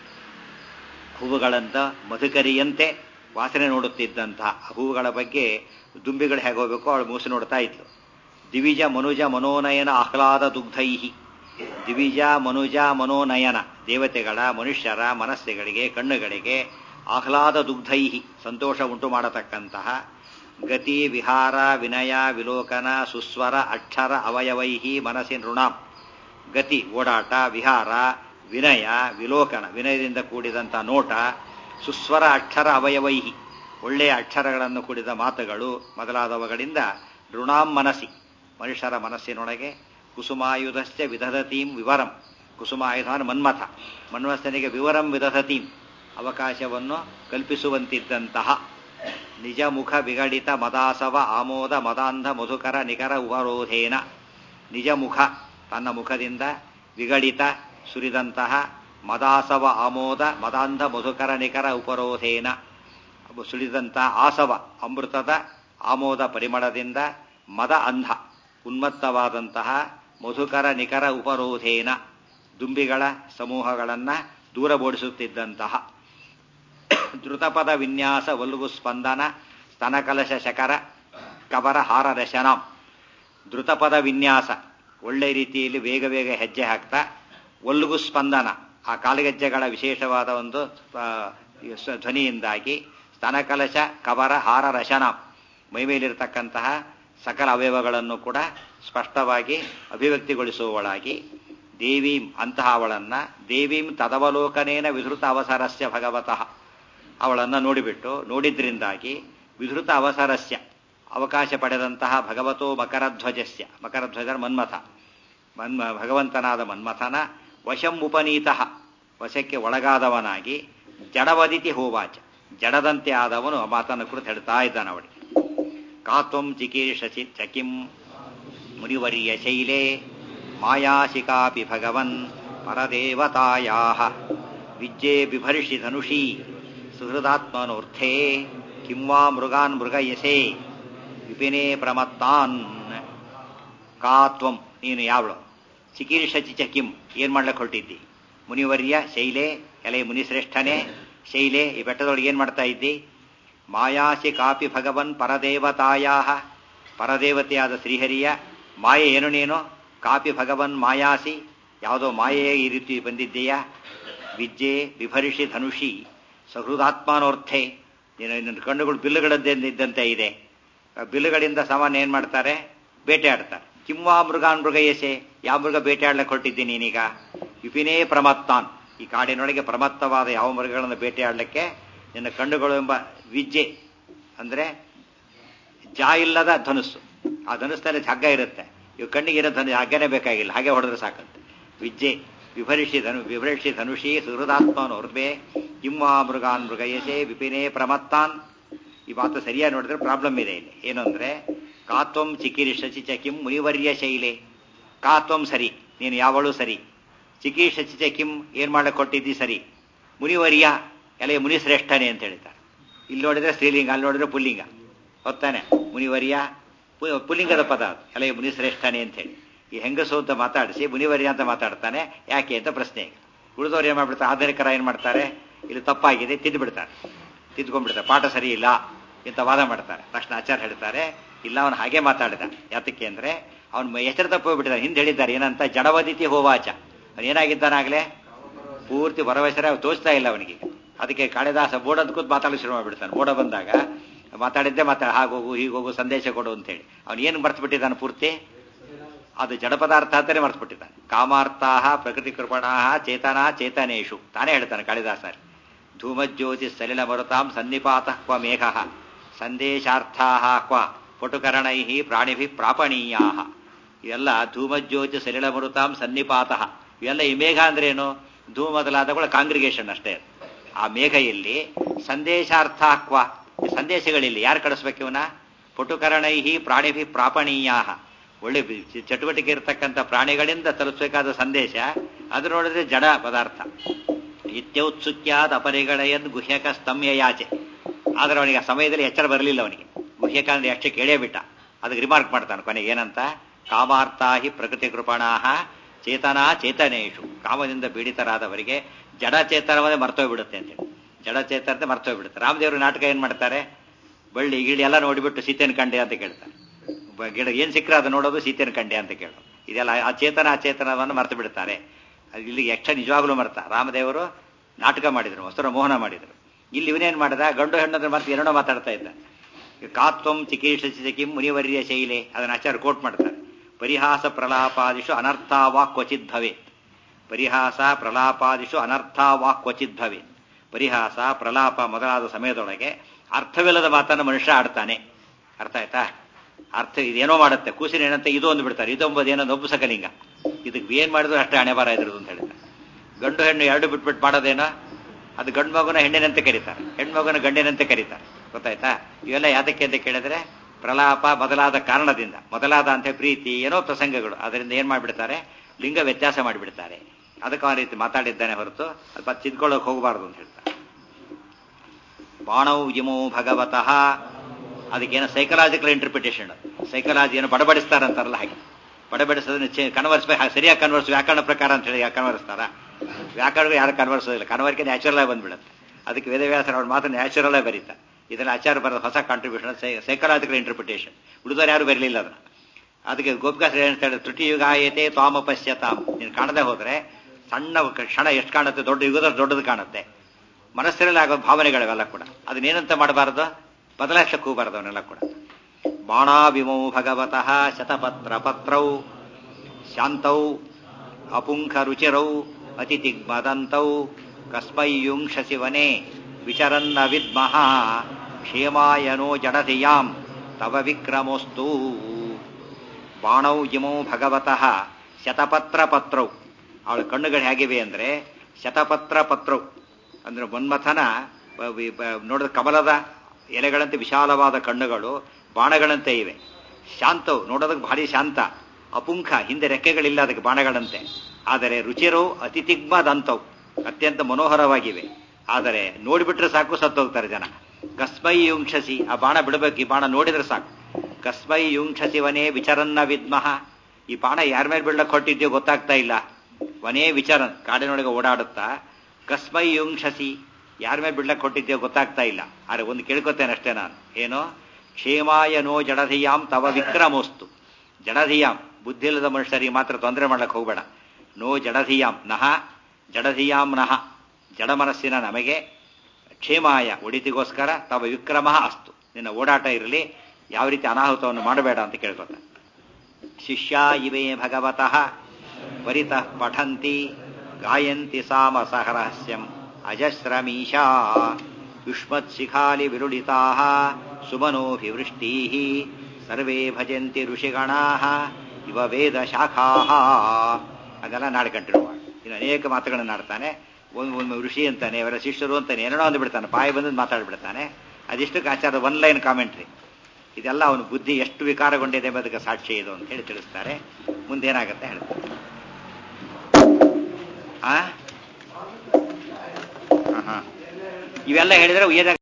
ಹೂವುಗಳಂತ ಮಧುಕರಿಯಂತೆ ವಾಸನೆ ನೋಡುತ್ತಿದ್ದಂತಹ ಹೂವುಗಳ ಬಗ್ಗೆ ದುಂಬಿಗಳು ಹೇಗೆ ಹೋಗ್ಬೇಕು ಅವಳು ಮೂಸಿ ನೋಡ್ತಾ ಇದ್ಲು ದಿವಿಜ ಮನುಜ ಮನೋನಯನ ಆಹ್ಲಾದ ದುಗ್ಧೈಹಿ ದಿವಿಜ ಮನುಜ ಮನೋನಯನ ದೇವತೆಗಳ ಮನುಷ್ಯರ ಮನಸ್ಸುಗಳಿಗೆ ಕಣ್ಣುಗಳಿಗೆ ಆಹ್ಲಾದ ದುಗ್ಧೈಹಿ ಸಂತೋಷ ಉಂಟು ಮಾಡತಕ್ಕಂತಹ ಗತಿ ವಿಹಾರ ವಿನಯ ವಿಲೋಕನ ಸುಸ್ವರ ಅಕ್ಷರ ಅವಯವೈಹಿ ಮನಸ್ಸಿನ ಋಣಾಂ ಗತಿ ಓಡಾಟ ವಿಹಾರ ವಿನಯ ವಿಲೋಕನ ವಿನಯದಿಂದ ಕೂಡಿದಂಥ ನೋಟ ಸುಸ್ವರ ಅಕ್ಷರ ಅವಯವೈಹಿ ಒಳ್ಳೆಯ ಅಕ್ಷರಗಳನ್ನು ಕೂಡಿದ ಮಾತುಗಳು ಮೊದಲಾದವುಗಳಿಂದ ಋಣಾಂ ಮನಸ್ಸಿ ಮನುಷ್ಯರ ಮನಸ್ಸಿನೊಳಗೆ ಕುಸುಮಾಯುಧಸ್ಯ ವಿದಧತೀಂ ವಿವರಂ ಕುಸುಮಾಯುಧಾನ ಮನ್ಮಥ ಮನ್ಮಥನಿಗೆ ವಿವರಂ ವಿದಧತೀಂ ಅವಕಾಶವನ್ನು ಕಲ್ಪಿಸುವಂತಿದ್ದಂತಹ ನಿಜ ಮುಖ ವಿಗಡಿತ ಮದಾಸವ ಆಮೋದ ಮದಾಂಧ ಮಧುಕರ ನಿಕರ ಉಪರೋಧೇನ ನಿಜ ಮುಖ ತನ್ನ ಮುಖದಿಂದ ವಿಗಡಿತ ಸುರಿದಂತಹ ಮದಾಸವ ಆಮೋದ ಮದಾಂಧ ಮಧುಕರ ನಿಕರ ಉಪರೋಧೇನ ಸುಳಿದಂತಹ ಆಸವ ಅಮೃತದ ಆಮೋದ ಪರಿಮಳದಿಂದ ಮದ ಅಂಧ ಉನ್ಮತ್ತವಾದಂತಹ ಮಧುಕರ ನಿಕರ ಉಪರೋಧೇನ ದುಂಬಿಗಳ ಸಮೂಹಗಳನ್ನ ದೂರಬೋಡಿಸುತ್ತಿದ್ದಂತಹ ಧೃತಪದ ವಿನ್ಯಾಸ ಒಲುಗು ಸ್ಪಂದನ ಸ್ತನಕಲಶ ಶಕರ ಕಬರ ಹಾರ ರಶನಾಂ ಧೃತಪದ ವಿನ್ಯಾಸ ಒಳ್ಳೆ ರೀತಿಯಲ್ಲಿ ವೇಗ ವೇಗ ಹೆಜ್ಜೆ ಹಾಕ್ತಾ ಒಲ್ಗು ಸ್ಪಂದನ ಆ ಕಾಲುಗೆಜ್ಜೆಗಳ ವಿಶೇಷವಾದ ಒಂದು ಆ, ಸ- ಧ್ವನಿಯಿಂದಾಗಿ ಸ್ತನಕಲಶ ಕಬರ ಹಾರ ರಶನಾಂ ಮೈಮೇಲಿರತಕ್ಕಂತಹ ಸಕಲ ಅವಯವಗಳನ್ನು ಕೂಡ ಸ್ಪಷ್ಟವಾಗಿ ಅಭಿವ್ಯಕ್ತಿಗೊಳಿಸುವವಳಾಗಿ ದೇವೀಂ ಅಂತಹ ಅವಳನ್ನ ದೇವೀಂ ತದವಲೋಕನೇನ ವಿಧೃತ ಅವಸರಸ್ಯ ಭಗವತಃ ಅವಳನ್ನ ನೋಡಿಬಿಟ್ಟು ನೋಡಿದ್ರಿಂದಾಗಿ ವಿಧೃತ ಅವಸರಸ್ಯ ಅವಕಾಶ ಪಡೆದಂತಹ ಭಗವತೋ ಮಕರಧ್ವಜಸ್ಯ ಮಕರಧ್ವಜರ ಮನ್ಮಥ ಮನ್ಮ ಭಗವಂತನಾದ ಮನ್ಮಥನ ವಶಂ ಉಪನೀತಃ ವಶಕ್ಕೆ ಒಳಗಾದವನಾಗಿ ಜಡವದಿತಿ ಹೋವಾಚ ಜಡದಂತೆ ಆದವನು ಆ ಮಾತನ್ನು ಕುರಿತು ಹೇಳ್ತಾ ಇದ್ದಾನೆ ಅವಳಿಗೆ ಕಾತ್ವಂ ಚಿಕೀರ್ಷಚಿ ಚಕಿಂ ಮುನಿವರ್ಯ ಶೈಲೆ ಮಾಯಾಶಿಕಾಪಿ ಭಗವನ್ ಪರದೇವತಾಯಾ ವಿಜ್ಜೆ ಬಿಭರ್ಷಿ ಧನುಷಿ ಸುಹೃದಾತ್ಮನೋರ್ಥೇ ಕಿಂ ವಾ ಮೃಗಾನ್ ಮೃಗಯಸೆ ವಿಪಿನೇ ಪ್ರಮತ್ತಾನ್ ಕಾತ್ವಂ ನೀನು ಯಾವಳು ಚಿಕೀರ್ಷಚಿ ಚಕಿಂ ಏನ್ ಮಾಡ್ಲಿಕ್ಕೆ ಹೊರಟಿದ್ದಿ ಮುನಿವರ್ಯ ಶೈಲೆ ಎಲೆ ಮುನಿಶ್ರೇಷ್ಠನೇ ಶೈಲೆ ಈ ಬೆಟ್ಟದೊಳಗೆ ಏನ್ ಮಾಡ್ತಾ ಇದ್ದಿ ಮಾಯಾಸಿ ಕಾಪಿ ಭಗವನ್ ಪರದೇವತಾಯಾ ಪರದೇವತೆಯಾದ ಶ್ರೀಹರಿಯ ಮಾಯೆ ಏನು ನೀನು ಕಾಪಿ ಭಗವನ್ ಮಾಯಾಸಿ ಯಾವುದೋ ಮಾಯೆ ಈ ರೀತಿ ಬಂದಿದ್ದೀಯಾ ವಿದ್ಯೆ ವಿಭರಿಷಿ ಧನುಷಿ ಸಹೃದಾತ್ಮಾನೋರ್ಥೆ ನೀನು ನಿನ್ನ ಕಣ್ಣುಗಳು ಬಿಲ್ಲುಗಳದ್ದಂತೆ ಇದೆ ಆ ಬಿಲ್ಲುಗಳಿಂದ ಸಾಮಾನ್ಯ ಏನ್ ಮಾಡ್ತಾರೆ ಬೇಟೆಯಾಡ್ತಾರೆ ಕಿಂವಾ ಮೃಗಾನ್ ಮೃಗಯಸೆ ಯಾವ ಮೃಗ ಬೇಟೆಯಾಡ್ಲಿಕ್ಕೆ ಹೊರಟಿದ್ದೀನಿ ನೀನೀಗ ವಿಪಿನೇ ಪ್ರಮತ್ತಾನ್ ಈ ಕಾಡಿನೊಳಗೆ ಪ್ರಮತ್ತವಾದ ಯಾವ ಮೃಗಗಳನ್ನು ಬೇಟೆಯಾಡಲಿಕ್ಕೆ ನಿನ್ನ ಕಣ್ಣುಗಳು ಎಂಬ ವಿಜ್ಜೆ ಅಂದ್ರೆ ಜಾ ಇಲ್ಲದ ಧನುಸ್ಸು ಆ ಧನುಸ್ಸಲ್ಲಿ ಹಗ್ಗ ಇರುತ್ತೆ ಇವು ಕಣ್ಣಿಗೆ ಇರೋ ಧನು ಹಗ್ಗನೇ ಬೇಕಾಗಿಲ್ಲ ಹಾಗೆ ಹೊಡೆದ್ರೆ ಸಾಕಂತೆ ವಿಜ್ಜೆ ವಿಭರಿಷಿ ಧನು ವಿಭರಿಷಿ ಧನುಷಿ ಸುಹೃದಾತ್ಮನು ಹೊರಬೆ ಕಿಂವಾ ಮೃಗಾನ್ ಮೃಗಯಸೆ ವಿಪಿನೇ ಪ್ರಮತ್ತಾನ್ ಈ ಮಾತು ಸರಿಯಾಗಿ ನೋಡಿದ್ರೆ ಪ್ರಾಬ್ಲಮ್ ಇದೆ ಇಲ್ಲಿ ಏನು ಅಂದ್ರೆ ಕಾತ್ವಂ ಚಿಕಿರಿಷಚಿ ಚಕಿಂ ಮುನಿವರ್ಯ ಶೈಲೆ ಕಾತ್ವಂ ಸರಿ ನೀನು ಯಾವಳು ಸರಿ ಚಿಕಿತ್ಸಚಿ ಚಕಿಂ ಏನ್ ಮಾಡಕ್ ಕೊಟ್ಟಿದ್ದಿ ಸರಿ ಮುನಿವರ್ಯ ಎಲೆ ಮುನಿಶ್ರೇಷ್ಠನೇ ಅಂತ ಹೇಳ್ತಾರೆ ಇಲ್ಲಿ ನೋಡಿದ್ರೆ ಸ್ತ್ರೀಲಿಂಗ ಅಲ್ಲಿ ನೋಡಿದ್ರೆ ಪುಲ್ಲಿಂಗ ಹೊತ್ತಾನೆ ಮುನಿವರ್ಯ ಪು- ಪುಲ್ಲಿಂಗದ ಪದ ಅದು ಎಲೆ ಮುನಿಶ್ರೇಷ್ಠನೇ ಅಂತ ಹೇಳಿ ಈ ಹೆಂಗಸು ಅಂತ ಮಾತಾಡಿಸಿ ಮುನಿವರ್ಯ ಅಂತ ಮಾತಾಡ್ತಾನೆ ಯಾಕೆ ಅಂತ ಪ್ರಶ್ನೆ ಉಳಿದವ್ರು ಏನ್ ಮಾಡ್ಬಿಡ್ತಾರೆ ಆಧುನಿಕರ ಏನ್ ಮಾಡ್ತಾರೆ ಇಲ್ಲಿ ತಪ್ಪಾಗಿದೆ ತಿದ್ದು ಬಿಡ್ತಾರೆ ತಿದ್ಕೊಂಡ್ಬಿಡ್ತಾರೆ ಪಾಠ ಸರಿ ಇಲ್ಲ ಇಂತ ವಾದ ಮಾಡ್ತಾರೆ ತಕ್ಷಣ ಆಚಾರ್ಯ ಹೇಳ್ತಾರೆ ಇಲ್ಲ ಅವನು ಹಾಗೆ ಮಾತಾಡಿದ ಯಾತಕ್ಕೆ ಅಂದ್ರೆ ಅವನು ಎಚ್ಚರ ತಪ್ಪು ಹೋಗ್ಬಿಟ್ಟಿದ್ದಾನೆ ಹಿಂದೆ ಹೇಳಿದ್ದಾರೆ ಏನಂತ ಜಡವದಿತಿ ಹೋವಾಚ ಅವನು ಏನಾಗಿದ್ದಾನಾಗ್ಲೇ ಪೂರ್ತಿ ಭರವಸೆ ತೋಚ್ತಾ ಇಲ್ಲ ಅವನಿಗೆ ಅದಕ್ಕೆ ಕಾಳಿದಾಸ ಬೋರ್ಡ್ ಅಂತ ಕೂತ್ ಮಾತಾಡಲು ಶುರು ಮಾಡ್ಬಿಡ್ತಾನೆ ಬೋರ್ಡ ಬಂದಾಗ ಮಾತಾಡಿದ್ದೆ ಮಾತಾಡ ಹಾಗೋಗು ಹೀಗೋಗು ಸಂದೇಶ ಕೊಡು ಅಂತೇಳಿ ಅವನು ಏನು ಮರ್ತು ಬಿಟ್ಟಿದ್ದಾನೆ ಪೂರ್ತಿ ಅದು ಜಡ ಪದಾರ್ಥ ಅಂತಾನೆ ಮರ್ತು ಬಿಟ್ಟಿದ್ದಾನೆ ಕಾಮಾರ್ಥಾ ಪ್ರಕೃತಿ ಕೃಪಣಾ ಚೇತನ ಚೇತನೇಶು ತಾನೇ ಹೇಳ್ತಾನೆ ಕಾಳಿದಾಸರು ಧೂಮಜ್ಯೋತಿ ಸಲಿಲ ಮರುತಾಂ ಸನ್ನಿಪಾತ ಕ್ವ ಮೇಘ ಸಂದೇಶಾರ್ಥಾ ಕ್ವ ಪಟುಕರಣೈ ಪ್ರಾಣಿಭಿ ಪ್ರಾಪಣೀಯಾ ಇವೆಲ್ಲ ಧೂಮಜ್ಯೋತಿ ಸಲಿಲ ಮರುತಾಂ ಸನ್ನಿಪಾತ ಇವೆಲ್ಲ ಈ ಮೇಘ ಅಂದ್ರೆ ಏನು ಧೂಮ ಮೊದಲಾದಗಳ ಕಾಂಗ್ರಿಗೇಷನ್ ಅಷ್ಟೇ ಅದು. ಆ ಮೇಘ ಇಲ್ಲಿ ಸಂದೇಶಾರ್ಥ ಕ್ವ ಈ ಸಂದೇಶಗಳಿಲ್ಲಿ ಯಾರು ಕಳಿಸ್ಬೇಕು ಇವನ ಪಟುಕರಣೈ ಪ್ರಾಣಿಭಿ ಪ್ರಾಪಣೀಯಾ ಒಳ್ಳೆ ಬಿ- ಚ- ಚಟುವಟಿಕೆ ಇರತಕ್ಕಂಥ ಪ್ರಾಣಿಗಳಿಂದ ತಲುಪಿಸಬೇಕಾದ ಸಂದೇಶ ಅದು ನೋಡಿದ್ರೆ ಜಡ ಪದಾರ್ಥ ಇತ್ಯೌತ್ಸುಕ್ಯಾದ ಅಪರಿಗಳೆಯನ್ ಗುಹ್ಯಕ ಸ್ತಮ್ಯ ಯಾಚೆ ಆದ್ರೆ ಅವನಿಗೆ ಆ ಸಮಯದಲ್ಲಿ ಎಚ್ಚರ ಬರಲಿಲ್ಲ ಅವನಿಗೆ ಗುಹ್ಯಕ ಅಂದ್ರೆ ಅಷ್ಟೇ ಕೇಳೇ ಬಿಟ್ಟ ಅದಕ್ಕೆ ರಿಮಾರ್ಕ್ ಮಾಡ್ತಾನೆ ಕೊನೆಗೆ ಏನಂತ ಕಾಮಾರ್ಥಾ ಹಿ ಪ್ರಕೃತಿ ಕೃಪಣಾಹ ಚೇತನಾ ಚೇತನೇಶು ಕಾಮದಿಂದ ಪೀಡಿತರಾದವರಿಗೆ ಜಡ ಚೇತನವೇ ಮರ್ತೋಗ್ಬಿಡುತ್ತೆ ಅಂತೇಳಿ ಜಡ ಚೇತನತೆ ಮರ್ತೋಗ್ಬಿಡುತ್ತೆ ರಾಮದೇವರು ನಾಟಕ ಏನ್ ಮಾಡ್ತಾರೆ ಬಳ್ಳಿ ಗಿಳಿ ಎಲ್ಲ ನೋಡಿಬಿಟ್ಟು ಸೀತೆನ ಕಂಡೆ ಅಂತ ಕೇಳ್ತಾರೆ ಬ- ಗಿಡ ಏನ್ ಸಿಕ್ಕರೆ ಅದು ನೋಡೋದು ಸೀತೆನ ಕಂಡೆ ಅಂತ ಕೇಳೋದು ಇದೆಲ್ಲ ಆ ಚೇತನ ಅಚೇತನವನ್ನು ಮರ್ತು ಬಿಡ್ತಾರೆ ಅದು ಇಲ್ಲಿ ಯಕ್ಷ ನಿಜವಾಗ್ಲೂ ಮರ್ತ ರಾಮದೇವರು ನಾಟಕ ಮಾಡಿದ್ರು ವಸ್ತ್ರ ಮೋಹನ ಮಾಡಿದ್ರು ಇಲ್ಲಿ ಇವನೇನ್ ಮಾಡಿದ ಗಂಡು ಹೆಣ್ಣದ್ರ ಮತ್ತೆ ಏನೋ ಮಾತಾಡ್ತಾ ಇದ್ದ ಕಾತ್ವಂ ಚಿಕೀರ್ಷಿಸಿ ಕಿಂ ಮುನಿವರ್ಯ ಶೈಲೆ ಅದನ್ನ ಆಚಾರ್ಯ ಕೋಟ್ ಮಾಡ್ತಾರೆ ಪರಿಹಾಸ ಪ್ರಲಾಪಾದಿಷು ಅನರ್ಥ ವಾ ಕ್ವಚಿತ್ ಭವೇತ್ ಪರಿಹಾಸ ಪ್ರಲಾಪಾದಿಷು ಅನರ್ಥ ವಾ ಕ್ವಚಿತ್ ಭವೇತ್ ಪರಿಹಾಸ ಪ್ರಲಾಪ ಮೊದಲಾದ ಸಮಯದೊಳಗೆ ಅರ್ಥವಿಲ್ಲದ ಮಾತನ್ನು ಮನುಷ್ಯ ಆಡ್ತಾನೆ ಅರ್ಥ ಆಯ್ತಾ ಅರ್ಥ ಇದೇನೋ ಮಾಡುತ್ತೆ ಕೂಸಿನ ಏನಂತ ಇದು ಒಂದು ಬಿಡ್ತಾರೆ ಇದು ಒಂಬದು ಏನೋ ನಪುಸಕಲಿಂಗ ಇದಕ್ಕೆ ಏನ್ ಮಾಡಿದ್ರು ಅಷ್ಟೇ ಹಣೆ ಬರ ಇದ್ರದ್ದು ಅಂತ ಹೇಳ್ತಾರೆ ಗಂಡು ಹೆಣ್ಣು ಎರಡು ಬಿಟ್ಬಿಟ್ಟು ಮಾಡೋದೇನೋ ಅದು ಗಂಡು ಮಗುನ ಹೆಣ್ಣಿನಂತೆ ಕರೀತಾರೆ ಹೆಣ್ಣು ಮಗುನ ಗಂಡಿನಂತೆ ಕರೀತಾರೆ ಗೊತ್ತಾಯ್ತಾ ಇವೆಲ್ಲ ಯಾತಕ್ಕೆ ಅಂತ ಕೇಳಿದ್ರೆ ಪ್ರಲಾಪ ಮೊದಲಾದ ಕಾರಣದಿಂದ ಮೊದಲಾದ ಅಂತ ಪ್ರೀತಿ ಏನೋ ಪ್ರಸಂಗಗಳು ಅದರಿಂದ ಏನ್ ಮಾಡ್ಬಿಡ್ತಾರೆ ಲಿಂಗ ವ್ಯತ್ಯಾಸ ಮಾಡಿಬಿಡ್ತಾರೆ ಅದಕ್ಕೆ ಆ ರೀತಿ ಮಾತಾಡಿದ್ದಾನೆ ಹೊರತು ಅದು ಮತ್ತೆ ಚಿದ್ಕೊಳ್ಳೋಕೆ ಹೋಗಬಾರ್ದು ಅಂತ ಹೇಳ್ತಾರೆ ಬಾಣೌ ಇಮೋ ಭಗವತಃ ಅದಕ್ಕೇನೋ ಸೈಕಲಾಜಿಕಲ್ ಇಂಟರ್ಪ್ರಿಟೇಷನ್ ಸೈಕಲಾಜಿ ಏನೋ ಬಡಬಡಿಸ್ತಾರಂತಾರಲ್ಲ ಹಾಗೆ ಬಡಬಡಿಸೋದನ್ನ ಕನ್ವರ್ಸ್ಬೇಕು ಸರಿಯಾಗಿ ಕನ್ವರ್ಸ್ ವ್ಯಾಕರಣ ಪ್ರಕಾರ ಅಂತ ಹೇಳಿ ಕನ್ವರ್ಸ್ತಾರ ವ್ಯಾಕರಣ ಯಾರು ಕನ್ವರ್ಸೋದಿಲ್ಲ ಕನ್ವರ್ಕೆ ನ್ಯಾಚುರಲ್ ಆಗಿ ಬಂದ್ಬಿಡುತ್ತೆ ಅದಕ್ಕೆ ವೇದವ್ಯಾಸರ ಅವ್ರ ಮಾತ್ರ ನ್ಯಾಚುರಲ್ ಆಗಿ ಬರೀತಾ ಇದನ್ನ ಆಚಾರ ಬರೋದು ಹೊಸ ಕಾಂಟ್ರಿಬ್ಯೂಷನ್ ಸೈಕಲಾಜಿಕಲ್ ಇಂಟರ್ಪ್ರಿಟೇಷನ್ ಉಳಿದವರು ಯಾರು ಬರಲಿಲ್ಲ ಅದನ್ನ ಅದಕ್ಕೆ ಗೋಪಿಕಾಸ ಏನು ಹೇಳ್ತಾರೆ ತ್ರುಟಿ ಯುಗ ಆಯತೆ ತ್ವಾಮ ಪಶ್ಯತಾಮ್ ನೀನು ಕಾಣದೆ ಹೋದ್ರೆ ಸಣ್ಣ ಕ್ಷಣ ಎಷ್ಟು ಕಾಣುತ್ತೆ ದೊಡ್ಡ ಯುಗದಷ್ಟು ದೊಡ್ಡದು ಕಾಣುತ್ತೆ ಮನಸ್ಸಿನಲ್ಲಿ ಆಗೋ ಭಾವನೆಗಳಿವೆಲ್ಲ ಕೂಡ ಅದನ್ನೇನಂತ ಮಾಡಬಾರದು ಬದಲಾಯಿಸಕ್ಕೆ ಹೋಗಬಾರದು ಅವನ್ನೆಲ್ಲ ಕೂಡ ಬಾಣಾಭಿಮೌ ಭಗವತಃ ಶತಪತ್ರ ಪತ್ರೌ ಶಾಂತೌ ಅಪುಂಖ ರುಚಿರೌ ಅತಿಥಿಗ್ಮದಂತೌ ಕಸ್ಮೈಯುಂಕ್ಷಸಿ ವನೆ ವಿಚರನ್ನ ವಿದ್ಮಃ ಕ್ಷೇಮಾಯನೋ ಜಡಧಿಯಾಂ ತವ ವಿಕ್ರಮೋಸ್ತು ಬಾಣೌ ಇಮೌ ಭಗವತಃ ಶತಪತ್ರ ಪತ್ರೌ ಅವಳ ಕಣ್ಣುಗಳು ಹೇಗಿವೆ ಅಂದ್ರೆ ಶತಪತ್ರ ಪತ್ರೌ ಅಂದ್ರೆ ಮನ್ಮಥನ ಬ- ವಿ- ಬ- ನೋಡಿದ ಕಮಲದ ಎಲೆಗಳಂತೆ ವಿಶಾಲವಾದ ಕಣ್ಣುಗಳು ಬಾಣಗಳಂತೆ ಇವೆ ಶಾಂತವು ನೋಡೋದಕ್ಕೆ ಭಾರಿ ಶಾಂತ ಅಪುಂಖ ಹಿಂದೆ ರೆಕ್ಕೆಗಳಿಲ್ಲ ಅದಕ್ಕೆ ಬಾಣಗಳಂತೆ ಆದರೆ ರುಚಿರು ಅತಿತಿಗ್ಮದಂತವು ಅತ್ಯಂತ ಮನೋಹರವಾಗಿವೆ ಆದರೆ ನೋಡಿಬಿಟ್ರೆ ಸಾಕು ಸತ್ತೋಗ್ತಾರೆ ಜನ ಕಸ್ಮೈ ಯುಂಕ್ಷಸಿ ಆ ಬಾಣ ಬಿಡಬೇಕು ಈ ಬಾಣ ನೋಡಿದ್ರೆ ಸಾಕು ಕಸ್ಮೈ ಯುಂಕ್ಷಸಿ ವನೇ ವಿಚರನ್ನ ವಿದ್ಮಃ ಈ ಬಾಣ ಯಾರ ಮೇಲೆ ಬೀಳಕ್ ಹೊಟ್ಟಿದ್ಯೋ ಗೊತ್ತಾಗ್ತಾ ಇಲ್ಲ ವನೇ ವಿಚರನ್ ಕಾಡಿನೊಳಗೆ ಓಡಾಡುತ್ತಾ ಕಸ್ಮೈ ಯುಂಕ್ಷಸಿ ಯಾರ ಮೇಲೆ ಬಿಡ್ಲಕ್ ಹೊಟ್ಟಿದ್ಯೋ ಗೊತ್ತಾಗ್ತಾ ಇಲ್ಲ ಆದ್ರೆ ಒಂದು ಕೇಳ್ಕೊತೇನೆ ಅಷ್ಟೇ ನಾನು ಏನು ಕ್ಷೇಮಾಯ ನೋ ಜಡಧಿಯಾಂ ತವ ವಿಕ್ರಮೋಸ್ತು ಜಡಧಿಯಾಂ ಬುದ್ಧಿ ಇಲ್ಲದ ಮನುಷ್ಯರಿಗೆ ಮಾತ್ರ ತೊಂದರೆ ಮಾಡ್ಲಕ್ಕೆ ಹೋಗಬೇಡ ನೋ ಜಡಧಿಯಾಂ ನಹ ಜಡಧಿಯಾಂ ನಹ ಜಡ ಮನಸ್ಸಿನ ನಮಗೆ ಕ್ಷೇಮಾಯ ಒಡಿತಿಗೋಸ್ಕರ ತವ ವಿಕ್ರಮ ಅಸ್ತು ನಿನ್ನ ಓಡಾಟ ಇರಲಿ ಯಾವ ರೀತಿ ಅನಾಹುತವನ್ನು ಮಾಡಬೇಡ ಅಂತ ಕೇಳ್ಕೊತ ಶಿಷ್ಯ ಇವೇ ಭಗವತಃ ಪರಿತಃ ಪಠಂತಿ ಗಾಯಂತಿ ಸಾಮಸಹ ರಹಸ್ಯಂ ಅಜಸ್ರಮೀಶಾ ಯುಷ್ಮತ್ಶಿಖಾಲಿ ವಿರುಳಿತಾ ಸುಮನೋಭಿವೃಷ್ಟೀ ಸರ್ವೇ ಭಜಂತಿ ಋಷಿಗಣಾ ಇವ ವೇದ ಶಾಖಾ ಅದೆಲ್ಲ ನಾಳೆ ಕಂಟಿನ್ಯೂ ಮಾಡಿ ಇನ್ನು ಅನೇಕ ಮಾತುಗಳನ್ನು ಆಡ್ತಾನೆ ಒಂದು ಒಂದು ಋಷಿ ಅಂತಾನೆ ಅವರ ಶಿಷ್ಯರು ಅಂತಾನೆ ಏನೇನೋ ಅಂದು ಬಿಡ್ತಾನೆ ಬಾಯಿ ಬಂದು ಮಾತಾಡ್ಬಿಡ್ತಾನೆ ಅದಿಷ್ಟಕ್ಕೆ ಆಚಾರ ಒನ್ ಲೈನ್ ಕಾಮೆಂಟ್ರಿ ಇದೆಲ್ಲ ಅವನ ಬುದ್ಧಿ ಎಷ್ಟು ವಿಕಾರಗೊಂಡಿದೆ ಎಂಬುದಕ್ಕೆ ಸಾಕ್ಷಿ ಇದು ಅಂತ ಹೇಳಿ ತಿಳಿಸ್ತಾರೆ ಮುಂದೆ ಏನಾಗುತ್ತೆ ಹೇಳ್ತಾರೆ ಆ ಹಾ, ಹಾ. ಇವೆಲ್ಲ ಹೇಳಿದ್ರೆ